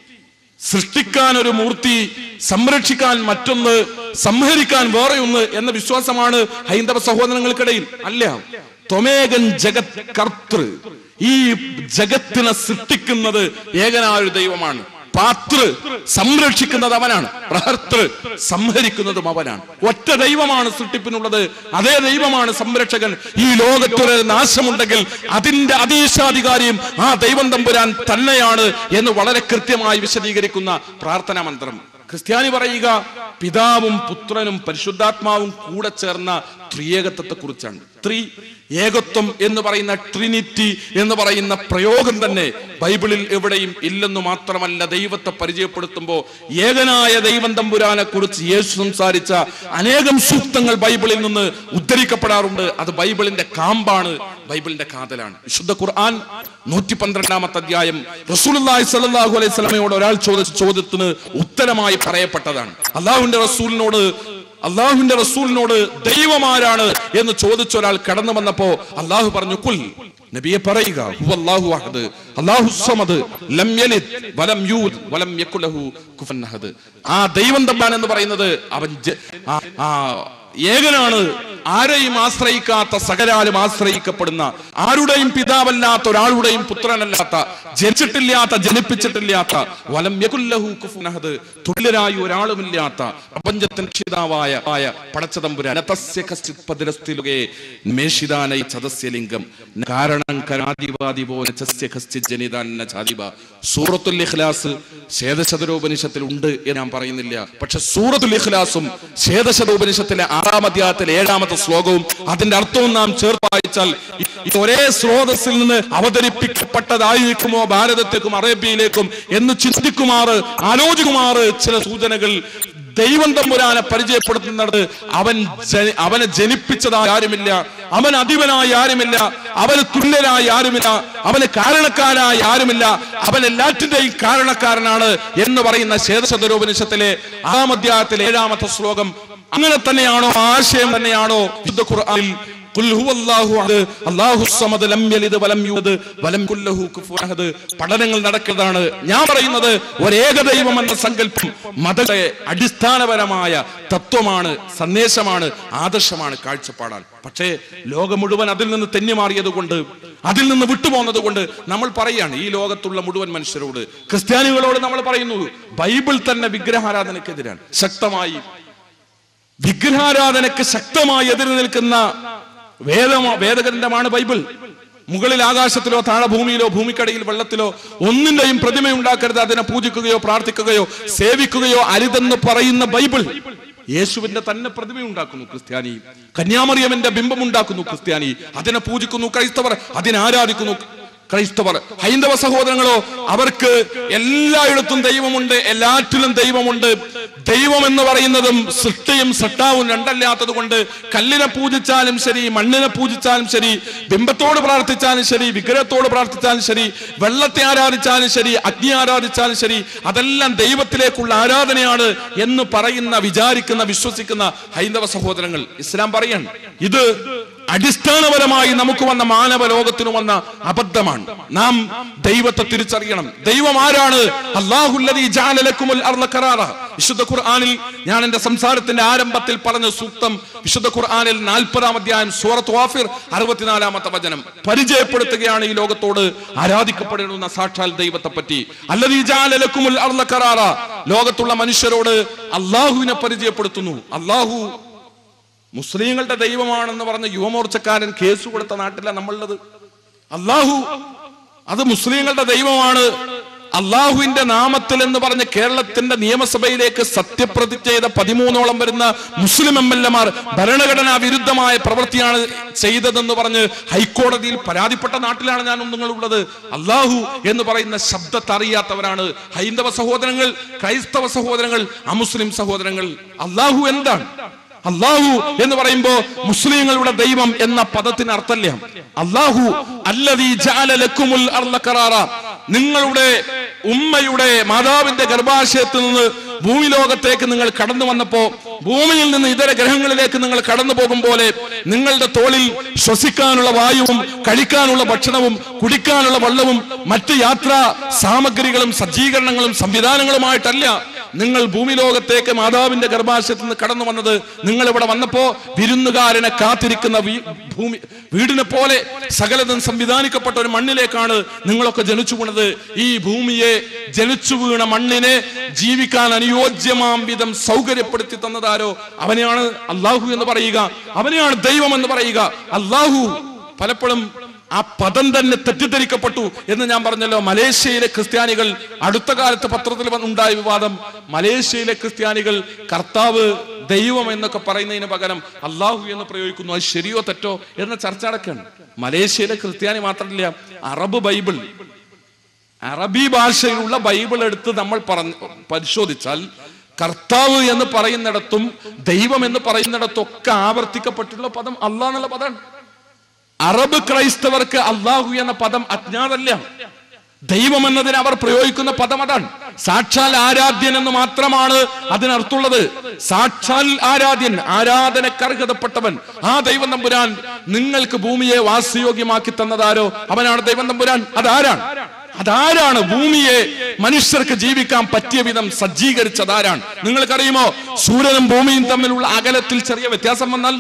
സൃഷ്ടിക്കാൻ ഒരു മൂർത്തി സംരക്ഷിക്കാൻ മറ്റൊന്ന് സംഹരിക്കാൻ വേറെ ഒന്ന് എന്ന വിശ്വാസമാണ് ഹൈന്ദവ സഹോദരങ്ങൾക്കിടയിൽ അല്ല ത്വമേകൻ ജഗത് കർത്തൃ ഈ ജഗത്തിനെ സൃഷ്ടിക്കുന്നത് ഏകനായ ഒരു ദൈവമാണ് പാതൃ സംരക്ഷിക്കുന്നത് അവനാണ് പ്രഹർത്തൃ സംഹരിക്കുന്നതും അവനാണ് ഒറ്റ ദൈവമാണ് സൃഷ്ടിപ്പിനുള്ളത് അതേ ദൈവമാണ് സംരക്ഷകൻ ഈ ലോകത്തൊരു നാശമുണ്ടെങ്കിൽ അതിന്റെ അതീശാധികാരിയും ആ ദൈവം തമ്പുരാൻ തന്നെയാണ് എന്ന് വളരെ കൃത്യമായി വിശദീകരിക്കുന്ന പ്രാർത്ഥനാ മന്ത്രം ക്രിസ്ത്യാനി പറയുക പിതാവും പുത്രനും പരിശുദ്ധാത്മാവും കൂടെ ചേർന്ന ത്രിയേകത്വത്തെ കുറിച്ചാണ് ത്രീ ഏകത്വം എന്ന് പറയുന്ന ട്രിനിറ്റി എന്ന് പറയുന്ന പ്രയോഗം തന്നെ ബൈബിളിൽ എവിടെയും ഇല്ലെന്ന് മാത്രമല്ല ദൈവത്തെ പരിചയപ്പെടുത്തുമ്പോൾ ഏകനായ ദൈവം തമ്പുരാനെ കുറിച്ച് യേശു സംസാരിച്ച അനേകം സൂക്തങ്ങൾ ബൈബിളിൽ നിന്ന് ഉദ്ധരിക്കപ്പെടാറുണ്ട് അത് ബൈബിളിന്റെ കാമ്പാണ് ബൈബിളിന്റെ കാതലാണ് വിശുദ്ധ ഖുർആൻ നൂറ്റി പന്ത്രണ്ടാമത്തെ അധ്യായം റസൂലുള്ളാഹി സ്വല്ലല്ലാഹു അലൈഹി സ്വലമയോട് ഒരാൾ ചോദിച്ച ചോദ്യത്തിന് ഉത്തരമായി പറയപ്പെട്ടതാണ് അള്ളാഹുവിന്റെ റസൂലിനോട് അള്ളാഹുവിന്റെ റസൂലിനോട് ദൈവമാരാണ് എന്ന് ചോദിച്ച ഒരാൾ കടന്നു വന്നപ്പോ അള്ളാഹു പറഞ്ഞു കുൽ നബിയെ പറയുക ഹുവല്ലാഹു അഹദ് അല്ലാഹു സമദ് ലം യലിദ് വലം യൂദ് വലം യകുൽ ലഹു കുഫുവൻ അഹദ് ആ ദൈവം തമ്പാൻ എന്ന് പറയുന്നത് അവൻ ജ- ആ- ആ ഏകനാണ് ആരെയും ആശ്രയിക്കാത്ത സകലാലും ആശ്രയിക്കപ്പെടുന്ന ആരുടെയും പിതാവല്ലാത്ത ഒരാളുടെയും പുത്രനല്ലാത്ത ജനിച്ചിട്ടില്ലാത്ത ജനിപ്പിച്ചിട്ടില്ലാത്ത വലം യകുല്ലഹു കുഫുവൻ അഹദ് തുല്യരായി ഒരാളുമില്ലാത്ത പ്രപഞ്ചത്തിന്റെ രക്ഷിതാവായ ആയ പടച്ചതമ്പുരാൻ നതസ്യ കശ്ചിത് പതിരസ്ഥിലുകേ മേഷിദാനൈ ചതസ്യലിംഗം കാരണം കരാദിവാദി പോലെ ചസ്യ കശ്ചിത് ജനിതാന്ന ചാദിബ സൂറത്തുൽ ഇഖ്ലാസ് ശേതശതരോപനിഷത്തിൽ ഉണ്ട് എന്ന് ഞാൻ പറയുന്നില്ല പക്ഷെ സൂറത്തുൽ ഇഖ്ലാസും ശേതശതോപനിഷത്തിലെ ആറാം അധ്യായത്തിലെ ഏഴാമത്തെ ശ്ലോകവും അതിന്റെ അർത്ഥവും നാം ചേർത്ത് വായിച്ചാൽ ഈ- ഈ ഒരേ സ്രോതസ്സിൽ നിന്ന് അവതരിപ്പിക്കപ്പെട്ടതായിരിക്കുമോ ഭാരതത്തേക്കും അറേബ്യയിലേക്കും എന്ന് ചിന്തിക്കുമാറ് ആലോചിക്കുമാറ് ചില സൂചനകൾ ദൈവം തമ്പുരാനെ പരിചയപ്പെടുത്തുന്നത് അവൻ ജനി- അവനെ ജനിപ്പിച്ചതായി ആരുമില്ല അവൻ അധിപനായി ആരുമില്ല അവന് തുല്യനായി ആരുമില്ല അവന് കാരണക്കാരായി ആരുമില്ല അവൻ എല്ലാറ്റിന്റെയും കാരണക്കാരനാണ് എന്ന് പറയുന്ന ശേതശതരോപനിഷത്തിലെ ആറാം അധ്യായത്തിലെ ഏഴാമത്തെ ശ്ലോകം അങ്ങനെ തന്നെയാണോ ആശയം തന്നെയാണോ വിശുദ്ധ ഖുർആനിൽ ഖുൽ ഹുവല്ലാഹു അഹദ്, അല്ലാഹു സമദ് ലം യലിദ് വലം യൂലദ് വലം യകുൽ ലഹു കുഫുവൻ അഹദ്. പഠനങ്ങൾ നടക്കുന്നതാണ് ഞാൻ പറയുന്നത് ഒരേക ദൈവം എന്ന സങ്കല്പം മതത്തെ അടിസ്ഥാനപരമായ തത്വമാണ് സന്ദേശമാണ് ആദർശമാണ് കാഴ്ചപ്പാടാണ് പക്ഷേ ലോകം മുഴുവൻ അതിൽ നിന്ന് തെന്നിമാറിയത് കൊണ്ട് അതിൽ നിന്ന് വിട്ടുപോകുന്നത് കൊണ്ട് നമ്മൾ പറയാണ് ഈ ലോകത്തുള്ള മുഴുവൻ മനുഷ്യരോട് ക്രിസ്ത്യാനികളോട് നമ്മൾ പറയുന്നു ബൈബിൾ തന്നെ വിഗ്രഹാരാധനക്കെതിരാണ് ശക്തമായി വിഗ്രഹാരാധനക്ക് ശക്തമായി എതിര് നിൽക്കുന്ന വേദമോ വേദഗ്രന്ഥമാണ് ബൈബിൾ മുകളിൽ ആകാശത്തിലോ താഴെ ഭൂമിയിലോ ഭൂമിക്കടയിൽ വെള്ളത്തിലോ ഒന്നിന്റെയും പ്രതിമ ഉണ്ടാക്കരുത് അതിനെ പൂജിക്കുകയോ പ്രാർത്ഥിക്കുകയോ സേവിക്കുകയോ അരുതെന്ന് പറയുന്ന ബൈബിൾ യേശുവിന്റെ തന്നെ പ്രതിമ ഉണ്ടാക്കുന്നു ക്രിസ്ത്യാനി കന്യാമറിയമിന്റെ ബിംബം ഉണ്ടാക്കുന്നു ക്രിസ്ത്യാനി അതിനെ പൂജിക്കുന്നു ക്രൈസ്തവർ അതിനെ ആരാധിക്കുന്നു ക്രൈസ്തവർ ഹൈന്ദവ സഹോദരങ്ങളോ അവർക്ക് എല്ലായിടത്തും ദൈവമുണ്ട് എല്ലാറ്റിലും ദൈവമുണ്ട് ദൈവം എന്ന് പറയുന്നതും സൃഷ്ടിയും സട്ടാവും രണ്ടല്ലാത്തത് കൊണ്ട് കല്ലിനെ പൂജിച്ചാലും ശരി മണ്ണിനെ പൂജിച്ചാലും ശരി ബിംബത്തോട് പ്രാർത്ഥിച്ചാലും ശരി വിഗ്രഹത്തോട് പ്രാർത്ഥിച്ചാലും ശരി വെള്ളത്തെ ആരാധിച്ചാലും ശരി അഗ്നി ആരാധിച്ചാലും ശരി അതെല്ലാം ദൈവത്തിലേക്കുള്ള ആരാധനയാണ് എന്ന് പറയുന്ന വിചാരിക്കുന്ന വിശ്വസിക്കുന്ന ഹൈന്ദവ സഹോദരങ്ങൾ ഇസ്ലാം പറയാണ് ഇത് അടിസ്ഥാനപരമായി നമുക്ക് വന്ന മാനവ ലോകത്തിന് വന്ന അബദ്ധമാണ് നാം ദൈവത്തെ തിരിച്ചറിയണം ദൈവം ആരാണ് അല്ലാഹുല്ലദീ ജഅല ലക്കുമുൽ അർള ഖറാറ വിശുദ്ധ ഖുർആനിൽ ഞാൻ എന്റെ സംസാരത്തിന്റെ ആരംഭത്തിൽ പറഞ്ഞ സൂക്തം വിശുദ്ധ ഖുർആനിൽ നാൽപ്പതാം അധ്യായം സൂറത്ത് വാഫിർ അറുപത്തിനാലാമത്തെ വചനം പരിചയപ്പെടുത്തുകയാണ് ഈ ലോകത്തോട് ആരാധിക്കപ്പെടേണ്ടുന്ന സാക്ഷാൽ ദൈവത്തെ പറ്റി അല്ലദീ ജഅല ലക്കുമുൽ അർള ഖറാറ ലോകത്തുള്ള മനുഷ്യരോട് അള്ളാഹുവിനെ പരിചയപ്പെടുത്തുന്നു അള്ളാഹു മുസ്ലിങ്ങളുടെ ദൈവമാണെന്ന് പറഞ്ഞ യുവമോർച്ചക്കാരൻ കേസ് കൊടുത്ത നാട്ടിലാണ് നമ്മളുള്ളത് അള്ളാഹു അത് മുസ്ലിങ്ങളുടെ ദൈവമാണ് അള്ളാഹുവിന്റെ നാമത്തിൽ എന്ന് പറഞ്ഞ് കേരളത്തിന്റെ നിയമസഭയിലേക്ക് സത്യപ്രതിജ്ഞ ചെയ്ത പതിമൂന്നോളം വരുന്ന മുസ്ലിം എം എൽ എമാർ ഭരണഘടനാ വിരുദ്ധമായ പ്രവൃത്തിയാണ് ചെയ്തതെന്ന് പറഞ്ഞ് ഹൈക്കോടതിയിൽ പരാതിപ്പെട്ട നാട്ടിലാണ് ഞാൻ നിങ്ങളുള്ളത് അള്ളാഹു എന്ന് പറയുന്ന ശബ്ദത്തെ അറിയാത്തവരാണ് ഹൈന്ദവ സഹോദരങ്ങൾ ക്രൈസ്തവ സഹോദരങ്ങൾ അമുസ്ലിം സഹോദരങ്ങൾ അള്ളാഹു എന്താണ് അള്ളാഹു എന്ന് പറയുമ്പോ മുസ്ലിങ്ങളുടെ ദൈവം എന്ന പദത്തിന് അർത്ഥമില്ല അള്ളാഹു അല്ലദീ ജഅല ലക്കുമുൽ അർള ഖറാറ നിങ്ങളുടെ ഉമ്മയുടെ മാതാവിന്റെ ഗർഭാശയത്തിൽ നിന്ന് ഭൂമി ലോകത്തേക്ക് നിങ്ങൾ കടന്നു വന്നപ്പോ ഭൂമിയിൽ നിന്ന് ഇതര ഗ്രഹങ്ങളിലേക്ക് നിങ്ങൾ കടന്നു പോകും പോലെ നിങ്ങളുടെ തോളിൽ ശ്വസിക്കാനുള്ള വായുവും കഴിക്കാനുള്ള ഭക്ഷണവും കുടിക്കാനുള്ള വെള്ളവും മറ്റ് യാത്രാ സാമഗ്രികളും സജ്ജീകരണങ്ങളും സംവിധാനങ്ങളുമായിട്ടല്ല നിങ്ങൾ ഭൂമി ലോകത്തേക്ക് മാതാവിന്റെ ഗർഭാശയത്തിൽ നിന്ന് കടന്നു വന്നത് നിങ്ങൾ ഇവിടെ വന്നപ്പോ വിരുന്നുകാരനെ കാത്തിരിക്കുന്ന വീ- ഭൂമി വീടിനെ പോലെ സകലതും സംവിധാനിക്കപ്പെട്ട ഒരു മണ്ണിലേക്കാണ് നിങ്ങളൊക്കെ ജനിച്ചു വീണത് ഈ ഭൂമിയെ ജനിച്ചു വീണ മണ്ണിനെ ജീവിക്കാൻ അനുയോജ്യമാം വിധം സൗകര്യപ്പെടുത്തി തന്നതാരോ അവനെയാണ് അള്ളാഹു എന്ന് പറയുക അവനെയാണ് ദൈവം എന്ന് പറയുക അള്ളാഹു പലപ്പോഴും ആ പദം തന്നെ തെറ്റിദ്ധരിക്കപ്പെട്ടു എന്ന് ഞാൻ പറഞ്ഞല്ലോ മലേഷ്യയിലെ ക്രിസ്ത്യാനികൾ അടുത്ത കാലത്ത് പത്രത്തിൽ വന്ന് ഉണ്ടായ വിവാദം മലേഷ്യയിലെ ക്രിസ്ത്യാനികൾ കർത്താവ് ദൈവം എന്നൊക്കെ പറയുന്നതിന് പകരം അള്ളാഹു എന്ന് പ്രയോഗിക്കുന്നു അത് ശരിയോ തെറ്റോ എന്ന ചർച്ച അടക്കാണ് മലേഷ്യയിലെ ക്രിസ്ത്യാനി മാത്രമല്ല അറബ് ബൈബിൾ അറബി ഭാഷയിലുള്ള ബൈബിൾ എടുത്ത് നമ്മൾ പറഞ്ഞ് പരിശോധിച്ചാൽ കർത്താവ് എന്ന് പറയുന്നിടത്തും ദൈവം എന്ന് പറയുന്നിടത്തും ഒക്കെ ആവർത്തിക്കപ്പെട്ടുള്ള പദം അള്ളാഹ് എന്നുള്ള പദമാണ് അറബ് ക്രൈസ്തവർക്ക് അള്ളാഹു എന്ന പദം അജ്ഞാതല്ല ദൈവം എന്നതിന് അവർ പ്രയോഗിക്കുന്ന പദം അതാണ് സാക്ഷാൽ ആരാധ്യൻ എന്ന് മാത്രമാണ് അതിനർത്ഥമുള്ളത് സാക്ഷാൽ ആരാധ്യൻ ആരാധനക്കർഹതപ്പെട്ടവൻ ആ ദൈവം തമ്പുരാൻ നിങ്ങൾക്ക് ഭൂമിയെ വാസയോഗ്യമാക്കി തന്നതാരോ അവനാണ് ദൈവം തമ്പുരാൻ അതാരാണ് അതാരാണ് ഭൂമിയെ മനുഷ്യർക്ക് ജീവിക്കാൻ പറ്റിയ വിധം സജ്ജീകരിച്ചത് ആരാണ് നിങ്ങൾക്കറിയുമോ സൂര്യനും ഭൂമിയും തമ്മിലുള്ള അകലത്തിൽ ചെറിയ വ്യത്യാസം വന്നാൽ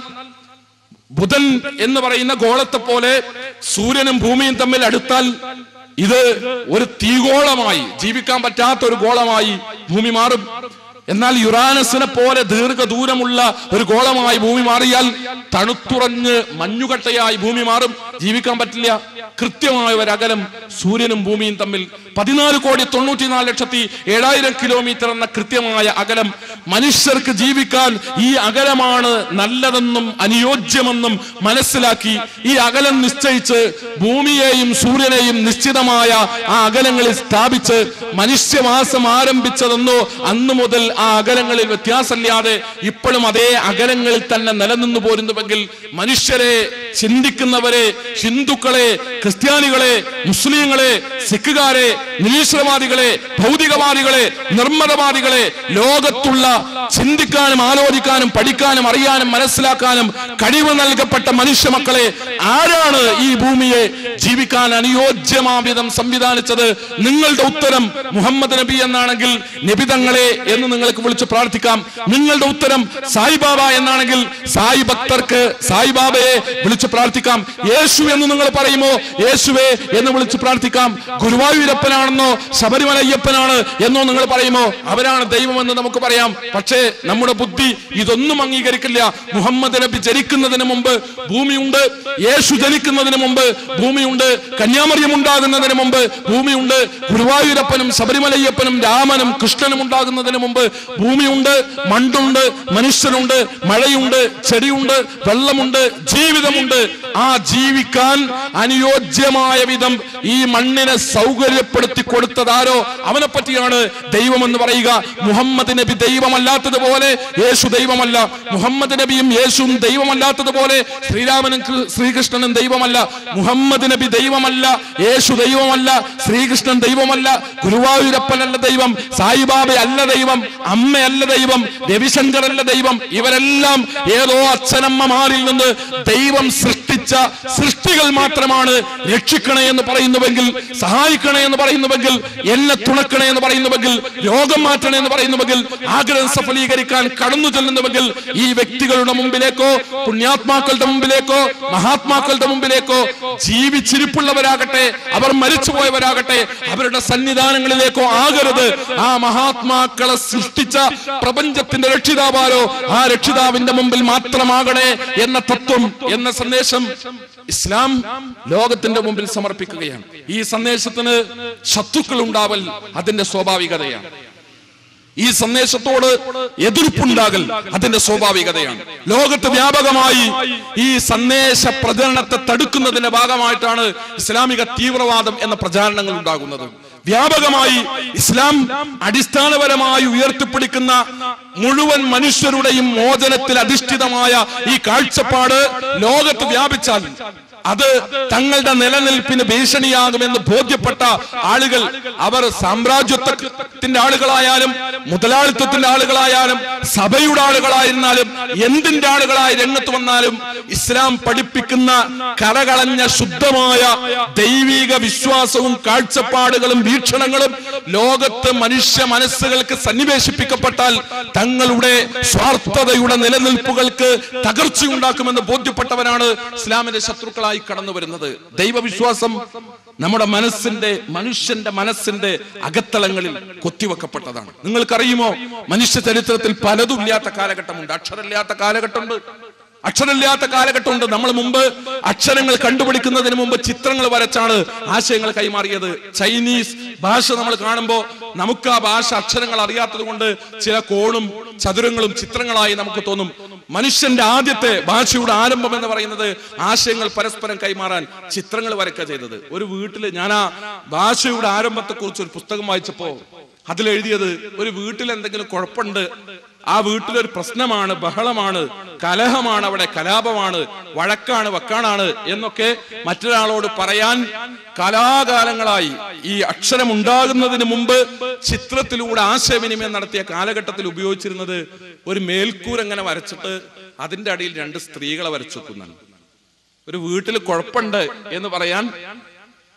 ബുധൻ എന്ന് പറയുന്ന ഗോളത്തെ പോലെ സൂര്യനും ഭൂമിയും തമ്മിൽ അടുത്താൽ ഇത് ഒരു തീഗോളമായി ജീവിക്കാൻ പറ്റാത്ത ഒരു ഗോളമായി ഭൂമി മാറും എന്നാൽ യുറാനസിനെ പോലെ ദീർഘദൂരമുള്ള ഒരു ഗോളമായി ഭൂമി മാറിയാൽ തണുത്തുറഞ്ഞ് മഞ്ഞുകട്ടയായി ഭൂമി മാറും ജീവിക്കാൻ പറ്റില്ല കൃത്യമായ ഒരു അകലം സൂര്യനും ഭൂമിയും തമ്മിൽ പതിനാല് കോടി തൊണ്ണൂറ്റിനാല് ലക്ഷത്തി ഏഴായിരം കിലോമീറ്റർ എന്ന കൃത്യമായ അകലം മനുഷ്യർക്ക് ജീവിക്കാൻ ഈ അകലമാണ് നല്ലതെന്നും അനുയോജ്യമെന്നും മനസ്സിലാക്കി ഈ അകലം നിശ്ചയിച്ച് ഭൂമിയെയും സൂര്യനെയും നിശ്ചിതമായ ആ അകലങ്ങളിൽ സ്ഥാപിച്ച് മനുഷ്യമാസം ആരംഭിച്ചതെന്നോ അന്നു മുതൽ ആ അകലങ്ങളിൽ വ്യത്യാസമില്ലാതെ ഇപ്പോഴും അതേ അകലങ്ങളിൽ തന്നെ നിലനിന്നു പോരുന്നുവെങ്കിൽ മനുഷ്യരെ ചിന്തിക്കുന്നവരെ ഹിന്ദുക്കളെ ക്രിസ്ത്യാനികളെ മുസ്ലിങ്ങളെ സിഖുകാരെ നിരീശ്വരവാദികളെ ഭൗതികവാദികളെ നിർമ്മതവാദികളെ ലോകത്തുള്ള ചിന്തിക്കാനും ആലോചിക്കാനും പഠിക്കാനും അറിയാനും മനസ്സിലാക്കാനും കഴിവ് നൽകപ്പെട്ട മനുഷ്യ മക്കളെ ആരാണ് ഈ ഭൂമിയെ ജീവിക്കാൻ അനുയോജ്യമാവിധം സംവിധാനിച്ചത് നിങ്ങളുടെ ഉത്തരം മുഹമ്മദ് നബി എന്നാണെങ്കിൽ നബിതങ്ങളെ എന്ന് നിങ്ങൾക്ക് വിളിച്ച് പ്രാർത്ഥിക്കാം നിങ്ങളുടെ ഉത്തരം സായിബാബ എന്നാണെങ്കിൽ സായി ഭക്തർക്ക് സായിബാബയെ വിളിച്ച് പ്രാർത്ഥിക്കാം യേശു എന്ന് നിങ്ങൾ പറയുമോ യേശുവേ എന്ന് വിളിച്ച് പ്രാർത്ഥിക്കാം ഗുരുവായൂരപ്പനാണെന്നോ ശബരിമല അയ്യപ്പനാണ് എന്നോ നിങ്ങൾ പറയുമോ അവരാണ് ദൈവമെന്ന് നമുക്ക് പറയാം പക്ഷേ നമ്മുടെ ബുദ്ധി ഇതൊന്നും അംഗീകരിക്കില്ല മുഹമ്മദ് നബി ജനിക്കുന്നതിന് മുമ്പ് ഭൂമിയുണ്ട് യേശു ജനിക്കുന്നതിന് മുമ്പ് ഭൂമിയുണ്ട് കന്യാമറിയം ഉണ്ടാകുന്നതിന് മുമ്പ് ഭൂമിയുണ്ട് ഗുരുവായൂരപ്പനും ശബരിമലയ്യപ്പനും രാമനും കൃഷ്ണനും ഉണ്ടാകുന്നതിന് മുമ്പ് ഭൂമിയുണ്ട് മണ്ണുണ്ട് മനുഷ്യരുണ്ട് മഴയുണ്ട് ചെടിയുണ്ട് വെള്ളമുണ്ട് ജീവിതമുണ്ട് ആ ജീവിക്കാൻ അനുയോജ്യമായ വിധം ഈ മണ്ണിനെ സൗകര്യപ്പെടുത്തി കൊടുത്തതാരോ അവനെ പറ്റിയാണ് ദൈവമെന്ന് പറയുക മുഹമ്മദ് നബി ദൈവമല്ലാത്തതുപോലെ യേശു ദൈവമല്ല മുഹമ്മദ് നബിയും യേശുവും ദൈവമല്ലാത്തതുപോലെ ശ്രീരാമനും കൃ- ശ്രീകൃഷ്ണനും ദൈവമല്ല മുഹമ്മദ് നബി ദൈവമല്ല യേശു ദൈവമല്ല ശ്രീകൃഷ്ണൻ ദൈവമല്ല ഗുരുവായൂരപ്പനല്ല ദൈവം സായിബാബ അല്ല ദൈവം അമ്മയല്ല ദൈവം രവിശങ്കറല്ല ദൈവം ഇവരെല്ലാം ഏതോ അച്ഛനമ്മമാരിൽ നിന്ന് ദൈവം സൃഷ്ടിച്ച സൃഷ്ടികൾ മാത്രമാണ് രക്ഷിക്കണേ എന്ന് പറയുന്നുവെങ്കിൽ സഹായിക്കണേ എന്ന് പറയുന്നുവെങ്കിൽ എന്നെ തുണക്കണേ എന്ന് പറയുന്നുവെങ്കിൽ രോഗം മാറ്റണേ എന്ന് പറയുന്നുവെങ്കിൽ ആഗ്രഹം സഫലീകരിക്കാൻ കടന്നു ചെല്ലുന്നുവെങ്കിൽ ഈ വ്യക്തികളുടെ മുമ്പിലേക്കോ പുണ്യാത്മാക്കളുടെ മുമ്പിലേക്കോ മഹാത്മാക്കളുടെ മുമ്പിലേക്കോ ജീവിച്ചിരിപ്പുള്ളവരാകട്ടെ അവർ മരിച്ചുപോയവരാകട്ടെ അവരുടെ സന്നിധാനങ്ങളിലേക്കോ ആകരുത് ആ മഹാത്മാക്കളെ സൃഷ്ടിച്ച പ്രപഞ്ചത്തിന്റെ രക്ഷിതാവാരോ ആ രക്ഷിതാവിന്റെ മുമ്പിൽ മാത്രമാകണേ എന്ന തത്വം എന്ന സന്ദേശം ഇസ്ലാം ലോകത്തിന്റെ മുമ്പിൽ സമർപ്പിക്കുകയാണ് ഈ സന്ദേശത്തിന് ശത്രുക്കൾ ഉണ്ടാവൽ അതിന്റെ സ്വാഭാവികതയാണ് ഈ സന്ദേശത്തോട് എതിർപ്പുണ്ടാകൽ അതിന്റെ സ്വാഭാവികതയാണ് ലോകത്ത് വ്യാപകമായി ഈ സന്ദേശ പ്രചരണത്തെ തടുക്കുന്നതിന്റെ ഭാഗമായിട്ടാണ് ഇസ്ലാമിക തീവ്രവാദം എന്ന പ്രചാരണങ്ങൾ ഉണ്ടാകുന്നത് വ്യാപകമായി ഇസ്ലാം അടിസ്ഥാനപരമായി ഉയർത്തിപ്പിടിക്കുന്ന മുഴുവൻ മനുഷ്യരുടെയും മോചനത്തിൽ അധിഷ്ഠിതമായ ഈ കാഴ്ചപ്പാട് ലോകത്ത് വ്യാപിച്ചാൽ അത് തങ്ങളുടെ നിലനിൽപ്പിന് ഭീഷണിയാകുമെന്ന് ബോധ്യപ്പെട്ട ആളുകൾ അവർ സാമ്രാജ്യത്വത്തിന്റെ ആളുകളായാലും മുതലാളിത്തത്തിന്റെ ആളുകളായാലും സഭയുടെ ആളുകളായിരുന്നാലും എന്തിന്റെ ആളുകളായി രംഗത്ത് വന്നാലും ഇസ്ലാം പഠിപ്പിക്കുന്ന കരകളഞ്ഞ ശുദ്ധമായ ദൈവിക വിശ്വാസവും കാഴ്ചപ്പാടുകളും വീക്ഷണങ്ങളും ലോകത്ത് മനുഷ്യ മനസ്സുകൾക്ക് സന്നിവേശിപ്പിക്കപ്പെട്ടാൽ തങ്ങളുടെ സ്വാർത്ഥതയുടെ നിലനിൽപ്പുകൾക്ക് തകർച്ചയുണ്ടാക്കുമെന്ന് ബോധ്യപ്പെട്ടവരാണ് ഇസ്ലാമിന്റെ ശത്രുക്കളായി കടന്നു വരുന്നത് ദൈവവിശ്വാസം നമ്മുടെ മനസ്സിന്റെ മനുഷ്യന്റെ മനസ്സിന്റെ അകത്തളങ്ങളിൽ കൊത്തിവെക്കപ്പെട്ടതാണ് നിങ്ങൾക്കറിയുമോ മനുഷ്യ ചരിത്രത്തിൽ പലതും ഇല്ലാത്ത കാലഘട്ടമുണ്ട് അക്ഷരമില്ലാത്ത കാലഘട്ടമുണ്ട് അക്ഷരമില്ലാത്ത കാലഘട്ടമുണ്ട് നമ്മൾ മുമ്പ് അക്ഷരങ്ങൾ കണ്ടുപിടിക്കുന്നതിന് മുമ്പ് ചിത്രങ്ങൾ വരച്ചാണ് ആശയങ്ങൾ കൈമാറിയത് ചൈനീസ് ഭാഷ നമ്മൾ കാണുമ്പോൾ നമുക്ക് ആ ഭാഷ അക്ഷരങ്ങൾ അറിയാത്തത് കൊണ്ട് ചില കോണും ചതുരങ്ങളും ചിത്രങ്ങളായി നമുക്ക് തോന്നും മനുഷ്യന്റെ ആദ്യത്തെ ഭാഷയുടെ ആരംഭം എന്ന് പറയുന്നത് ആശയങ്ങൾ പരസ്പരം കൈമാറാൻ ചിത്രങ്ങൾ വരയ്ക്കുക ചെയ്തത് ഒരു വീട്ടിൽ ഞാൻ ആ ഭാഷയുടെ ആരംഭത്തെ കുറിച്ച് ഒരു പുസ്തകം വായിച്ചപ്പോ അതിലെഴുതിയത് ഒരു വീട്ടിൽ എന്തെങ്കിലും കുഴപ്പമുണ്ട് ആ വീട്ടിലൊരു പ്രശ്നമാണ് ബഹളമാണ് കലഹമാണ് അവിടെ കലാപമാണ് വഴക്കാണ് വക്കാണാണ് എന്നൊക്കെ മറ്റൊരാളോട് പറയാൻ കലാകാലങ്ങളായി ഈ അക്ഷരം ഉണ്ടാകുന്നതിന് മുമ്പ് ചിത്രത്തിലൂടെ ആശയവിനിമയം നടത്തിയ കാലഘട്ടത്തിൽ ഉപയോഗിച്ചിരുന്നത് ഒരു മേൽക്കൂർ എങ്ങനെ വരച്ചിട്ട് അതിന്റെ അടിയിൽ രണ്ട് സ്ത്രീകളെ വരച്ചു വെക്കുന്നതാണ് ഒരു വീട്ടിൽ കുഴപ്പമുണ്ട് എന്ന് പറയാൻ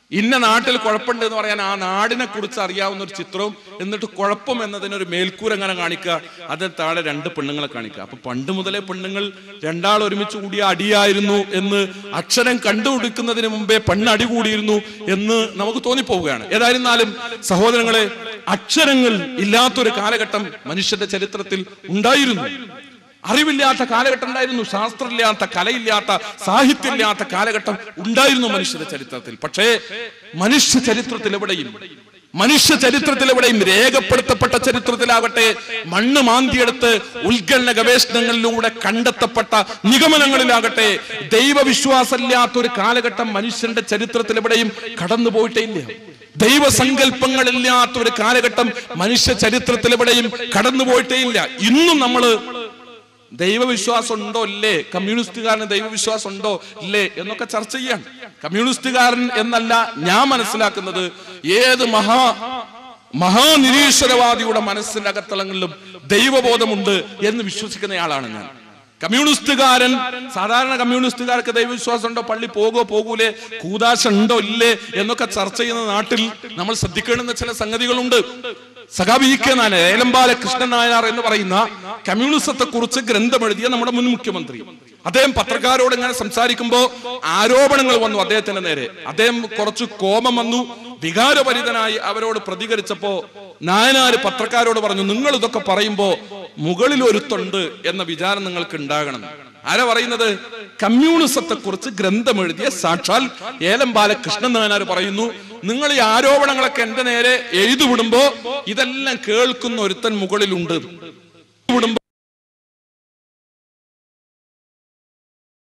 ഇന്ന നാട്ടിൽ കുഴപ്പമുണ്ട് എന്ന് പറയാൻ ആ നാടിനെ കുറിച്ച് അറിയാവുന്ന ഒരു ചിത്രവും എന്നിട്ട് കുഴപ്പം എന്നതിനൊരു മേൽക്കൂര അങ്ങനെ കാണിക്കുക അതിന് താഴെ രണ്ട് പെണ്ണുങ്ങളെ കാണിക്കുക അപ്പൊ പണ്ട് മുതലേ പെണ്ണുങ്ങൾ രണ്ടാൾ ഒരുമിച്ച് കൂടിയ അടിയായിരുന്നു എന്ന് അക്ഷരം കണ്ടുപിടിക്കുന്നതിന് മുമ്പേ പെണ്ണ് അടി കൂടിയിരുന്നു എന്ന് നമുക്ക് തോന്നിപ്പോവുകയാണ് ഏതായിരുന്നാലും സഹോദരങ്ങളെ അക്ഷരങ്ങൾ ഇല്ലാത്തൊരു കാലഘട്ടം മനുഷ്യന്റെ ചരിത്രത്തിൽ ഉണ്ടായിരുന്നു അറിവില്ലാത്ത കാലഘട്ടം ഉണ്ടായിരുന്നു ശാസ്ത്രമില്ലാത്ത കലയില്ലാത്ത സാഹിത്യമില്ലാത്ത കാലഘട്ടം ഉണ്ടായിരുന്നു മനുഷ്യന്റെ ചരിത്രത്തിൽ പക്ഷേ മനുഷ്യ ചരിത്രത്തിൽ എവിടെയും മനുഷ്യ ചരിത്രത്തിൽ എവിടെയും രേഖപ്പെടുത്തപ്പെട്ട ചരിത്രത്തിലാകട്ടെ മണ്ണ് മാന്തിയെടുത്ത് ഉത്ഗണന ഗവേഷണങ്ങളിലൂടെ കണ്ടെത്തപ്പെട്ട നിഗമനങ്ങളിലാകട്ടെ ദൈവവിശ്വാസമില്ലാത്ത ഒരു കാലഘട്ടം മനുഷ്യന്റെ ചരിത്രത്തിൽ എവിടെയും കടന്നുപോയിട്ടേ ഇല്ല ദൈവസങ്കല്പങ്ങളില്ലാത്ത ഒരു കാലഘട്ടം മനുഷ്യ ചരിത്രത്തിൽ എവിടെയും കടന്നുപോയിട്ടേ ഇല്ല ഇന്നും നമ്മള് ദൈവവിശ്വാസം ഉണ്ടോ ഇല്ലേ കമ്മ്യൂണിസ്റ്റുകാരന് ദൈവവിശ്വാസം ഉണ്ടോ ഇല്ലേ എന്നൊക്കെ ചർച്ച ചെയ്യാൻ കമ്മ്യൂണിസ്റ്റുകാരൻ എന്നല്ല ഞാൻ മനസ്സിലാക്കുന്നത് ഏത് മഹാ മഹാനിരീശ്വരവാദിയുടെ മനസ്സിന്റെ അകത്തളങ്ങളിലും ദൈവബോധമുണ്ട് എന്ന് വിശ്വസിക്കുന്നയാളാണ് ഞാൻ കമ്മ്യൂണിസ്റ്റുകാരൻ സാധാരണ കമ്മ്യൂണിസ്റ്റുകാർക്ക് ദൈവവിശ്വാസം ഉണ്ടോ പള്ളി പോകോ പോകൂലേ കൂതാശ ഉണ്ടോ ഇല്ലേ എന്നൊക്കെ ചർച്ച ചെയ്യുന്ന നാട്ടിൽ നമ്മൾ ശ്രദ്ധിക്കേണ്ടുന്ന ചില സംഗതികളുണ്ട് സഖാബി ഇ കെ നായർ ഏലമ്പാല കൃഷ്ണൻ നായനാർ എന്ന് പറയുന്ന കമ്മ്യൂണിസത്തെ കുറിച്ച് ഗ്രന്ഥം എഴുതിയ നമ്മുടെ മുൻ മുഖ്യമന്ത്രി അദ്ദേഹം പത്രക്കാരോട് ഇങ്ങനെ സംസാരിക്കുമ്പോ ആരോപണങ്ങൾ വന്നു അദ്ദേഹത്തിന്റെ നേരെ അദ്ദേഹം കുറച്ച് കോപം വന്നു വികാരപരിതനായി അവരോട് പ്രതികരിച്ചപ്പോ നായനാര് പത്രക്കാരോട് പറഞ്ഞു നിങ്ങൾ ഇതൊക്കെ പറയുമ്പോ മുകളിൽ ഒരുത്തുണ്ട് എന്ന വിചാരം നിങ്ങൾക്ക് ഉണ്ടാകണം ആരാ പറയുന്നത് കമ്മ്യൂണിസത്തെ കുറിച്ച് ഗ്രന്ഥം എഴുതിയ സാക്ഷാൽ ഏലം ബാലകൃഷ്ണൻ നായനാർ പറയുന്നു നിങ്ങൾ ഈ ആരോപണങ്ങളൊക്കെ എന്റെ നേരെ എഴുതി വിടുമ്പോ ഇതെല്ലാം കേൾക്കുന്ന ഒരുത്തൻ മുകളിലുണ്ട് വിടുമ്പോ